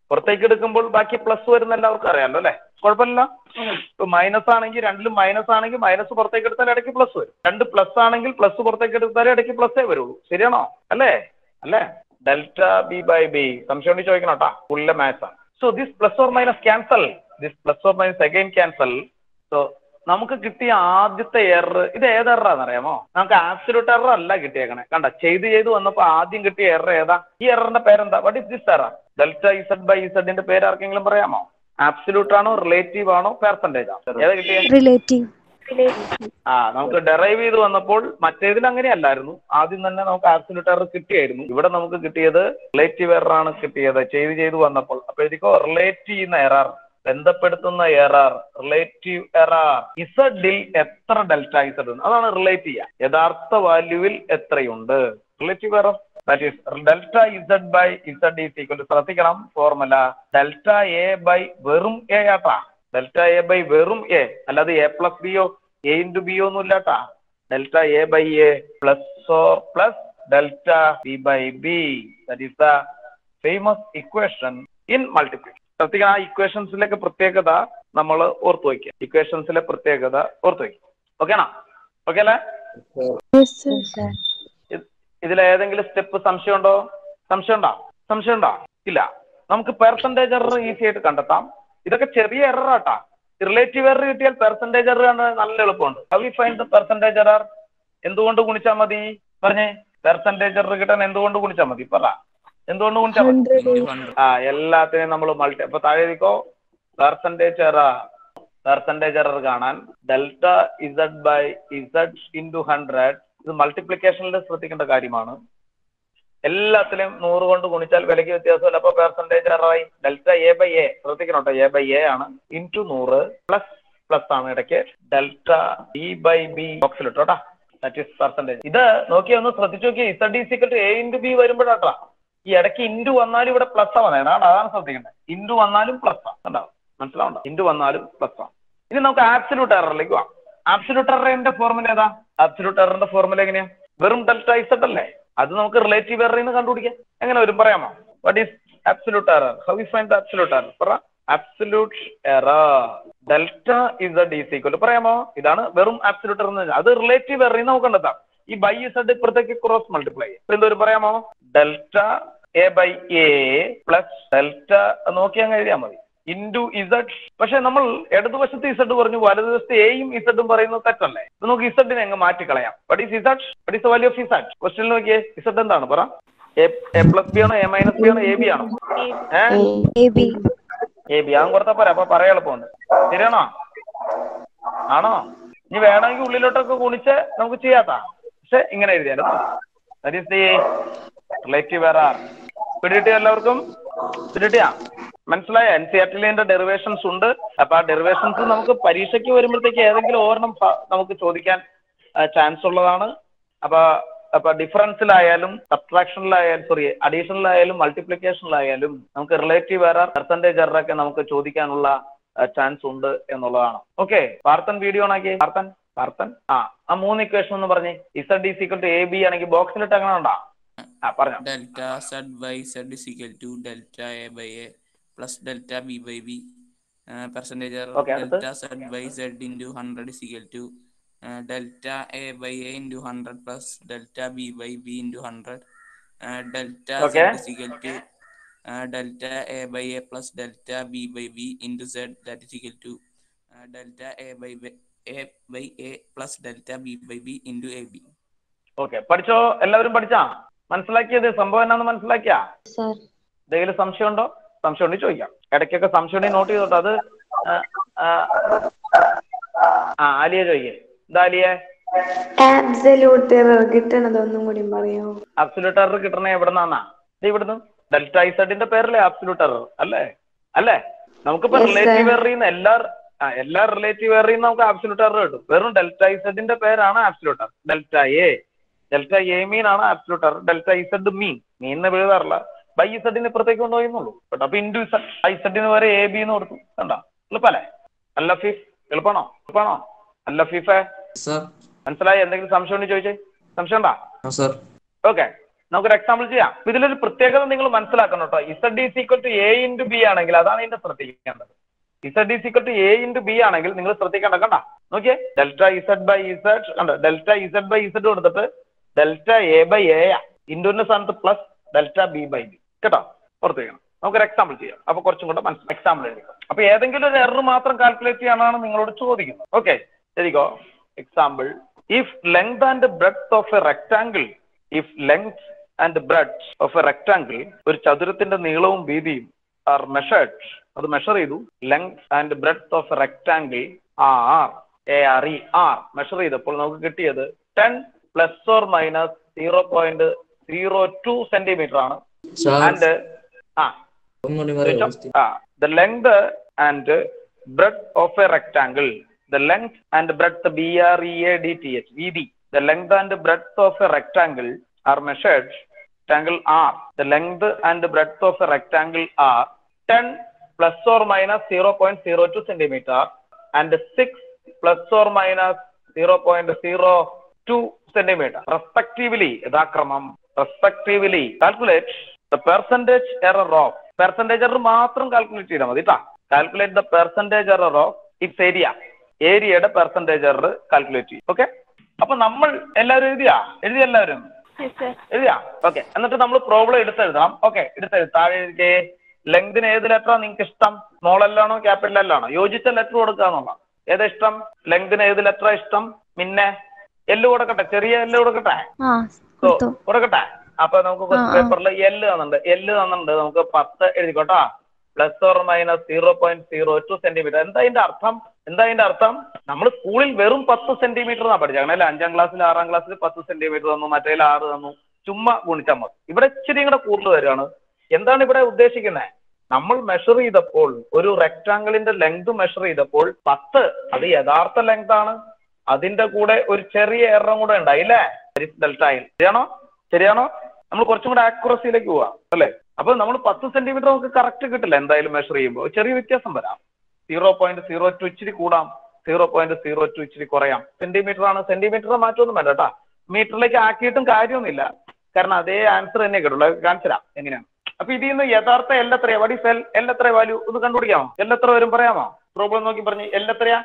പുറത്തേക്ക് എടുക്കുമ്പോൾ ബാക്കി plus വരുന്ന എല്ലാവർക്കും അറിയാമല്ലോ അല്ലെ കുഴപ്പമില്ല ഇപ്പൊ മൈനസ് ആണെങ്കിൽ രണ്ടിലും മൈനസ് ആണെങ്കിൽ മൈനസ് പുറത്തേക്ക് എടുത്താൽ ഇടയ്ക്ക് പ്ലസ് വരും രണ്ട് പ്ലസ് ആണെങ്കിൽ പ്ലസ് പുറത്തേക്ക് എടുത്താലേ ഇടയ്ക്ക് പ്ലസ്സേ വരുള്ളൂ ശരിയാണോ അല്ലേ അല്ലേ ഡെൽറ്റ ബി ബൈ ബി സംശയം ഉണ്ടെങ്കിൽ ചോദിക്കണം കേട്ടാ ഫുള്ള് മാത്സ് ആണ് so this plus or minus cancel this plus or minus again cancel so നമുക്ക് കിട്ടിയ ആദ്യത്തെ എറർ ഇത് ഏത് എററാന്ന് അറിയാമോ നമുക്ക് ആബ്സല്യൂട്ട് എറർ അല്ല കിട്ടിയേക്കണേ കണ്ട ചെയ്ത് ചെയ്ത് വന്നപ്പോ ആദ്യം കിട്ടിയ എറർ ഏതാ ഈ എററിന്റെ പേരെന്താ what is this error delta Z by ഇസഡിന്റെ പേര് ആർക്കെങ്കിലും പറയാമോ ആബ്സല്യൂട്ട് ആണോ റിലേറ്റീവ് ആണോ പെർസെന്റേജ് ആണോ ഏതാ കിട്ടിയ റിലേറ്റീവ് ആ നമുക്ക് ഡെറൈവ് ചെയ്ത് വന്നപ്പോൾ മറ്റേതിൽ അങ്ങനെയല്ലായിരുന്നു ആദ്യം തന്നെ നമുക്ക് ആബ്സല്യൂട്ട് എറർ കിട്ടിയായിരുന്നു ഇവിടെ നമുക്ക് കിട്ടിയത് റിലേറ്റീവ് എറർ ആണ് കിട്ടിയത് ചെയ്ത് ചെയ്ത് വന്നപ്പോൾ അപ്പൊ ഇതിക്കോ റിലേറ്റ് ചെയ്യുന്ന എറർ ബന്ധപ്പെടുത്തുന്ന എറർ റിലേറ്റീവ് എറർ ഇസഡിൽ എത്ര ഡെൽറ്റ ഇസഡ് ഉണ്ട് അതാണ് റിലേറ്റ് ചെയ്യുക യഥാർത്ഥ വാല്യൂവിൽ എത്രയുണ്ട് relative error that is delta Z by Z is equal ശ്രദ്ധിക്കണം ഫോർമുല ഡെൽറ്റ എ ബൈ വെറും എ ആട്ടാ ഡെൽറ്റ എ ബൈ വെറും എ അല്ലാതെ എ പ്ലസ് ബിയോ എ ഇൻറ്റു ബിയോ ഒന്നും ഇല്ലാട്ടാ delta A by A plus or plus delta B by B that is the famous equation in multiplication ശ്രദ്ധിക്കണം ആ ഇക്വേഷൻസിലേക്ക് പ്രത്യേകത നമ്മൾ ഓർത്തു വയ്ക്കുക ഇക്വേഷൻസിലെ പ്രത്യേകത ഓർത്തു വയ്ക്കുക ഓക്കേണോ ഓക്കെ അല്ലേ ഇതിൽ ഏതെങ്കിലും സ്റ്റെപ്പ് സംശയമുണ്ടോ സംശയമുണ്ടോ സംശയമുണ്ടോ ഇല്ല നമുക്ക് പെർസെന്റേജ് എറർ ഈസി ആയിട്ട് കണ്ടെത്താം ഇതൊക്കെ ചെറിയ എറർ ആട്ടാ റിലേറ്റീവ് എറർ കിട്ടിയാൽ പെർസെന്റേജ് എറർ കണ്ടാൽ നല്ല എളുപ്പമുണ്ട് how we find the percentage error എന്തുകൊണ്ട് ഗുണിച്ചാൽ മതി പറഞ്ഞേ പെർസെന്റേജ് എറർ കിട്ടാൻ എന്തുകൊണ്ട് ഗുണിച്ചാൽ മതി പറ എന്തുകൊണ്ട് ഗുണിച്ചാൽ മതി ആ എല്ലാത്തിനെയും നമ്മൾ മൾട്ടി അപ്പൊ താഴെ എഴുതിക്കോ പെർസെന്റേജ് എറർ പെർസെന്റേജ് എറർ കാണാൻ delta Z by Z into hundred ഇത് മൾട്ടിപ്ലിക്കേഷനിൽ ശ്രദ്ധിക്കേണ്ട കാര്യമാണ് എല്ലാത്തിലും നൂറ് കൊണ്ട് ഗുണിച്ചാൽ വിലയ്ക്ക് വ്യത്യാസമില്ല അപ്പൊ പെർസെന്റേജ് എററായി ഡെൽറ്റ എ ബൈ എ ശ്രദ്ധിക്കണം കേട്ടോ എ ബൈ എ ആണ് ഇൻറ്റു നൂറ് പ്ലസ് പ്ലസ് ആണ് ഇടയ്ക്ക് ഡെൽറ്റ ബി ബൈ ബി ബോക്സിൽ ഇട്ടോട്ടാ ദാറ്റ് ഈസ് പെർസെന്റേജ് ഇത് നോക്കി ഒന്ന് ശ്രദ്ധിച്ചു നോക്കി Z is equal to A into B വരുമ്പോഴാട്ടാ ഈ ഇടയ്ക്ക് ഇൻറ്റു വന്നാലും ഇവിടെ പ്ലസ് വന്നേണം അതാണ് ശ്രദ്ധിക്കേണ്ടത് ഇൻറ്റു വന്നാലും പ്ലസ് ആണ് ഉണ്ടാവും മനസ്സിലാവുണ്ടോ ഇൻറ്റു വന്നാലും പ്ലസ് ആണ് ഇനി നമുക്ക് ആബ്സല്യൂട്ട് എററിലേക്ക് പോവാം ആബ്സല്യൂട്ട് എററിന്റെ ഫോർമുല ഏതാ ആബ്സല്യൂട്ട് എററിന്റെ ഫോർമുല എങ്ങനെയാ വെറും ഡെൽറ്റ ഇസഡ് അല്ലേ അത് നമുക്ക് റിലേറ്റീവ് എററിൽ നിന്ന് കണ്ടുപിടിക്കാം എങ്ങനെ വരും പറയാമോ what is absolute error how you find absolute error പറ absolute error delta Z is equal പറയാമോ ഇതാണ് വെറും ആബ്സല്യൂട്ട് എറർ അത് റിലേറ്റീവ് എററിൽ നിന്ന് നമുക്ക് കണ്ടെത്താം ഈ ബൈ ഇസഡ് ഇപ്പുറത്തേക്ക് ക്രോസ് മൾട്ടിപ്ലൈ ചെയ്യും എന്തോരും പറയാമോ delta A by A plus delta നോക്കി അങ്ങ് എഴുതിയാൽ മതി ഇൻറ്റു ഇസഡ് പക്ഷെ നമ്മൾ ഇടതുവശത്ത് ഇസഡ് പറഞ്ഞു വലതുവശത്ത് എയും ഇസഡും പറയുന്നത് തെറ്റല്ലേ ഇത് നമുക്ക് ഇസഡിനെ അങ്ങ് മാറ്റിക്കളയാം what is Z what is value of Z question നോക്കിയേ ഇസഡ് എന്താണ് പറ എ പ്ലസ് ബി ആണോ എ മൈനസ് ബി ആണോ എ ബി ആണോ ഏഹ് എ ബി അതും കൊടുത്താ പോരാ അപ്പൊ പറയാൻ എളുപ്പമുണ്ട് ശരിയാണോ ആണോ ഇനി വേണമെങ്കിൽ ഉള്ളിലോട്ടൊക്കെ ഗുണിച്ച് നമുക്ക് ചെയ്യാത്താ പക്ഷെ ഇങ്ങനെ എഴുതിയാലും that is the relative error പിടികിട്ടിയ എല്ലാവർക്കും പിടികിട്ടിയാ മനസ്സിലായ എൻ സി ആർ ടിലിന്റെ ഡെറിവേഷൻസ് ഉണ്ട് അപ്പൊ ആ ഡെറിവേഷൻസ് നമുക്ക് പരീക്ഷയ്ക്ക് വരുമ്പോഴത്തേക്ക് ഏതെങ്കിലും ഒരെണ്ണം ഫ- നമുക്ക് ചോദിക്കാൻ ചാൻസ് ഉള്ളതാണ് അപ്പൊ അപ്പൊ ഡിഫറൻസിലായാലും സബ്ട്രാക്ഷനിലായാലും സോറി അഡീഷനിലായാലും മൾട്ടിപ്ലിക്കേഷനിലായാലും നമുക്ക് റിലേറ്റീവ് എറർ പെർസെന്റേജ് എറർ ഒക്കെ നമുക്ക് ചോദിക്കാനുള്ള ചാൻസ് ഉണ്ട് എന്നുള്ളതാണ് ഓക്കെ പാർത്തൻ വീഡിയോ ആണെങ്കിൽ പാർത്തൻ പാർത്തൻ ആ ആ മൂന്ന് ഇക്വേഷൻ എന്ന് പറഞ്ഞേ Z D is equal to A B ആണെങ്കിൽ ബോക്സിലിട്ട് അങ്ങനെ ഉണ്ടാ ആ പറഞ്ഞോ delta Z by Z is equal to delta A by A plus delta B by B percentage Okay, അടുത്ത്. Delta Z by Z into hundred is equal to delta A by A into hundred plus delta B by B into hundred delta Okay. Z is equal to delta A by A plus delta B by B into Z that is equal to delta A by A by A plus delta B by B into A B okay പഠിച്ചോ എല്ലാവരും പഠിച്ചാ മനസ്സിലാക്കിയത് സംഭവം എന്നാന്ന് മനസ്സിലാക്കിയാ എന്തെങ്കിലും സംശയമുണ്ടോ സംശയം ഉണ്ടെങ്കിൽ ചോദിക്കാം ഇടയ്ക്കൊക്കെ സംശയം ഉണ്ടെങ്കിൽ നോട്ട് ചെയ്തോട്ടോ അത് ആ, ആ, ആ ആലിയ ചോദിക്കേ എന്താ ആലിയെ ആബ്സല്യൂട്ട് എറർ കിട്ടണത് ഒന്നും കൂടി പറയാമോ അബ്സല്യൂട്ട് എറർ കിട്ടണേ എവിടെ നിന്നാ ഇത് ഇവിടുന്ന് ഡെൽറ്റ ഇസഡിന്റെ പേരല്ലേ അബ്സല്യൂട്ട് എറർ അല്ലേ അല്ലേ നമുക്കിപ്പോ Yes, sir. റിലേറ്റീവ് എററിൽ നിന്ന് എല്ലാ ആ, എല്ലാ റിലേറ്റീവ് എററിൽ നിന്ന് നമുക്ക് അബ്സല്യൂട്ട് എറർ കിട്ടും വെറും ഡെൽറ്റ ഇസഡിന്റെ പേരാണ് absolute error delta A delta A mean ആണ് absolute error delta Z mean mean എന്ന് എഴുതാറില്ല ബൈ ഇസഡിന് ഇപ്പുറത്തേക്ക് കൊണ്ടുപോയെന്നുള്ളൂ കേട്ടോ അപ്പൊ ഇൻഡു ഇസഡ് ഇസഡിന് വരെ എ ബി എന്ന് കൊടുത്തു കണ്ടോ എളുപ്പല്ലേ അല്ല ഫീഫ് എളുപ്പമാണോ എളുപ്പമാണോ അല്ല ഫീഫേ സർ മനസ്സിലായി എന്തെങ്കിലും സംശയം ഉണ്ടെങ്കിൽ ചോദിച്ചേ സംശയം ഉണ്ടോ സർ ഓക്കെ നമുക്കൊരു എക്സാമ്പിൾ ചെയ്യാം അപ്പൊ ഇതിലൊരു പ്രത്യേകത നിങ്ങൾ മനസ്സിലാക്കണം കേട്ടോ Z is equal to A into B ആണെങ്കിൽ അതാണ് ഇതിന്റെ ശ്രദ്ധിക്കേണ്ടത് Z is equal to A into B ആണെങ്കിൽ നിങ്ങൾ ശ്രദ്ധിക്കേണ്ട കണ്ട നോക്കിയേ ഡെൽറ്റ ഇസഡ് ബൈ ഇസഡ് കണ്ടോ ഡെൽറ്റ ഇസഡ് ബൈ ഇസഡ് കൊടുത്തിട്ട് ഡെൽറ്റ എ ബൈ എ ഇൻറ്റുവിന്റെ സ്ഥാനത്ത് plus delta B by B കേട്ടോ ഓർത്ത് വെക്കണം നമുക്കൊരു എക്സാമ്പിൾ ചെയ്യാം അപ്പൊ കുറച്ചും കൂടെ മനസ്സിലാക്കാം എക്സാമ്പിൾ എഴുതിക്കോ അപ്പൊ ഏതെങ്കിലും ഒരു എറർ മാത്രം കാൽക്കുലേറ്റ് ചെയ്യാനാണ് നിങ്ങളോട് ചോദിക്കുന്നത് ഓക്കെ ശരിക്കോ example if length and breadth of a rectangle if length and breadth of a rectangle ഒരു ചതുരത്തിന്റെ നീളവും വീതിയും ആർ മെഷർഡ് അത് മെഷർ ചെയ്തു length and breadth of a rectangle are A R E R measure ചെയ്തപ്പോൾ നമുക്ക് കിട്ടിയത് ten plus or minus zero point zero two centimetre ആണ് ആൻഡ് ആ the length and breadth of a rectangle the length and breadth b r e a d t h vd the length and breadth of a rectangle are measured rectangle r the length and breadth of a rectangle are 10 plus or minus 0.02 centimeter and 6 plus or minus 0.02 centimeter respectively യഥാക്രമം respectively calculate the percentage error of percentage error മാത്രം calculate ചെയ്താൽ മതി കേട്ടോ calculate the percentage error of its area ഏരിയയുടെ percentage error calculate ചെയ്യും okay അപ്പൊ നമ്മൾ എല്ലാവരും എഴുതിയാ എഴുതിയ എല്ലാവരും എഴുതിയാ ഓക്കെ എന്നിട്ട് നമ്മൾ പ്രോബ്ലം എടുത്തെഴുതണം ഓക്കെ എടുത്തെഴുതി താഴെ എഴുതിയേ ലെങ്തിന് ഏത് ലെറ്ററാ നിങ്ങൾക്ക് ഇഷ്ടം സ്മോൾ എല്ലാണോ ക്യാപിറ്റൽ എല്ലാണോ യോജിച്ച ലെറ്റർ കൊടുക്കുക എന്നുള്ള ഏതാ ഇഷ്ടം ലെങ്തിന് ഏത് ലെറ്ററാ ഇഷ്ടം പിന്നെ എല്ല് കൊടുക്കട്ടെ ചെറിയ എല്ല് കൊടുക്കട്ടെ So, കൊടുക്കട്ടെ അപ്പൊ നമുക്ക് ക്വസ്റ്റ്യൻ പേപ്പറിൽ എല്ല് തന്നിട്ടുണ്ട് എല്ല് തന്നിട്ടുണ്ട് നമുക്ക് പത്ത് എഴുതിക്കോട്ടോ plus or minus zero point zero two centimetre എന്താ അതിന്റെ അർത്ഥം എന്താ അതിന്റെ അർത്ഥം നമ്മൾ സ്കൂളിൽ വെറും പത്ത് സെന്റിമീറ്റർ എന്നാ പഠിച്ചത് അല്ലെ അഞ്ചാം ക്ലാസ്സിൽ ആറാം ക്ലാസ്സിൽ പത്ത് സെന്റിമീറ്റർ തന്നു മറ്റേതിൽ ആറ് തന്നു ചുമ്മാ ഗുണിച്ചാൽ മതി ഇവിടെ ഇച്ചിരി കൂടെ കൂടുതൽ വരികയാണ് എന്താണ് ഇവിടെ ഉദ്ദേശിക്കുന്നത് നമ്മൾ മെഷർ ചെയ്തപ്പോൾ ഒരു റെക്ടാങ്കിളിന്റെ ലെങ്ത് മെഷർ ചെയ്തപ്പോൾ പത്ത് അത് യഥാർത്ഥ ലെങ്ത് ആണ് അതിന്റെ കൂടെ ഒരു ചെറിയ എറം കൂടെ ഉണ്ടായില്ലേ ഡെൽറ്റയിൽ ശരിയാണോ ശരിയാണോ നമ്മൾ കുറച്ചും കൂടെ ആക്യുറസിയിലേക്ക് പോവാം അല്ലേ അപ്പൊ നമ്മൾ പത്ത് സെന്റിമീറ്റർ നമുക്ക് കറക്റ്റ് കിട്ടില്ല എന്തായാലും മെഷർ ചെയ്യുമ്പോൾ ചെറിയ വ്യത്യാസം വരാം സീറോ പോയിന്റ് സീറോ ടു ഇച്ചിരി കൂടാം സീറോ പോയിന്റ് സീറോ ടു ഇച്ചിരി കുറയാം സെന്റിമീറ്റർ ആണ് സെന്റിമീറ്റർ മാറ്റമൊന്നും വേണ്ട കേട്ടാ മീറ്ററിലേക്ക് ആക്കിയിട്ടും കാര്യമൊന്നുമില്ല കാരണം അതേ ആൻസർ തന്നെ കിട്ടുള്ളൂ കാണിച്ചുതരാം എങ്ങനെയാണ് അപ്പൊ ഇതിൽ നിന്ന് യഥാർത്ഥ എൽ എത്രയാ വടി സെൽ എൽ എത്ര വാല്യൂ ഒന്ന് കണ്ടുപിടിക്കാമോ എൽ എത്ര വരും പറയാമോ പ്രോബ്ലം നോക്കി പറഞ്ഞ് എൽ എത്രയാ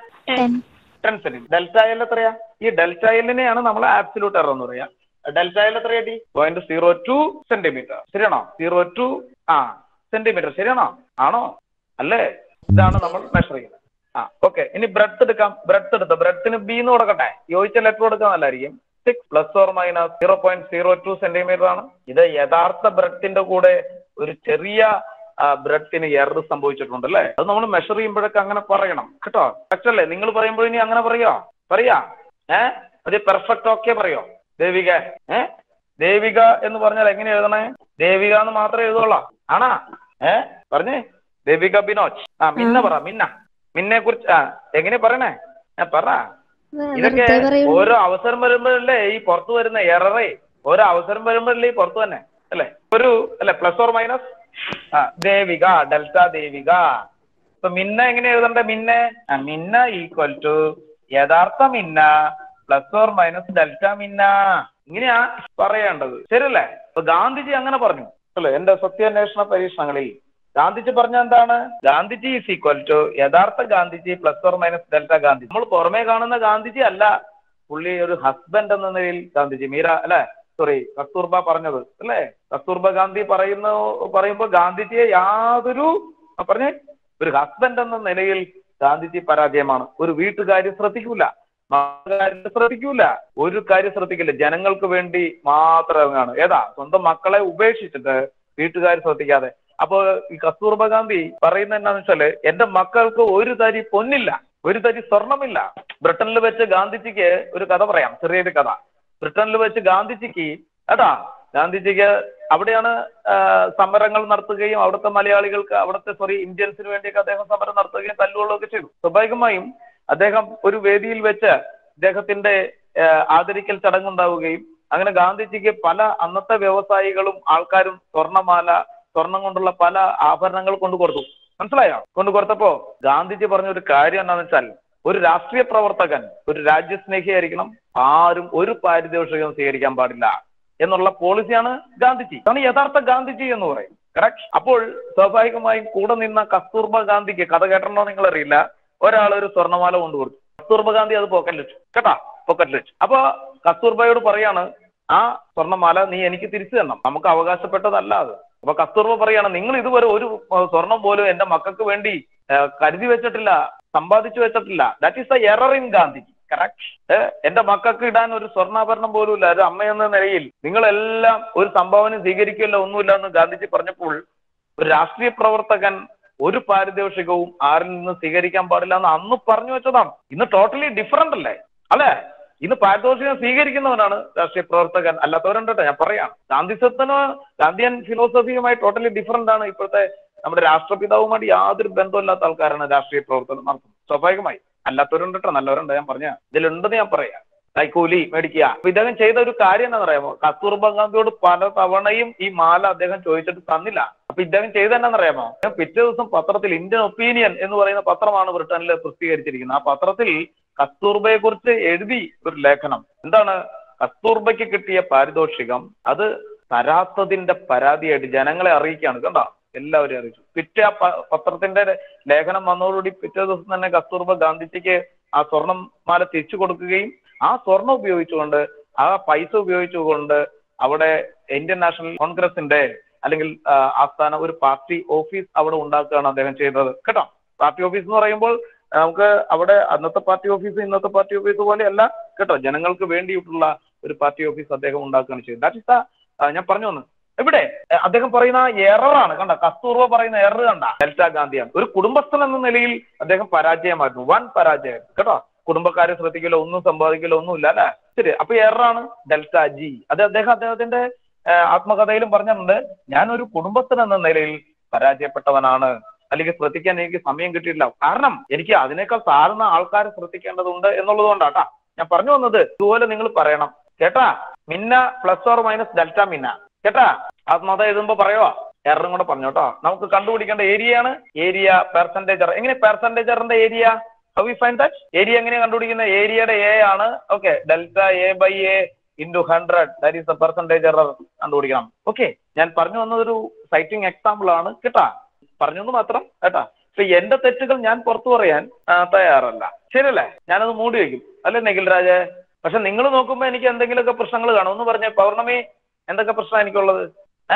ടെൻ സെന്റിമീറ്റർ ഡെൽറ്റ എൽ എത്രയാ ഈ ഡെൽറ്റ എല്ലിനെയാണ് നമ്മൾ ആബ്സലൂട്ട് എറർ എന്ന് പറയാ ഡെൽറ്റ എൽ എത്ര കിട്ടി പോയിന്റ് സീറോ ടു സെന്റിമീറ്റർ ശരിയാണോ സീറോ ടു ആ സെന്റിമീറ്റർ ശരിയാണോ ആണോ അല്ലേ ഇതാണ് നമ്മൾ മെഷർ ചെയ്യുന്നത് ആ ഓക്കെ ഇനി ബ്രെഡ് എടുക്കാം ബ്രെഡ് എടുത്ത് ബ്രെഡിന് ബി എന്ന് കൊടുക്കട്ടെ യോജിച്ച ലെറ്റർ കൊടുക്കാൻ നല്ലതായിരിക്കും six plus or minus zero point zero two centimetre ആണ് ഇത് യഥാർത്ഥ ബ്രെഡിന്റെ കൂടെ ഒരു ചെറിയ ബ്രെഡിന് എറർ സംഭവിച്ചിട്ടുണ്ട് അല്ലേ അത് നമ്മൾ മെഷർ ചെയ്യുമ്പോഴൊക്കെ അങ്ങനെ പറയണം കേട്ടോ അല്ലേ നിങ്ങൾ പറയുമ്പോൾ ഇനി അങ്ങനെ പറയോ പറയാ ഏ അത് പെർഫെക്റ്റ് ഓക്കെ പറയോ ദേവിക ഏ ദേവിക എന്ന് പറഞ്ഞാൽ എങ്ങനെ എഴുതണേ ദേവിക എന്ന് മാത്രമേ എഴുതുള്ളൂ ആണാ ഏ പറഞ്ഞേ ദേവിക ബിനോജ് ആ മിന്ന പറ മിന്ന മിന്നെ കുറിച്ച് ആ എങ്ങനെ പറയണേ ആ പറ ഇതൊക്കെ ഓരോ അവസരം വരുമ്പോഴല്ലേ ഈ പുറത്തു വരുന്ന എററേ ഓരോ അവസരം വരുമ്പോഴല്ലേ ഈ പുറത്തു തന്നെ അല്ലേ ഒരു അല്ലെ പ്ലസ് ഓർ മൈനസ് ആ ദേവിക ഡെൽറ്റ ദേവിക ഇപ്പൊ മിന്ന എങ്ങനെ എഴുതണ്ടേ മിന്നെ ആ മിന്ന ഈക്വൽ ടു യഥാർത്ഥ മിന്ന പ്ലസ് ഓർ മൈനസ് ഡെൽറ്റ മിന്ന ഇങ്ങനെയാ പറയേണ്ടത് ശരിയല്ലേ അപ്പൊ ഗാന്ധിജി അങ്ങനെ പറഞ്ഞു അല്ലേ എന്റെ സത്യാന്വേഷണ പരീക്ഷണങ്ങളിൽ ഗാന്ധിജി പറഞ്ഞ എന്താണ് ഗാന്ധിജി ഈസ് ഈക്വൽ ടു യഥാർത്ഥ Gandhiji plus or minus delta Gandhi നമ്മൾ പുറമേ കാണുന്ന ഗാന്ധിജി അല്ല പുള്ളി ഒരു ഹസ്ബൻഡ് എന്ന നിലയിൽ ഗാന്ധിജി മീര അല്ലെ സോറി കസ്തൂർബ പറഞ്ഞത് അല്ലേ കസ്തൂർബ ഗാന്ധി പറയുന്ന പറയുമ്പോൾ ഗാന്ധിജിയെ യാതൊരു ആ പറഞ്ഞേ ഒരു ഹസ്ബൻഡ് എന്ന നിലയിൽ ഗാന്ധിജി പരാജയമാണ് ഒരു വീട്ടുകാര്യം ശ്രദ്ധിക്കൂല കാര്യം ശ്രദ്ധിക്കൂല ഒരു കാര്യം ശ്രദ്ധിക്കില്ല ജനങ്ങൾക്ക് വേണ്ടി മാത്രമാണ് ഏതാ സ്വന്തം മക്കളെ ഉപേക്ഷിച്ചിട്ട് വീട്ടുകാർ ശ്രദ്ധിക്കാതെ അപ്പോ ഈ കസ്തൂർബ ഗാന്ധി പറയുന്നത് എന്താന്ന് വെച്ചാല് എന്റെ മക്കൾക്ക് ഒരു തരി പൊന്നില്ല ഒരു തരി സ്വർണമില്ല ബ്രിട്ടനിൽ വെച്ച് ഗാന്ധിജിക്ക് ഒരു കഥ പറയാം ചെറിയൊരു കഥ ബ്രിട്ടനിൽ വെച്ച് ഗാന്ധിജിക്ക് അതാ ഗാന്ധിജിക്ക് അവിടെയാണ് സമരങ്ങൾ നടത്തുകയും അവിടുത്തെ മലയാളികൾക്ക് അവിടുത്തെ സോറി ഇന്ത്യൻസിന് വേണ്ടിയൊക്കെ അദ്ദേഹം സമരം നടത്തുകയും തല്ലുകൊള്ളുകയൊക്കെ ചെയ്തു സ്വാഭാവികമായും അദ്ദേഹം ഒരു വേദിയിൽ വെച്ച് അദ്ദേഹത്തിന്റെ ആദരിക്കൽ ചടങ്ങുണ്ടാവുകയും അങ്ങനെ ഗാന്ധിജിക്ക് പല അന്നത്തെ വ്യവസായികളും ആൾക്കാരും സ്വർണ്ണമാല സ്വർണം കൊണ്ടുള്ള പല ആഭരണങ്ങൾ കൊണ്ടു കൊടുത്തു മനസ്സിലായോ കൊണ്ടു കൊടുത്തപ്പോ ഗാന്ധിജി പറഞ്ഞ ഒരു കാര്യം എന്താണെന്ന് വെച്ചാൽ ഒരു രാഷ്ട്രീയ പ്രവർത്തകൻ ഒരു രാജ്യസ്നേഹിയായിരിക്കണം ആരും ഒരു പാരിതോഷികവും സ്വീകരിക്കാൻ പാടില്ല എന്നുള്ള പോളിസിയാണ് ഗാന്ധിജി അതാണ് യഥാർത്ഥ ഗാന്ധിജി എന്ന് പറയും കറക്റ്റ് അപ്പോൾ സ്വാഭാവികമായും കൂടെ നിന്ന കസ്തൂർബ ഗാന്ധിക്ക് കഥ കേട്ടോ നിങ്ങൾ അറിയില്ല ഒരാൾ ഒരു സ്വർണ്ണമാല കൊണ്ടു കൊടുത്തു കസ്തൂർബ ഗാന്ധി അത് പോക്കറ്റിൽ വെച്ചു കേട്ടാ പോക്കറ്റിൽ വെച്ചു അപ്പൊ കസ്തൂർബയോട് പറയാണ് ആ സ്വർണ്ണമാല നീ എനിക്ക് തിരിച്ചു തരണം നമുക്ക് അവകാശപ്പെട്ടതല്ല അത് അപ്പൊ കസ്തൂർബ പറയാണ് നിങ്ങൾ ഇതുവരെ ഒരു ഏഹ്, സ്വർണം പോലും എന്റെ മക്കൾക്ക് വേണ്ടി ഏഹ്, കരുതി വെച്ചിട്ടില്ല സമ്പാദിച്ചു വെച്ചിട്ടില്ല that is the error in Gandhi correct എന്റെ മക്കൾക്ക് ഇടാൻ ഒരു സ്വർണ്ണാഭരണം പോലും ഇല്ല ഒരു അമ്മ എന്ന നിലയിൽ നിങ്ങളെല്ലാം ഒരു സംഭാവന സ്വീകരിക്കില്ല ഒന്നുമില്ല എന്ന് ഗാന്ധിജി പറഞ്ഞപ്പോൾ ഒരു രാഷ്ട്രീയ പ്രവർത്തകൻ ഒരു പാരിതോഷികവും ആരിൽ നിന്ന് സ്വീകരിക്കാൻ പാടില്ല എന്ന് അന്ന് പറഞ്ഞു വെച്ചതാണ് ഇന്ന് ടോട്ടലി ഡിഫറന്റ് അല്ലേ അല്ലേ ഇന്ന് പാരിതോഷികം സ്വീകരിക്കുന്നവനാണ് രാഷ്ട്രീയ പ്രവർത്തകൻ അല്ലാത്തവരുണ്ട് കേട്ടോ ഞാൻ പറയാം ഗാന്ധിസത്തിന് ഗാന്ധിയൻ ഫിലോസഫിയുമായി ടോട്ടലി ഡിഫറന്റ് ആണ് ഇപ്പോഴത്തെ നമ്മുടെ രാഷ്ട്രപിതാവുമായിട്ട് യാതൊരു ബന്ധമില്ലാത്ത ആൾക്കാരാണ് രാഷ്ട്രീയ പ്രവർത്തനം നടത്തുന്നത് സ്വാഭാവികമായി അല്ലാത്തവരുണ്ട് കേട്ടോ നല്ലവരുണ്ട് ഞാൻ പറഞ്ഞ ഇതിലുണ്ടെന്ന് ഞാൻ പറയാം കൈക്കൂലി മേടിക്കുക അപ്പൊ ഇദ്ദേഹം ചെയ്ത ഒരു കാര്യം എന്താണെന്ന് അറിയാമോ കസ്തൂർബ ഗാന്ധിയോട് പല തവണയും ഈ മാല അദ്ദേഹം ചോദിച്ചിട്ട് തന്നില്ല അപ്പൊ ഇദ്ദേഹം ചെയ്തെന്നു അറിയാമോ പിറ്റേ ദിവസം പത്രത്തിൽ ഇന്ത്യൻ ഒപ്പീനിയൻ എന്ന് പറയുന്ന പത്രമാണ് ബ്രിട്ടനിൽ പ്രസിദ്ധീകരിച്ചിരിക്കുന്നത് ആ പത്രത്തിൽ കസ്തൂർബയെ കുറിച്ച് എഴുതി ഒരു ലേഖനം എന്താണ് കസ്തൂർബയ്ക്ക് കിട്ടിയ പാരിതോഷികം അത് തരാത്തതിന്റെ പരാതിയായിട്ട് ജനങ്ങളെ അറിയിക്കുകയാണ് കണ്ടോ എല്ലാവരെയും അറിയിച്ചു പിറ്റേ ആ പ- പത്രത്തിന്റെ ലേഖനം വന്നതോടുകൂടി പിറ്റേ ദിവസം തന്നെ കസ്തൂർബ ഗാന്ധിജിക്ക് ആ സ്വർണം മാല തിരിച്ചു കൊടുക്കുകയും ആ സ്വർണം ഉപയോഗിച്ചുകൊണ്ട് ആ പൈസ ഉപയോഗിച്ചുകൊണ്ട് അവിടെ ഇന്ത്യൻ നാഷണൽ കോൺഗ്രസിന്റെ അല്ലെങ്കിൽ ആ, ആസ്ഥാന ഒരു പാർട്ടി ഓഫീസ് അവിടെ ഉണ്ടാക്കുകയാണ് അദ്ദേഹം ചെയ്തത് കേട്ടോ പാർട്ടി ഓഫീസ് എന്ന് പറയുമ്പോൾ ആ, നമുക്ക് അവിടെ അന്നത്തെ പാർട്ടി ഓഫീസ് ഇന്നത്തെ പാർട്ടി ഓഫീസ് പോലെയല്ല കേട്ടോ ജനങ്ങൾക്ക് വേണ്ടിയിട്ടുള്ള ഒരു പാർട്ടി ഓഫീസ് അദ്ദേഹം ഉണ്ടാക്കുകയാണ് ചെയ്തത് ദാറ്റ് ഇസ് ഞാൻ പറഞ്ഞു വന്നു ഇവിടെ ഏ, അദ്ദേഹം പറയുന്ന എററാണ് കണ്ട കസ്തൂർബ പറയുന്ന എറർ കണ്ട ഡെൽറ്റ ഗാന്ധിയാണ് ഒരു കുടുംബസ്ഥൻ എന്ന നിലയിൽ അദ്ദേഹം പരാജയമായിരുന്നു വൻ പരാജയമായിരുന്നു കേട്ടോ കുടുംബക്കാരെ ശ്രദ്ധിക്കില്ല ഒന്നും സമ്പാദിക്കില്ല ഒന്നുമില്ല അല്ലെ ശരി അപ്പൊ എററാണ് ഡെൽറ്റ ജി അത് അദ്ദേഹം അദ്ദേഹത്തിന്റെ ഏ, ആത്മകഥയിലും പറഞ്ഞിട്ടുണ്ട് ഞാൻ ഒരു കുടുംബസ്ഥൻ എന്ന നിലയിൽ പരാജയപ്പെട്ടവനാണ് അല്ലെങ്കിൽ ശ്രദ്ധിക്കാൻ എനിക്ക് സമയം കിട്ടിയിട്ടില്ല കാരണം എനിക്ക് അതിനേക്കാൾ താഴ്ന്ന ആൾക്കാരെ ശ്രദ്ധിക്കേണ്ടതുണ്ട് എന്നുള്ളത് കൊണ്ടാട്ടാ ഞാൻ പറഞ്ഞു വന്നത് ഇതുപോലെ നിങ്ങൾ പറയണം കേട്ടാ മിന്ന പ്ലസ് ഓർ മൈനസ് ഡെൽറ്റ മിന്ന കേട്ടാ ആത്മകഥ എഴുതുമ്പോ പറയോ എററും കൂടെ പറഞ്ഞു കേട്ടോ നമുക്ക് കണ്ടുപിടിക്കേണ്ട ഏരിയയാണ് ഏരിയ പെർസെന്റേജർ എങ്ങനെ പെർസെന്റേജറിന്റെ area how we find that area എങ്ങനെ കണ്ടുപിടിക്കുന്നത് ഏരിയയുടെ എ ആണ് okay delta A by A into hundred that is the percentage error കണ്ടുപിടിക്കണം ഓക്കെ ഞാൻ പറഞ്ഞു വന്നതൊരു സൈറ്റിംഗ് എക്സാമ്പിൾ ആണ് കേട്ടാ പറഞ്ഞെന്ന് മാത്രം കേട്ടാ പക്ഷെ എന്റെ തെറ്റുകൾ ഞാൻ പുറത്തു പറയാൻ ആ, തയ്യാറല്ല ശരിയല്ലേ ഞാനത് മൂടി വെക്കും അല്ലേ നിഖിൽ രാജേ പക്ഷെ നിങ്ങൾ നോക്കുമ്പോ എനിക്ക് എന്തെങ്കിലുമൊക്കെ പ്രശ്നങ്ങൾ കാണും ഒന്ന് പറഞ്ഞേ പൗർണമി എന്തൊക്കെ പ്രശ്നം എനിക്കുള്ളത്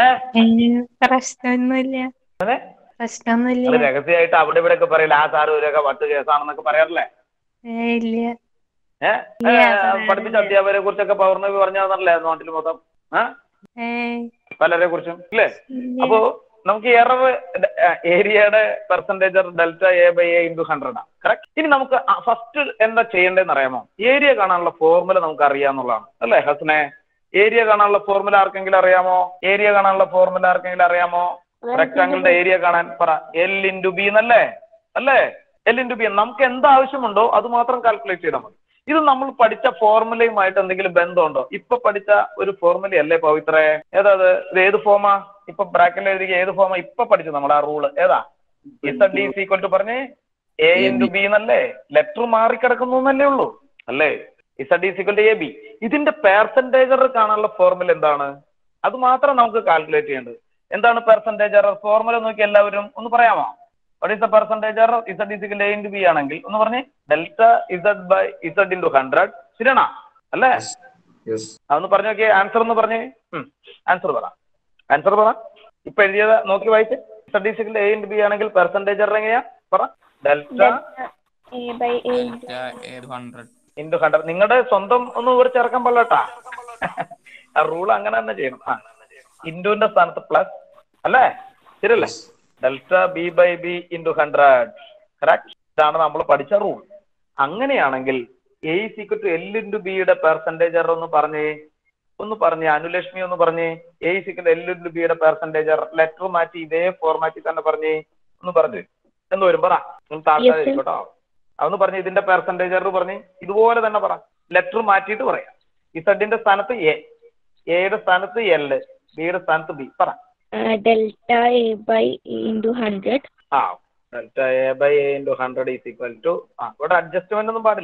ഏഹ് പ്രശ്നമൊന്നുമില്ല അതെ പ്രശ്നമൊന്നുമില്ല നിങ്ങൾ രഹസ്യമായിട്ട് അവിടെ ഇവിടെ ഒക്കെ പറയില്ല ആ സാറ് ഇവരൊക്കെ വട്ട് കേസാണെന്നൊക്കെ പറയാറില്ലേ ഏ ഇല്ല ഏഹ് ഇല്ല, സാറേ, പഠിപ്പിച്ച അധ്യാപകരെ കുറിച്ചൊക്കെ പൗർണമി പറഞ്ഞാന്നല്ലേ നാട്ടിൽ മൊത്തം ആ ഏ പലരെ കുറിച്ചും ഇല്ലേ ഇല്ല. അപ്പോ നമുക്ക് എറർ ഏരിയയുടെ percentage delta A by A into hundred ആണ് കറക്റ്റ് ഇനി നമുക്ക് ഫസ്റ്റ് എന്താ ചെയ്യേണ്ടതെന്ന് അറിയാമോ ഏരിയ കാണാനുള്ള ഫോർമുല നമുക്ക് അറിയാന്നുള്ളതാണ് അല്ലേ ഹസനെ ഏരിയ കാണാനുള്ള ഫോർമുല ആർക്കെങ്കിലും അറിയാമോ ഏരിയ കാണാനുള്ള ഫോർമുല ആർക്കെങ്കിലും അറിയാമോ റെക്ടാങ്കിളിന്റെ ഏരിയ കാണാൻ പറ എൽ ഇൻറ്റു ബി എന്നല്ലേ അല്ലേ എൽ ഇൻറ്റു ബി നമുക്ക് എന്ത് ആവശ്യമുണ്ടോ അത് മാത്രം കാൽക്കുലേറ്റ് ചെയ്താൽ മതി ഇത് നമ്മൾ പഠിച്ച ഫോർമുലയുമായിട്ട് എന്തെങ്കിലും ബന്ധമുണ്ടോ ഇപ്പൊ പഠിച്ച ഒരു ഫോർമുല അല്ലേ പവിത്രേ ഏതാ അത് ഇത് ഏത് ഫോമാ ഇപ്പൊ ബ്രാക്കറ്റിൽ എഴുതിയ ഏത് ഫോമാ ഇപ്പൊ പഠിച്ചു നമ്മൾ ആ റൂള് ഏതാ ഇസഡ് ഡി ഈക്വൽ ടു പറഞ്ഞ് എ ഇൻറ്റു ബി എന്നല്ലേ ലെറ്റർ മാറിക്കിടക്കുന്നു എന്നല്ലേ ഉള്ളൂ അല്ലേ Z equal to A B ഇതിന്റെ പെർസെന്റേജർ കാണാനുള്ള ഫോർമുല എന്താണ് അത് മാത്രം നമുക്ക് കാൽക്കുലേറ്റ് ചെയ്യേണ്ടത് എന്താണ് പെർസെന്റേജ് എറർ ഫോർമുല നോക്കി എല്ലാവരും ഒന്ന് പറയാമോ what is the percentage error Z is equal A into B ആണെങ്കിൽ ഒന്ന് പറഞ്ഞേ delta Z by Z into hundred ശരിയാണോ അല്ലേ അതൊന്ന് പറഞ്ഞു നോക്കിയേ ആൻസർ ഒന്ന് പറഞ്ഞേ ആൻസർ പറ ആൻസർ പറ ഇപ്പൊ എഴുതിയത് നോക്കി വായിച്ച് Z is equal A into B ആണെങ്കിൽ പെർസെന്റേജ് എറർ എങ്ങനെയാ പറ delta A by A hundred into hundred നിങ്ങളുടെ സ്വന്തം ഒന്ന് ഇവർ ചേർക്കാൻ പാടില്ലട്ടാ ആ റൂൾ അങ്ങനെ തന്നെ ചെയ്യണം ആ ഇൻറ്റുവിന്റെ സ്ഥാനത്ത് പ്ലസ് അല്ലേ ശരിയല്ലേ delta B by B into hundred correct ഇതാണ് നമ്മൾ പഠിച്ച റൂൾ അങ്ങനെയാണെങ്കിൽ A is equal to L into ബിയുടെ പെർസെന്റേജ് ഒന്ന് പറഞ്ഞേ ഒന്ന് പറഞ്ഞേ അനുലക്ഷ്മി ഒന്ന് പറഞ്ഞേ എ സീക്വൽ എൽ ഇൻറ്റു ബിയുടെ പെർസെന്റേജ് ലെറ്റർ മാറ്റി ഇതേ ഫോർമാറ്റിൽ തന്നെ പറഞ്ഞേ ഒന്ന് പറഞ്ഞു എന്ന് വരും പറ നിങ്ങൾ താൽക്കാലം Yes, sir. കേട്ടോ അതൊന്ന് പറഞ്ഞ് ഇതിന്റെ പെർസെന്റേജ് പറഞ്ഞ് ഇതുപോലെ തന്നെ പറ ലെറ്റർ മാറ്റിയിട്ട് പറയാം ഇസഡിന്റെ സ്ഥാനത്ത് എ എയുടെ സ്ഥാനത്ത് എൽ ബിയുടെ സ്ഥാനത്ത് ബി പറ delta A by into hundred ah delta A by A into hundred is equal to ആ ഇവിടെ അഡ്ജസ്റ്റ്മെന്റ് ഒന്നും പാടില്ല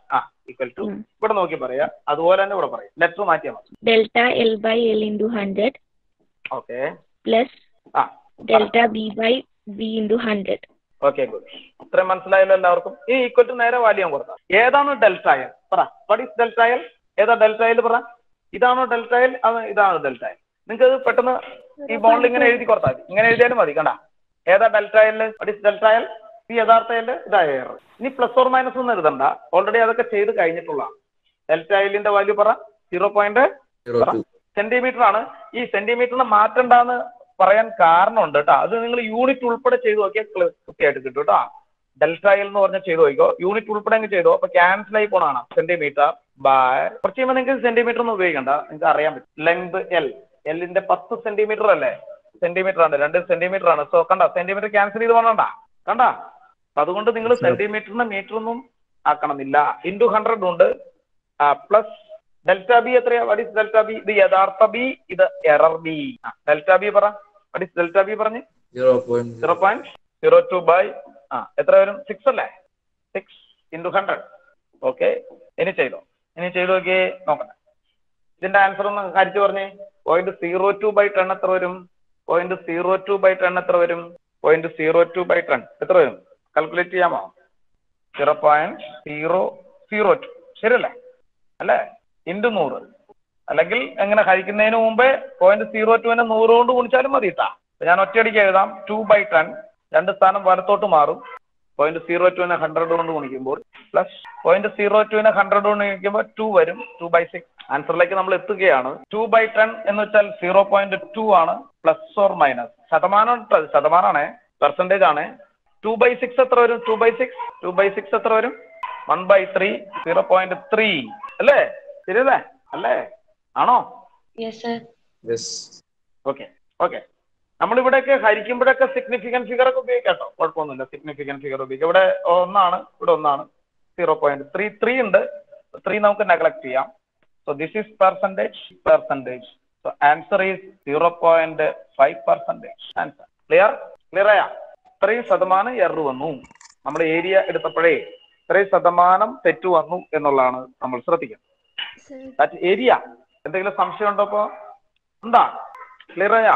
ആ ഈക്വൽ ടു ഇവിടെ നോക്കി പറയാ അതുപോലെ തന്നെ ഇവിടെ പറയാം ലെറ്റർ മാറ്റിയാൽ മതി delta L by L into 100 okay plus ah delta B by B into 100. Okay good ഇത്രയും മനസ്സിലായല്ലോ എല്ലാവർക്കും ഈ ഈക്വൽ ടു നേരെ വാല്യൂ ഞാൻ കൊടുത്താൽ ഏതാണ് ഡെൽറ്റയൽ പറ വാട്ട് ഈസ് ഡെൽറ്റയൽ ഏതാ ഡെൽറ്റയൽ പറ ഇതാണോ ഡെൽറ്റയൽ അത് ഇതാണ് ഡെൽറ്റയൽ നിങ്ങൾക്ക് ഇത് പെട്ടെന്ന് ഈ ബോണ്ടിൽ ഇങ്ങനെ എഴുതി കൊടുത്താൽ മതി ഇങ്ങനെ എഴുതിയാലും മതി കണ്ട ഏതാ ഡെൽറ്റയൽ വാട്ട് ഈസ് ഡെൽറ്റയൽ ഈ യഥാർത്ഥയിൽ ഇതാ എയർ ഇനി പ്ലസ് ഓർ മൈനസ് ഒന്നും എഴുതണ്ട ഓൾറെഡി അതൊക്കെ ചെയ്ത് കഴിഞ്ഞിട്ടുള്ളതാണ് ഡെൽറ്റയലിന്റെ വാല്യൂ പറ സീറോ പോയിന്റ് സെന്റിമീറ്റർ ആണ് ഈ സെന്റിമീറ്ററിന് മാറ്റണ്ടെന്ന് പറയാൻ കാരണമുണ്ട് കേട്ടോ അത് നിങ്ങൾ യൂണിറ്റ് ഉൾപ്പെടെ ചെയ്ത് നോക്കിയാൽ ക്ല- കൃത്യമായിട്ട് കിട്ടും കേട്ടോ ഡെൽറ്റയിൽ എന്ന് പറഞ്ഞാൽ ചെയ്ത് നോക്കിക്കോ യൂണിറ്റ് ഉൾപ്പെടെ അങ്ങ് ചെയ്തോ അപ്പൊ ക്യാൻസൽ ആയി പോണാണ് സെന്റിമീറ്റർ ബൈ കുറച്ച് കഴിയുമ്പോൾ നിങ്ങൾക്ക് സെന്റിമീറ്റർ ഒന്നും ഉപയോഗിക്കണ്ട നിങ്ങൾക്ക് അറിയാൻ പറ്റും ലെങ്ത് എൽ എല്ലിന്റെ പത്ത് സെന്റിമീറ്റർ അല്ലേ സെന്റിമീറ്റർ ആണ് രണ്ട് സെന്റിമീറ്റർ ആണ് സോ കണ്ട സെന്റിമീറ്റർ ക്യാൻസൽ ചെയ്ത് പോകണ്ട കണ്ട അപ്പൊ അതുകൊണ്ട് നിങ്ങൾ സെന്റിമീറ്ററിന് മീറ്റർ ഒന്നും ആക്കണമെന്നില്ല ഇൻറ്റു ഹൺഡ്രഡ് ഉണ്ട് പ്ലസ് ഡെൽറ്റ ബി എത്രയാ വട്ട് ഇസ് ഡെൽറ്റ ബി ഇത് യഥാർത്ഥ ബി ഇത് എറർ ബി ഡെൽറ്റ ബി പറ വട്ട് ഇസ് ഡെൽറ്റ ബി പറഞ്ഞ് zero point zero point zero two by ആ എത്ര വരും സിക്സ് അല്ലേ സിക്സ് ഇൻറ്റു ഹൺഡ്രഡ് ഓക്കെ ഇനി ചെയ്തോ ഇനി ചെയ്തു നോക്കിയേ നോക്കട്ടെ ഇതിന്റെ ആൻസർ ഒന്ന് കാണിച്ചു പറഞ്ഞേ point zero two by ten എത്ര വരും point zero two by ten എത്ര വരും point zero two by ten എത്ര വരും കാൽക്കുലേറ്റ് ചെയ്യാമോ zero point zero zero two ശരിയല്ലേ അല്ലേ ഇൻറ്റു നൂറ് അല്ലെങ്കിൽ എങ്ങനെ ഹരിക്കുന്നതിന് മുമ്പേ പോയിന്റ് സീറോ ടുവിനെ നൂറ് കൊണ്ട് ഗുണിച്ചാലും മതി കേട്ടാ ഞാൻ ഒറ്റയടിക്ക് എഴുതാം ടു ബൈ ടെൻ രണ്ട് സ്ഥാനം വലത്തോട്ട് മാറും പോയിന്റ് സീറോ ടുവിനെ ഹൺഡ്രഡ് കൊണ്ട് ഗുണിക്കുമ്പോൾ പ്ലസ് പോയിന്റ് സീറോ ടുവിനെ ഹൺഡ്രഡ് കൊണ്ട് ഗുണിക്കുമ്പോൾ ടു വരും ടു ബൈ സിക്സ് ആൻസറിലേക്ക് നമ്മൾ എത്തുകയാണ് ടു ബൈ ടെൻ എന്ന് വെച്ചാൽ സീറോ പോയിന്റ് ടു ആണ് പ്ലസ് ഓർ മൈനസ് ശതമാനം ട്ടോ, ശതമാനമാണേ പെർസെന്റേജ് ആണ് ടു ബൈ സിക്സ് എത്ര വരും two by six two by six എത്ര വരും one by three zero point three അല്ലേ ശരിയല്ലേ അല്ലേ ആണോ yes sir yes okay okay നമ്മളിവിടെയൊക്കെ ഹരിക്കുമ്പോഴൊക്കെ സിഗ്നിഫിക്കന്റ് ഫിഗർ ഒക്കെ ഉപയോഗിക്കാം കേട്ടോ കുഴപ്പമൊന്നുമില്ല സിഗ്നിഫിക്കന്റ് ഫിഗർ ഉപയോഗിക്കാം ഇവിടെ ഒന്നാണ് ഇവിടെ ഒന്നാണ് സീറോ പോയിന്റ് ത്രീ ത്രീ ഉണ്ട് ത്രീ നമുക്ക് നെഗ്ലക്ട് ചെയ്യാം so this is percentage percentage so answer is zero point five percentage answer clear clear ആയാ ഇത്രയും ശതമാനം എറർ വന്നു നമ്മൾ ഏരിയ എടുത്തപ്പോഴേ ഇത്രയും ശതമാനം തെറ്റ് വന്നു എന്നുള്ളതാണ് നമ്മൾ ശ്രദ്ധിക്കുന്നത് ഏരിയ എന്തെങ്കിലും സംശയം ഉണ്ടോ ഇപ്പോ ഉണ്ടാ ക്ലിയർ ആയാ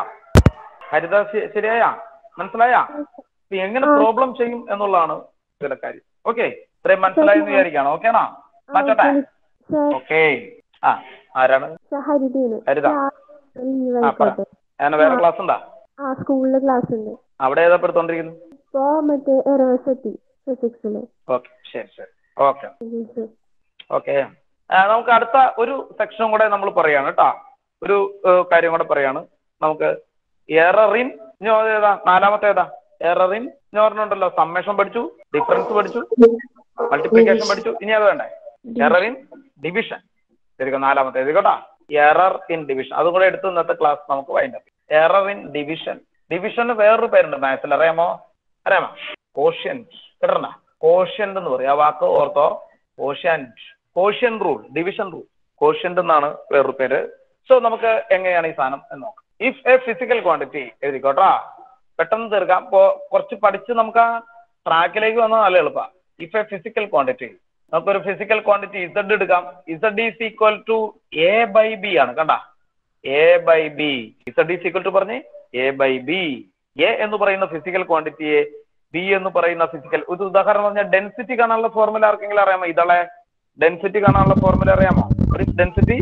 ഹരിത ശ- ശരിയായാ മനസ്സിലായാ ഇപ്പൊ എങ്ങനെ പ്രോബ്ലം ചെയ്യും എന്നുള്ളതാണ് ചില കാര്യം ഓക്കെ ഇത്രയും മനസ്സിലായി എന്ന് വിചാരിക്കാണ് ഓക്കേണോ മാറ്റോട്ടെ ഓക്കെ ആ ആരാണ് ഹരിതയില് ഹരിത ലീവ് ആ പറ ആയിക്കോട്ടെ ഞാൻ വേറെ ക്ലാസ് ഉണ്ടാ ആ സ്കൂളില് ക്ലാസ് ഉണ്ട് അവിടെ ഏതാ എടുത്തോണ്ടിരിക്കുന്നു ഇപ്പൊ മറ്റേ എറോസെത്തി ഫിസിക്സില് ഓക്കെ ശരി ശരി ഓക്കെ ഓക്കെ നമുക്ക് അടുത്ത ഒരു സെക്ഷനും കൂടെ നമ്മൾ പറയാണ് കേട്ടോ ഒരു ഏഹ്, കാര്യം കൂടെ പറയാണ് നമുക്ക് എററിൻ ഏതാ നാലാമത്തെ ഏതാ എററിൻ എന്ന് പറഞ്ഞുണ്ടല്ലോ സമ്മേഷൻ പഠിച്ചു ഡിഫറൻസ് പഠിച്ചു മൾട്ടിപ്ലിക്കേഷൻ പഠിച്ചു ഇനി അത് വേണ്ടേ എററിൻ ഡിവിഷൻ ശരിക്കും നാലാമത്തെ കേട്ടോ എറർ ഇൻ ഡിവിഷൻ അതും കൂടെ എടുത്ത് ഇന്നത്തെ ക്ലാസ് നമുക്ക് വൈൻഡപ്പ് എറർ ഇൻ ഡിവിഷൻ ഡിവിഷന് വേറൊരു പേരുണ്ട് മാത്സിൽ അറിയാമോ അറിയാമോ കോഷ്യൻ കേട്ടണ്ട കോഷ്യന്റ് എന്ന് പറയും ആ വാക്ക് ഓർത്തോ quotient quotient rule division rule quotient എന്നാണ് വേറൊരു പേര് സോ നമുക്ക് എങ്ങനെയാണ് ഈ സാധനം എന്ന് നോക്കാം ഇഫ് എ ഫിസിക്കൽ ക്വാണ്ടിറ്റി എഴുതിക്കോട്ടാ പെട്ടെന്ന് തീർക്കാം ഇപ്പോ കുറച്ച് പഠിച്ച് നമുക്ക് ആ ട്രാക്കിലേക്ക് വന്നാൽ നല്ല എളുപ്പമാണ് ഇഫ് എ ഫിസിക്കൽ ക്വാണ്ടിറ്റി നമുക്കൊരു ഫിസിക്കൽ ക്വാണ്ടിറ്റി ഇസഡ് എടുക്കാം Z is equal to A by B ആണ് കണ്ട A by B Z is equal to പറഞ്ഞ് എ ബൈ ബി എ എന്ന് പറയുന്ന ഫിസിക്കൽ ക്വാണ്ടിറ്റിയെ ബി എന്ന് പറയുന്ന ഫിസിക്കൽ ഒരു ഉദാഹരണം പറഞ്ഞാൽ ഡെൻസിറ്റി കാണാനുള്ള ഫോർമുല ആർക്കെങ്കിലും അറിയാമോ ഇതളെ ഡെൻസിറ്റി കാണാനുള്ള ഫോർമുല അറിയാമോ ഡെൻസിറ്റി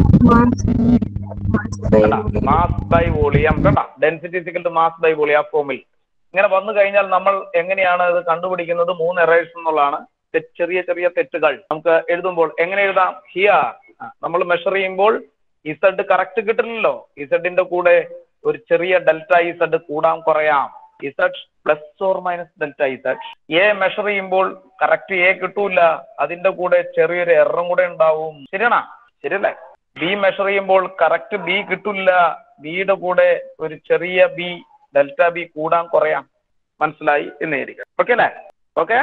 മാസ് ബൈ വോളിയം കണ്ട density physical to mass by volume ഫോമിൽ ഇങ്ങനെ വന്നു കഴിഞ്ഞാൽ നമ്മൾ എങ്ങനെയാണ് ഇത് കണ്ടുപിടിക്കുന്നത് മൂന്ന് എറേഴ്സ് എന്നുള്ളതാണ് തെ- ചെറിയ ചെറിയ തെറ്റുകൾ നമുക്ക് എഴുതുമ്പോൾ എങ്ങനെ എഴുതാം ഹിയർ നമ്മൾ മെഷർ ചെയ്യുമ്പോൾ ഇസഡ് കറക്റ്റ് കിട്ടില്ലല്ലോ ഇസഡിന്റെ കൂടെ ഒരു ചെറിയ ഡെൽറ്റ ഇസഡ് കൂടാം കുറയാം Z plus or minus delta Z A measure ചെയ്യുമ്പോൾ കറക്റ്റ് എ കിട്ടൂല അതിന്റെ കൂടെ ചെറിയൊരു എററും കൂടെ ഉണ്ടാവും ശരിയാണോ ശരിയല്ലേ ബി മെഷർ ചെയ്യുമ്പോൾ കറക്റ്റ് ബി കിട്ടില്ല ബിയുടെ കൂടെ ഒരു ചെറിയ ബി ഡെൽറ്റ ബി കൂടാൻ കുറയാം മനസ്സിലായി എന്ന് വിചാരിക്കാം ഓക്കെ അല്ലേ okay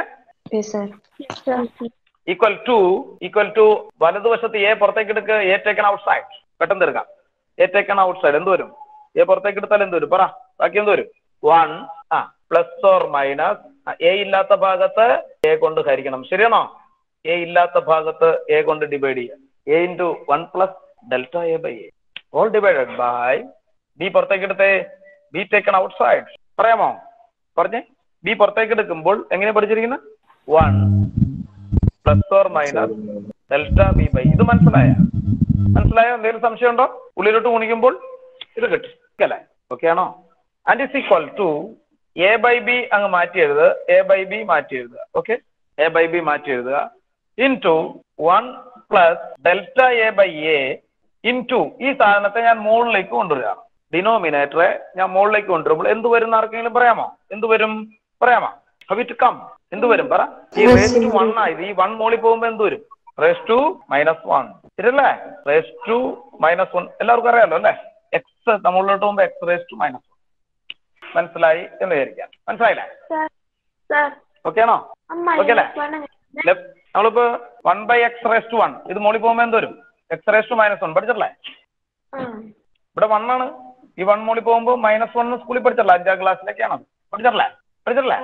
equal to equal to വലതുവശത്ത് എ പുറത്തേക്ക് എടുക്ക് എ ടേക്കൺ ഔട്ട് സൈഡ് പെട്ടെന്ന് എടുക്കാം എ ടേക്കൺ ഔട്ട് സൈഡ് എന്ത് വരും എ പുറത്തേക്ക് എടുത്താൽ എന്ത് വരും പറ ബാക്കി എന്ത് വരും വൺ ആ പ്ലസ് ഓർ മൈനസ് എ ഇല്ലാത്ത ഭാഗത്ത് എ കൊണ്ട് ഹരിക്കണം ശരിയാണോ എ ഇല്ലാത്ത ഭാഗത്ത് എ കൊണ്ട് ഡിവൈഡ് ചെയ്യുക A into one plus delta A by A all divided by B പുറത്തേക്ക് എടുത്തേ ബി ടേക്കൺ ഔട്ട് സൈഡ് പറയാമോ പറഞ്ഞേ ബി പുറത്തേക്ക് എടുക്കുമ്പോൾ എങ്ങനെ പഠിച്ചിരിക്കുന്നത് one plus or minus delta B by ഇത് മനസ്സിലായ മനസ്സിലായോ എന്തെങ്കിലും സംശയം ഉണ്ടോ ഉള്ളിലോട്ട് ഗുണിക്കുമ്പോൾ ഇത് കിട്ടും അല്ലേ ഓക്കെ ആണോ and is equal to A by B അങ്ങ് മാറ്റി എഴുതുക എ ബൈ ബി മാറ്റി എഴുതുക ഓക്കെ എ ബൈ ബി മാറ്റി എഴുതുക into one plus delta A by A into ഈ സാധനത്തെ ഞാൻ മുകളിലേക്ക് കൊണ്ടുവരിക ഡിനോമിനേറ്ററെ ഞാൻ മുകളിലേക്ക് കൊണ്ടുവരുമ്പോൾ എന്ത് വരും എന്ന് ആർക്കെങ്കിലും പറയാമോ എന്ത് വരും പറയാമോ ഹവ് ഇറ്റ് കം എന്ത് വരും പറ ഈ റേസ് ടു വൺ ആയത് ഈ വൺ മോളിൽ പോകുമ്പോൾ എന്ത് വരും റേസ് ടു മൈനസ് വൺ ശരിയല്ലേ റേസ് ടു മൈനസ് വൺ എല്ലാവർക്കും അറിയാലോ അല്ലേ എക്സ് നമ്മളിലോട്ട് പോകുമ്പോൾ X raise to minus one മനസ്സിലായി എന്ന് വിചാരിക്കാം മനസ്സിലായില്ലേ സാർ സാർ ഓക്കെ ആണോ ഓക്കെ അല്ലേ ലെഫ്- നമ്മളിപ്പോ one by X raise to one ഇത് മോളിൽ പോകുമ്പോൾ എന്ത് വരും X raise to minus one പഠിച്ചല്ലേ ഇവിടെ വൺ ആണ് ഈ വൺ മോളിൽ പോകുമ്പോൾ മൈനസ് വൺ സ്കൂളിൽ പഠിച്ചല്ല അഞ്ചാം ക്ലാസ്സിലേക്കാണ് പഠിച്ചല്ലേ പഠിച്ചല്ലേ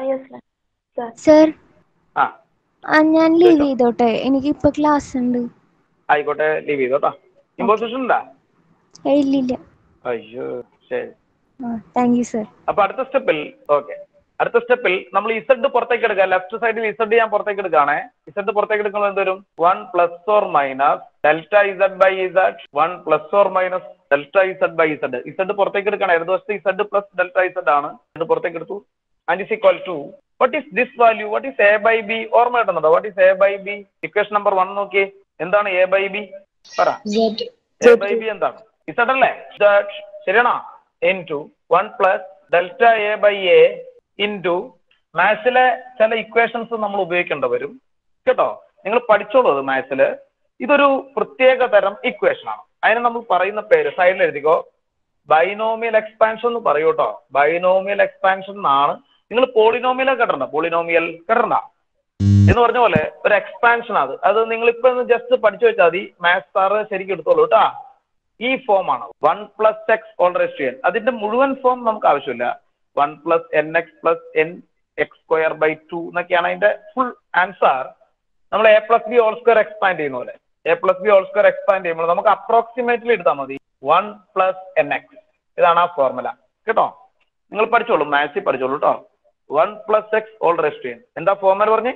സർ ആ ആ ഞാൻ ലീവ് ചെയ്തോട്ടെ എനിക്ക് ഇപ്പൊ ക്ലാസ് ഉണ്ട് ആയിക്കോട്ടെ ലീവ് ചെയ്തോട്ടോ ഇമ്പോസിഷൻ ഉണ്ടാ ഏയ് ഇല്ലില്ല അയ്യോ ശരി താങ്ക് യു സർ അപ്പൊ അടുത്ത സ്റ്റെപ്പിൽ ഓക്കെ അടുത്ത സ്റ്റെപ്പിൽ നമ്മൾ ഇസഡ് പുറത്തേക്ക് എടുക്കുക ലെഫ്റ്റ് സൈഡിൽ ഇസഡ് ഞാൻ പുറത്തേക്ക് എടുക്കുകയാണേ ഇസഡ് പുറത്തേക്ക് എടുക്കുമ്പോൾ എന്ത് വരും one plus or minus delta Z by Z one plus or minus delta Z by Z Z പുറത്തേക്ക് എടുക്കണം ഇടതുവശത്ത് ഇസഡ് പ്ലസ് ഡെൽറ്റ ഇസഡ് ആണ് ഇത് പുറത്തേക്ക് എടുത്തു and is equal to what is this value what is A by B ഓർമ്മ കിട്ടുന്നുണ്ടോ what is A by B equation number one നോക്കിയേ എന്താണ് എ ബൈ ബി പറ എ ബൈ ബി എന്താണ് ഇസഡ് അല്ലേ ഇസഡ് ശരിയാണോ into one plus delta A by A into മാത്സിലെ ചില ഇക്വേഷൻസ് നമ്മൾ ഉപയോഗിക്കേണ്ടി വരും കേട്ടോ നിങ്ങൾ പഠിച്ചോളൂ അത് മാത്സില് ഇതൊരു പ്രത്യേക തരം ഇക്വേഷൻ ആണ് അതിന് നമ്മൾ പറയുന്ന പേര് സൈഡിൽ എഴുതിക്കോ ബൈനോമിയൽ എക്സ്പാൻഷൻ എന്ന് പറയൂ കേട്ടോ ബൈനോമിയൽ എക്സ്പാൻഷൻ എന്നാണ് നിങ്ങൾ പോളിനോമിയൽ കേട്ടിട്ടുണ്ടോ പോളിനോമിയൽ കേട്ടിട്ടുണ്ടോ എന്ന് പറഞ്ഞ പോലെ ഒരു എക്സ്പാൻഷൻ അത് അത് നിങ്ങൾ ഇപ്പൊ ജസ്റ്റ് പഠിച്ചു വെച്ചാൽ മതി മാത്സ് സാറ് ശരിക്കും എടുത്തോളൂ കേട്ടാ ഈ ഫോം ആണ് one plus X all raise to N അതിന്റെ മുഴുവൻ ഫോം നമുക്ക് ആവശ്യമില്ല one plus N X plus N X square by two എന്നൊക്കെയാണ് അതിന്റെ ഫുൾ ആൻസർ നമ്മൾ A plus B all square expand ചെയ്യുന്ന പോലെ A plus B all square expand ചെയ്യുമ്പോൾ നമുക്ക് അപ്രോക്സിമേറ്റ്ലി എടുത്താൽ മതി വൺ പ്ലസ് എൻ എക്സ് ഇതാണ് ആ ഫോർമുല കേട്ടോ നിങ്ങൾ പഠിച്ചോളൂ മാത്സിൽ പഠിച്ചോളൂ കേട്ടോ one plus X all raise to N എന്താ ഫോർമുല പറഞ്ഞേ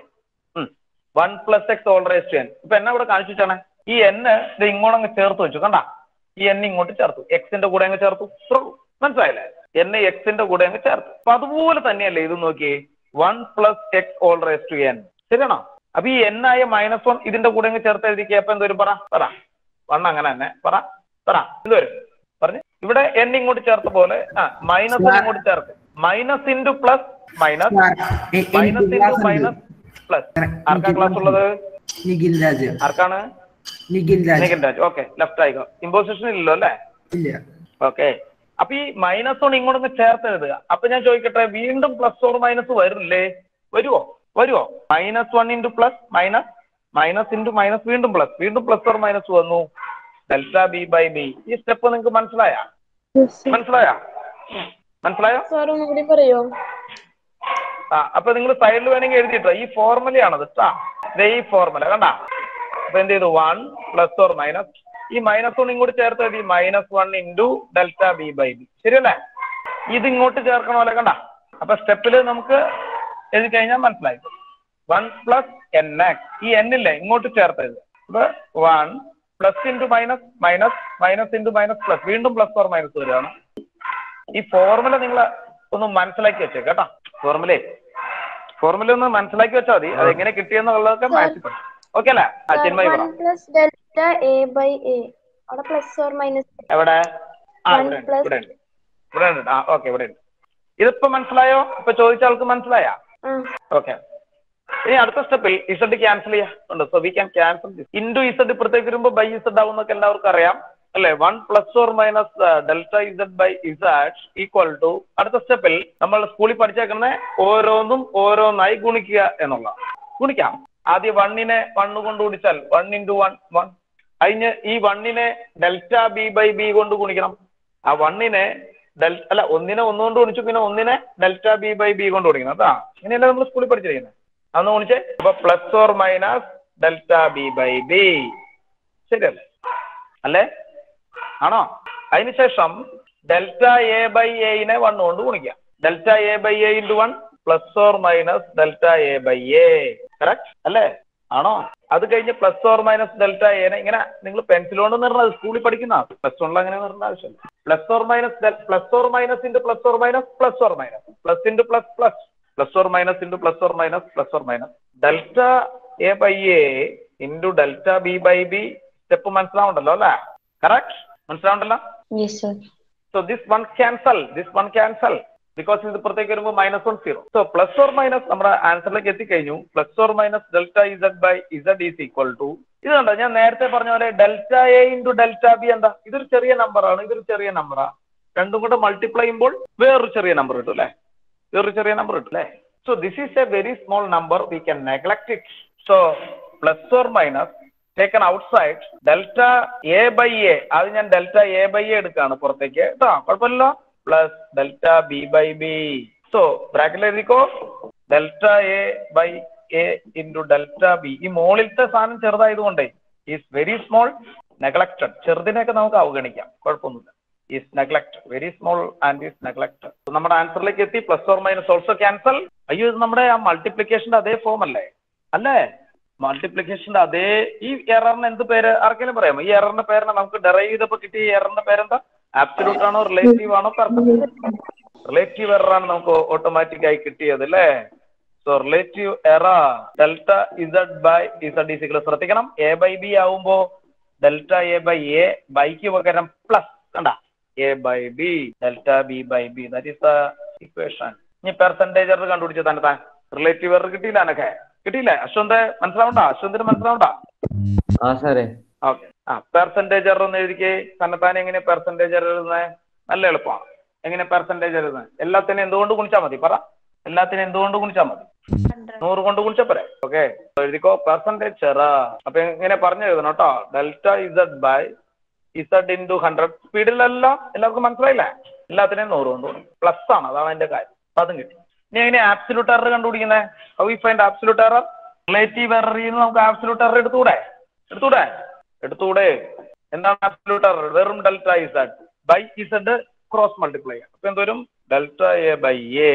one plus X all raise to N ഇപ്പൊ എന്നെ ഇവിടെ കാണിച്ചു വെച്ചാണ് ഈ എൻ ഇത് ഇങ്ങോട്ടങ്ങ് ചേർത്ത് വെച്ചു കണ്ട ഈ എൻ ഇങ്ങോട്ട് ചേർത്തു എക്സിന്റെ കൂടെ അങ്ങ് ചേർത്തു ഇത്രേ ഉള്ളൂ. മനസ്സിലായില്ലേ എൻ എക്സിന്റെ കൂടെ അങ്ങ് ചേർത്തു അപ്പൊ അതുപോലെ തന്നെയല്ലേ ഇത് നോക്കിയേ one plus X all raise to N ശരിയാണോ അപ്പൊ ഈ എൻ ആയ മൈനസ് വൺ ഇതിന്റെ കൂടെ അങ്ങ് ചേർത്ത് എഴുതിക്കുക അപ്പൊ എന്തോരും പറ പറ വൺ അങ്ങനെ തന്നെ പറ പറ എന്തോരും പറഞ്ഞു ഇവിടെ എൻ ഇങ്ങോട്ട് ചേർത്ത പോലെ ആ മൈനസ് ഇങ്ങോട്ട് ചേർത്ത് minus into plus minus minus into minus plus ആർക്കാ ക്ലാസ് ഉള്ളത് നിഖിൽ രാജ് ആർക്കാണ് നിഖിൽ രാജ് നിഖിൽ രാജ് ഓക്കെ ലെഫ്റ്റ് ആയിക്കോ ഇമ്പോസിഷൻ ഇല്ലല്ലോ അല്ലേ ഇല്ല ഓക്കെ അപ്പൊ ഈ മൈനസ് വൺ ഇങ്ങോട്ടൊന്ന് ചേർത്ത് എഴുതുക അപ്പൊ ഞാൻ ചോദിക്കട്ടെ വീണ്ടും പ്ലസ് ഓർ മൈനസ് വരില്ലേ വരുവോ വരുവോ minus one into plus minus minus into minus വീണ്ടും പ്ലസ് വീണ്ടും പ്ലസ് ഓർ മൈനസ് വന്നു ഡെൽറ്റ ബി ബൈ ബി ഈ സ്റ്റെപ്പ് നിങ്ങൾക്ക് മനസ്സിലായ മനസ്സിലായ മനസ്സിലായോ സാർ ഒന്നുകൂടി പറയോ ആ അപ്പൊ നിങ്ങൾ സൈഡിൽ വേണമെങ്കിൽ എഴുതിട്ടോ ഈ ഫോർമുലയാണത് കേട്ടാ ദേ ഈ ഫോർമുല കണ്ട അപ്പൊ എന്ത് ചെയ്തു വൺ പ്ലസ് ഓർ മൈനസ് ഈ മൈനസ് വൺ ഇങ്ങോട്ട് ചേർത്ത് എഴുതി minus one into delta B by B ശരിയല്ലേ ഇത് ഇങ്ങോട്ട് ചേർക്കണ പോലെ കണ്ട അപ്പൊ സ്റ്റെപ്പിൽ നമുക്ക് എഴുതി കഴിഞ്ഞാൽ മനസ്സിലായി വൺ പ്ലസ് എൻ എക്സ് ഈ എൻ ഇല്ലേ ഇങ്ങോട്ട് ചേർത്ത് എഴുതുക അപ്പൊ one plus into minus minus minus into minus plus വീണ്ടും പ്ലസ് ഓർ മൈനസ് വരികയാണ് ഈ ഫോർമുല നിങ്ങൾ ഒന്ന് മനസ്സിലാക്കി വെച്ചേക്ക് കേട്ടോ ഫോർമുലേ ഫോർമുല ഒന്ന് മനസ്സിലാക്കി വെച്ചാൽ മതി അത് എങ്ങനെ കിട്ടിയെന്നുള്ളതൊക്കെ മാറ്റി പഠിക്കും ഓക്കെ അല്ലേ ആ ചിന്മയി പറ plus delta A by A അവിടെ പ്ലസ് ഓർ മൈനസ് എവിടെ ആ One ഇവിടെ ഉണ്ട് plus- ഇവിടെ ഉണ്ട് ഇവിടെ ഉണ്ട് ആ ഓക്കെ ഇവിടെ ഉണ്ട് ഇതിപ്പോ മനസ്സിലായോ ഇപ്പൊ ചോദിച്ച ആൾക്ക് മനസ്സിലായാ ഓക്കെ ഇനി അടുത്ത സ്റ്റെപ്പിൽ ഇസഡ് ക്യാൻസൽ ചെയ്യാറുണ്ട് so we can cancel into Z ഇപ്പുറത്തേക്ക് വരുമ്പോൾ ബൈ ഇസഡ് ആവും എന്നൊക്കെ എല്ലാവർക്കും അറിയാം അല്ലെ one plus or minus delta Z by Z equal to അടുത്ത സ്റ്റെപ്പിൽ നമ്മൾ സ്കൂളിൽ പഠിച്ചേക്കുന്ന ഓരോന്നും ഓരോന്നായി ഗുണിക്കുക എന്നുള്ള ഗുണിക്കാം ആദ്യം വണ്ണിനെ വണ്ണ് കൊണ്ട് ഗുണിച്ചാൽ വൺ ഇൻറ്റു വൺ വൺ അതിന് ഈ വണ്ണിനെ ഡെൽറ്റ ബി ബൈ ബി കൊണ്ട് ഗുണിക്കണം ആ വണ്ണിനെ ഡെൽ അല്ല ഒന്നിനെ ഒന്നുകൊണ്ട് ഗുണിച്ചു പിന്നെ ഒന്നിനെ ഡെൽറ്റ ബി ബൈ ബി കൊണ്ട് ഗുണിക്കണം കേട്ടാ ഇങ്ങനെയല്ല നമ്മൾ സ്കൂളിൽ പഠിച്ചിരിക്കുന്നത് അന്ന് ഗുണിച്ചേ അപ്പൊ plus or minus delta B by B ശരിയല്ലേ അല്ലേ ആണോ അതിനുശേഷം ഡെൽറ്റ എ ബൈ എനെ വൺ കൊണ്ട് ഗുണിക്കാം delta A by A into one plus or minus delta A by A correct അല്ലേ ആണോ അത് കഴിഞ്ഞ് പ്ലസ് ഓർ മൈനസ് ഡെൽറ്റ എനെ ഇങ്ങനെ നിങ്ങൾ പെൻസിൽ കൊണ്ട് നിർന്നത് സ്കൂളിൽ പഠിക്കുന്ന പ്ലസ് വണ്ണിൽ അങ്ങനെ നിർന്ന ആവശ്യമില്ല plus or minus plus or minus into plus or minus plus or minus plus into plus plus plus or minus into plus or minus plus or minus delta A by A into delta B by B step മനസ്സിലാവുണ്ടല്ലോ അല്ലേ correct മനസ്സിലാവുണ്ടല്ലോ Yes, sir. So this one cancel, this one cancel. Because ഇത് പുറത്തേക്ക് വരുമ്പോൾ minus one zero so plus or minus നമ്മുടെ ആൻസറിലേക്ക് എത്തിക്കഴിഞ്ഞു plus or minus delta Z by Z is equal to ഇത് കണ്ടോ ഞാൻ നേരത്തെ പറഞ്ഞ പോലെ delta A into delta B എന്താ ഇതൊരു ചെറിയ നമ്പറാണ് ഇതൊരു ചെറിയ നമ്പറാ രണ്ടും കൂടെ മൾട്ടിപ്ലൈ ചെയ്യുമ്പോൾ വേറൊരു ചെറിയ നമ്പർ കിട്ടും അല്ലേ വേറൊരു ചെറിയ നമ്പർ കിട്ടും അല്ലേ so this is a very small number we can neglect it so plus or minus taken outside delta A by A അത് ഞാൻ ഡെൽറ്റ എ ബൈ എ എടുക്കാണ് പുറത്തേക്ക് കേട്ടോ കുഴപ്പമില്ലല്ലോ plus delta B by B so ബ്രാക്കറ്റിൽ എഴുതിക്കോ delta A by A into delta B ഈ മുകളിലത്തെ സാധനം ചെറുതായതുകൊണ്ടേ ഈസ് വെരി സ്മോൾ നെഗ്ലക്റ്റഡ് ചെറുതിനെയൊക്കെ നമുക്ക് അവഗണിക്കാം കുഴപ്പമൊന്നുമില്ല is neglect very small and is neglect നമ്മുടെ ആൻസറിലേക്ക് എത്തി plus or minus also cancel അയ്യോ ഇത് നമ്മുടെ ആ മൾട്ടിപ്ലിക്കേഷന്റെ അതേ ഫോം അല്ലേ അല്ലേ മൾട്ടിപ്ലിക്കേഷന്റെ അതേ ഈ എററിന് എന്ത് പേര് ആർക്കെങ്കിലും പറയാമോ ഈ എററിന്റെ പേരിനെ നമുക്ക് ഡെറൈവ് ചെയ്തപ്പോ കിട്ടിയ ഈ എററിന്റെ പേരെന്താ ആബ്സല്യൂട്ട് ആണോ റിലേറ്റീവ് ആണോ റിലേറ്റീവ് എറർ ആണ് നമുക്ക് ഓട്ടോമാറ്റിക് ആയി കിട്ടിയത് അല്ലേ so relative error delta Z by Z is equal ശ്രദ്ധിക്കണം എ ബൈ ബി ആവുമ്പോ ഡെൽറ്റ എ ബൈ എ ബൈക്ക് പകരം പ്ലസ് കണ്ട A by B delta B by B that is the equation ഇനി പെർസെന്റേജ് എറർ കണ്ടുപിടിച്ചു തന്നെ താൻ റിലേറ്റീവ് എറർ കിട്ടിയില്ല എനക്ക് കിട്ടിയില്ലേ അശ്വന്ത് മനസ്സിലാവണ്ട അശ്വന്തിന് മനസ്സിലാവണ്ട ആ സാറേ ഓക്കെ ആ പെർസെന്റേജ് എറർ ഒന്ന് എഴുതിക്കേ തന്നെത്താൻ എങ്ങനെ പെർസെന്റേജ് എറർ എഴുതുന്നത് നല്ല എളുപ്പമാണ് എങ്ങനെ പെർസെന്റേജ് എഴുതുന്നത് എല്ലാത്തിനും എന്തുകൊണ്ട് ഗുണിച്ചാൽ മതി പറ എല്ലാത്തിനും എന്തുകൊണ്ട് ഗുണിച്ചാൽ മതി നൂറ് കൊണ്ട് ഗുണിച്ചാൽ പോരെ ഓക്കെ എഴുതിക്കോ പെർസെന്റേജ് എറർ അപ്പൊ ഇങ്ങനെ പറഞ്ഞു എഴുതണം കേട്ടോ delta Z by Z into hundred സ്പീഡിലല്ല എല്ലാവർക്കും മനസ്സിലായില്ലേ എല്ലാത്തിനെയും നൂറ് കൊണ്ട് ഗുണിക്കും പ്ലസ് ആണ് അതാണ് അതിന്റെ കാര്യം അപ്പൊ അതും കിട്ടി ഇനി എങ്ങനെ ആബ്സലൂട്ട് എറർ കണ്ടുപിടിക്കുന്നത് how we find absolute error relative എററിൽ നിന്ന് നമുക്ക് ആബ്സലൂട്ട് എറർ എടുത്തൂടെ എടുത്തൂടെ എടുത്തൂടെ എന്താണ് ആബ്സലൂട്ട് എറർ വെറും delta Z by Z cross multiply അപ്പൊ എന്തോരും delta A by A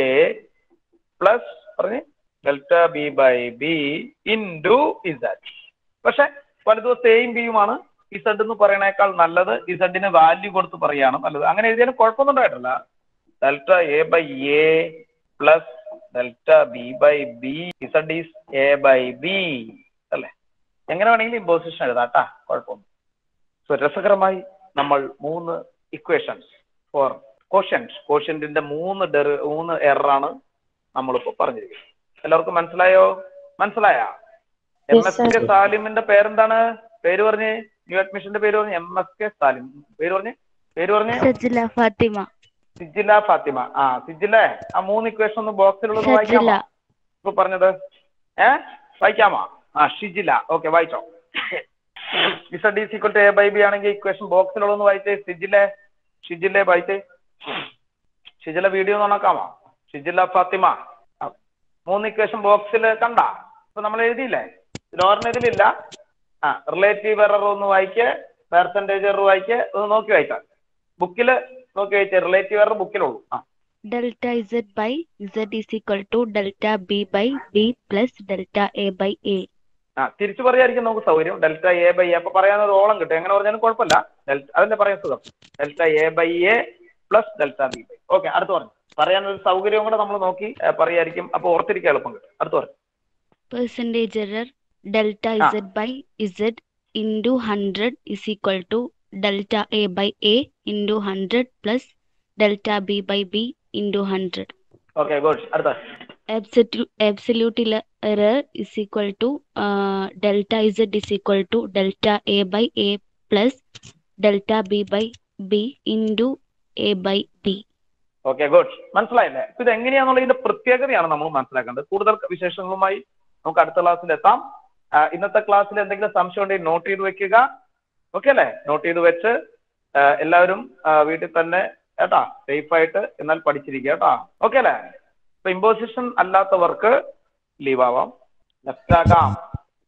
plus പറഞ്ഞ് delta B by B into Z പക്ഷെ വലുത് സെയിം ബിയുമാണ് ഇസഡ് എന്ന് പറയണേക്കാൾ നല്ലത് ഇസഡിന് വാല്യൂ കൊടുത്ത് പറയാണ് നല്ലത് അങ്ങനെ എഴുതിയാലും കുഴപ്പമൊന്നും ഉണ്ടായിട്ടില്ല delta A by A plus delta B by B Z is A by B അല്ലേ എങ്ങനെ വേണമെങ്കിലും ഇമ്പോസിഷൻ എഴുതാം കേട്ടാ കുഴപ്പമൊന്നും സോ രസകരമായി നമ്മൾ മൂന്ന് ഇക്വേഷൻസ് ഫോർ കോഷ്യൻസ് കോഷ്യന്റിന്റെ മൂന്ന് ഡെറി മൂന്ന് എററാണ് നമ്മളിപ്പോ പറഞ്ഞിരിക്കുന്നത് എല്ലാവർക്കും മനസ്സിലായോ മനസ്സിലായ M Yes, S K sir. സാലിമിന്റെ പേരെന്താണ് പേര് പറഞ്ഞ് ന്യൂ അഡ്മിഷന്റെ പേര് പറഞ്ഞ് എം എസ് കെ സാലിം പേര് പറഞ്ഞ് പേര് പറഞ്ഞ് സജില ഫാത്തിമ സിജില ഫാത്തിമ ആ സിജിലെ ആ മൂന്ന് ഇക്വേഷൻ ഒന്ന് ബോക്സിലുള്ളത് സജില വായിക്കാമോ ഇപ്പൊ പറഞ്ഞത് ഏ വായിക്കാമോ ആ ഷിജില ഓക്കെ വായിച്ചോ Z is equal to A by B ആണെങ്കിൽ ഇക്വേഷൻ ബോക്സിലുള്ളതൊന്ന് വായിച്ചേ സിജിലെ ഷിജിലെ വായിച്ചേ ഷിജില വീഡിയോ ഒന്ന് നോക്കാമോ ഷിജില ഫാത്തിമ ആ, മൂന്ന് ഇക്വേഷൻ ബോക്സിൽ കണ്ട ഇപ്പൊ നമ്മൾ എഴുതിയില്ലേ നോർമൽ ഇതിലില്ല ആ റിലേറ്റീവ് എറർ ഒന്ന് വായിക്ക് പെർസെന്റേജ് എറർ വായിക്ക് ഒന്ന് നോക്കി വായിക്കാം ബുക്കില് നോക്കി വായിച്ചേ റിലേറ്റീവ് എറർ ബുക്കിലുള്ളൂ ആ delta Z by Z is equal to delta B by B plus delta A by A ആ തിരിച്ചു പറയായിരിക്കും നമുക്ക് സൗകര്യം ഡെൽറ്റ എ ബൈ എ അപ്പൊ പറയാൻ ഒരു ഓളം കിട്ടും എങ്ങനെ പറഞ്ഞാലും കുഴപ്പമില്ല ഡെൽറ്റ അതല്ലേ പറയാൻ സുഖം delta A by A plus delta B by okay അടുത്ത് പറഞ്ഞു പറയാൻ ഒരു സൗകര്യവും കൂടെ നമ്മൾ നോക്കി ഏ, പറയായിരിക്കും അപ്പൊ ഓർത്തിരിക്കാൻ എളുപ്പം കിട്ടും അടുത്ത് പറഞ്ഞു percentage error delta ah. Z by Z into hundred is equal to delta A by A into hundred plus delta B by B into hundred okay good അടുത്ത absolute error is equal to uh, delta z is equal to delta a by a plus delta b by b into a by b. Okay good മനസ്സിലായില്ലേ ഇപ്പൊ ഇത് എങ്ങനെയാണെന്നുള്ളതിന്റെ പ്രത്യേകതയാണ് നമ്മൾ മനസ്സിലാക്കേണ്ടത് കൂടുതൽ വിശേഷങ്ങളുമായി നമുക്ക് അടുത്ത ക്ലാസ്സിൽ എത്താം ആ, ഇന്നത്തെ ക്ലാസ്സിൽ എന്തെങ്കിലും സംശയം ഉണ്ടെങ്കിൽ നോട്ട് ചെയ്ത് വെക്കുക ഓക്കെ അല്ലേ നോട്ട് ചെയ്ത് വെച്ച് ആ, എല്ലാവരും ആ, വീട്ടിൽ തന്നെ കേട്ടാ സേഫ് ആയിട്ട് എന്നാൽ പഠിച്ചിരിക്കുക കേട്ടോ ഓക്കെ അല്ലേ ഇപ്പൊ ഇമ്പോസിഷൻ അല്ലാത്തവർക്ക് ലീവ് ആവാം ലെഫ്റ്റ് ആക്കാം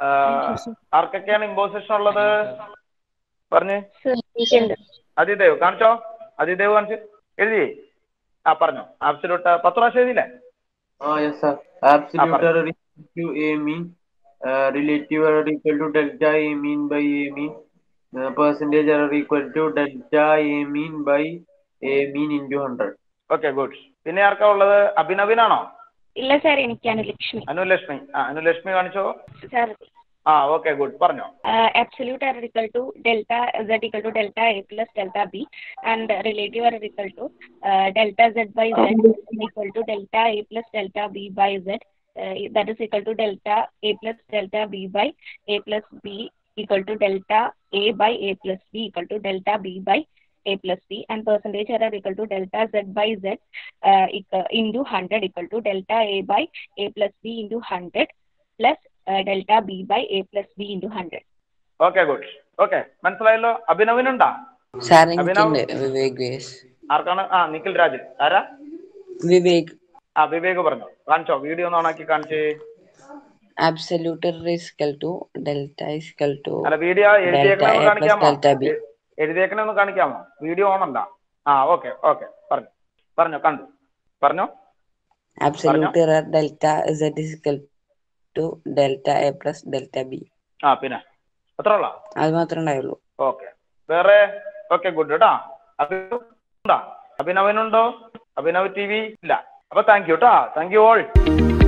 ആ, ആർക്കൊക്കെയാണ് ഇമ്പോസിഷൻ ഉള്ളത് പറഞ്ഞ് അതിദേവ് കാണിച്ചോ അതിദേവ് കാണിച്ച് എഴുതി ആ പറഞ്ഞോ ആബ്സലൂട്ട് പത്ത് പ്രാവശ്യം എഴുതിയില്ലേ Ah, yes, sir. Absolute error is equal to A mean. Uh, relative error equal to delta A mean by A mean. Uh, percentage error equal to delta A mean by A mean into 100. Okay good പിന്നെ ആർക്കാ ഉള്ളത് അഭിനവിനാണോ ഇല്ല sir എനിക്കാണ് ലക്ഷ്മി അനുലക്ഷ്മി ആ അനുലക്ഷ്മി കാണിച്ചോ sir ആ okay good പറഞ്ഞോ absolute error equal to delta z equal to delta a plus delta b and relative error equal to uh, delta z by z equal to delta a plus delta b by z uh, that is equal to delta a plus delta b by a plus b equal to delta a by a plus b equal to delta b by a plus b and percentage error equal to delta z by z uh, equal, into 100 equal to delta a by a plus b into 100 plus uh, delta b by a plus b into 100. Okay good okay മനസ്സിലായല്ലോ അഭിനവിനുണ്ടാ sir Abhinav എനിക്കുണ്ട് Vivek vase ആർക്കാണ് ആ നിഖിൽ രാജ് ആരാ വിവേക് ആ വിവേക് പറഞ്ഞു കാണിച്ചോ video ഒന്ന് ഓണാക്കി കാണിച്ചേ absolute error is equal to delta is equal to അല്ല വീഡിയോ delta എഴുതിയേക്കണ ഒന്ന് a plus കാണിക്കാമോ delta b എ- എഴുതിയേക്കണ ഒന്ന് കാണിക്കാമോ വീഡിയോ ഓൺ അല്ല ആ ഓക്കെ ഓക്കെ പറഞ്ഞു പറഞ്ഞോ കണ്ടു പറഞ്ഞോ absolute error delta z is equal to delta a plus delta b ആ പിന്നെ അത്ര ഉള്ള അത് മാത്രമേ ഉണ്ടായുള്ളൂ ഓക്കെ വേറെ ഓക്കെ ഗുഡ് കേട്ടാ അഭിനവുണ്ടോ അഭിനവനുണ്ടോ അഭിനവ് ടി വി ഇല്ല അപ്പൊ താങ്ക് യു കേട്ടാ താങ്ക് യു ഓൾ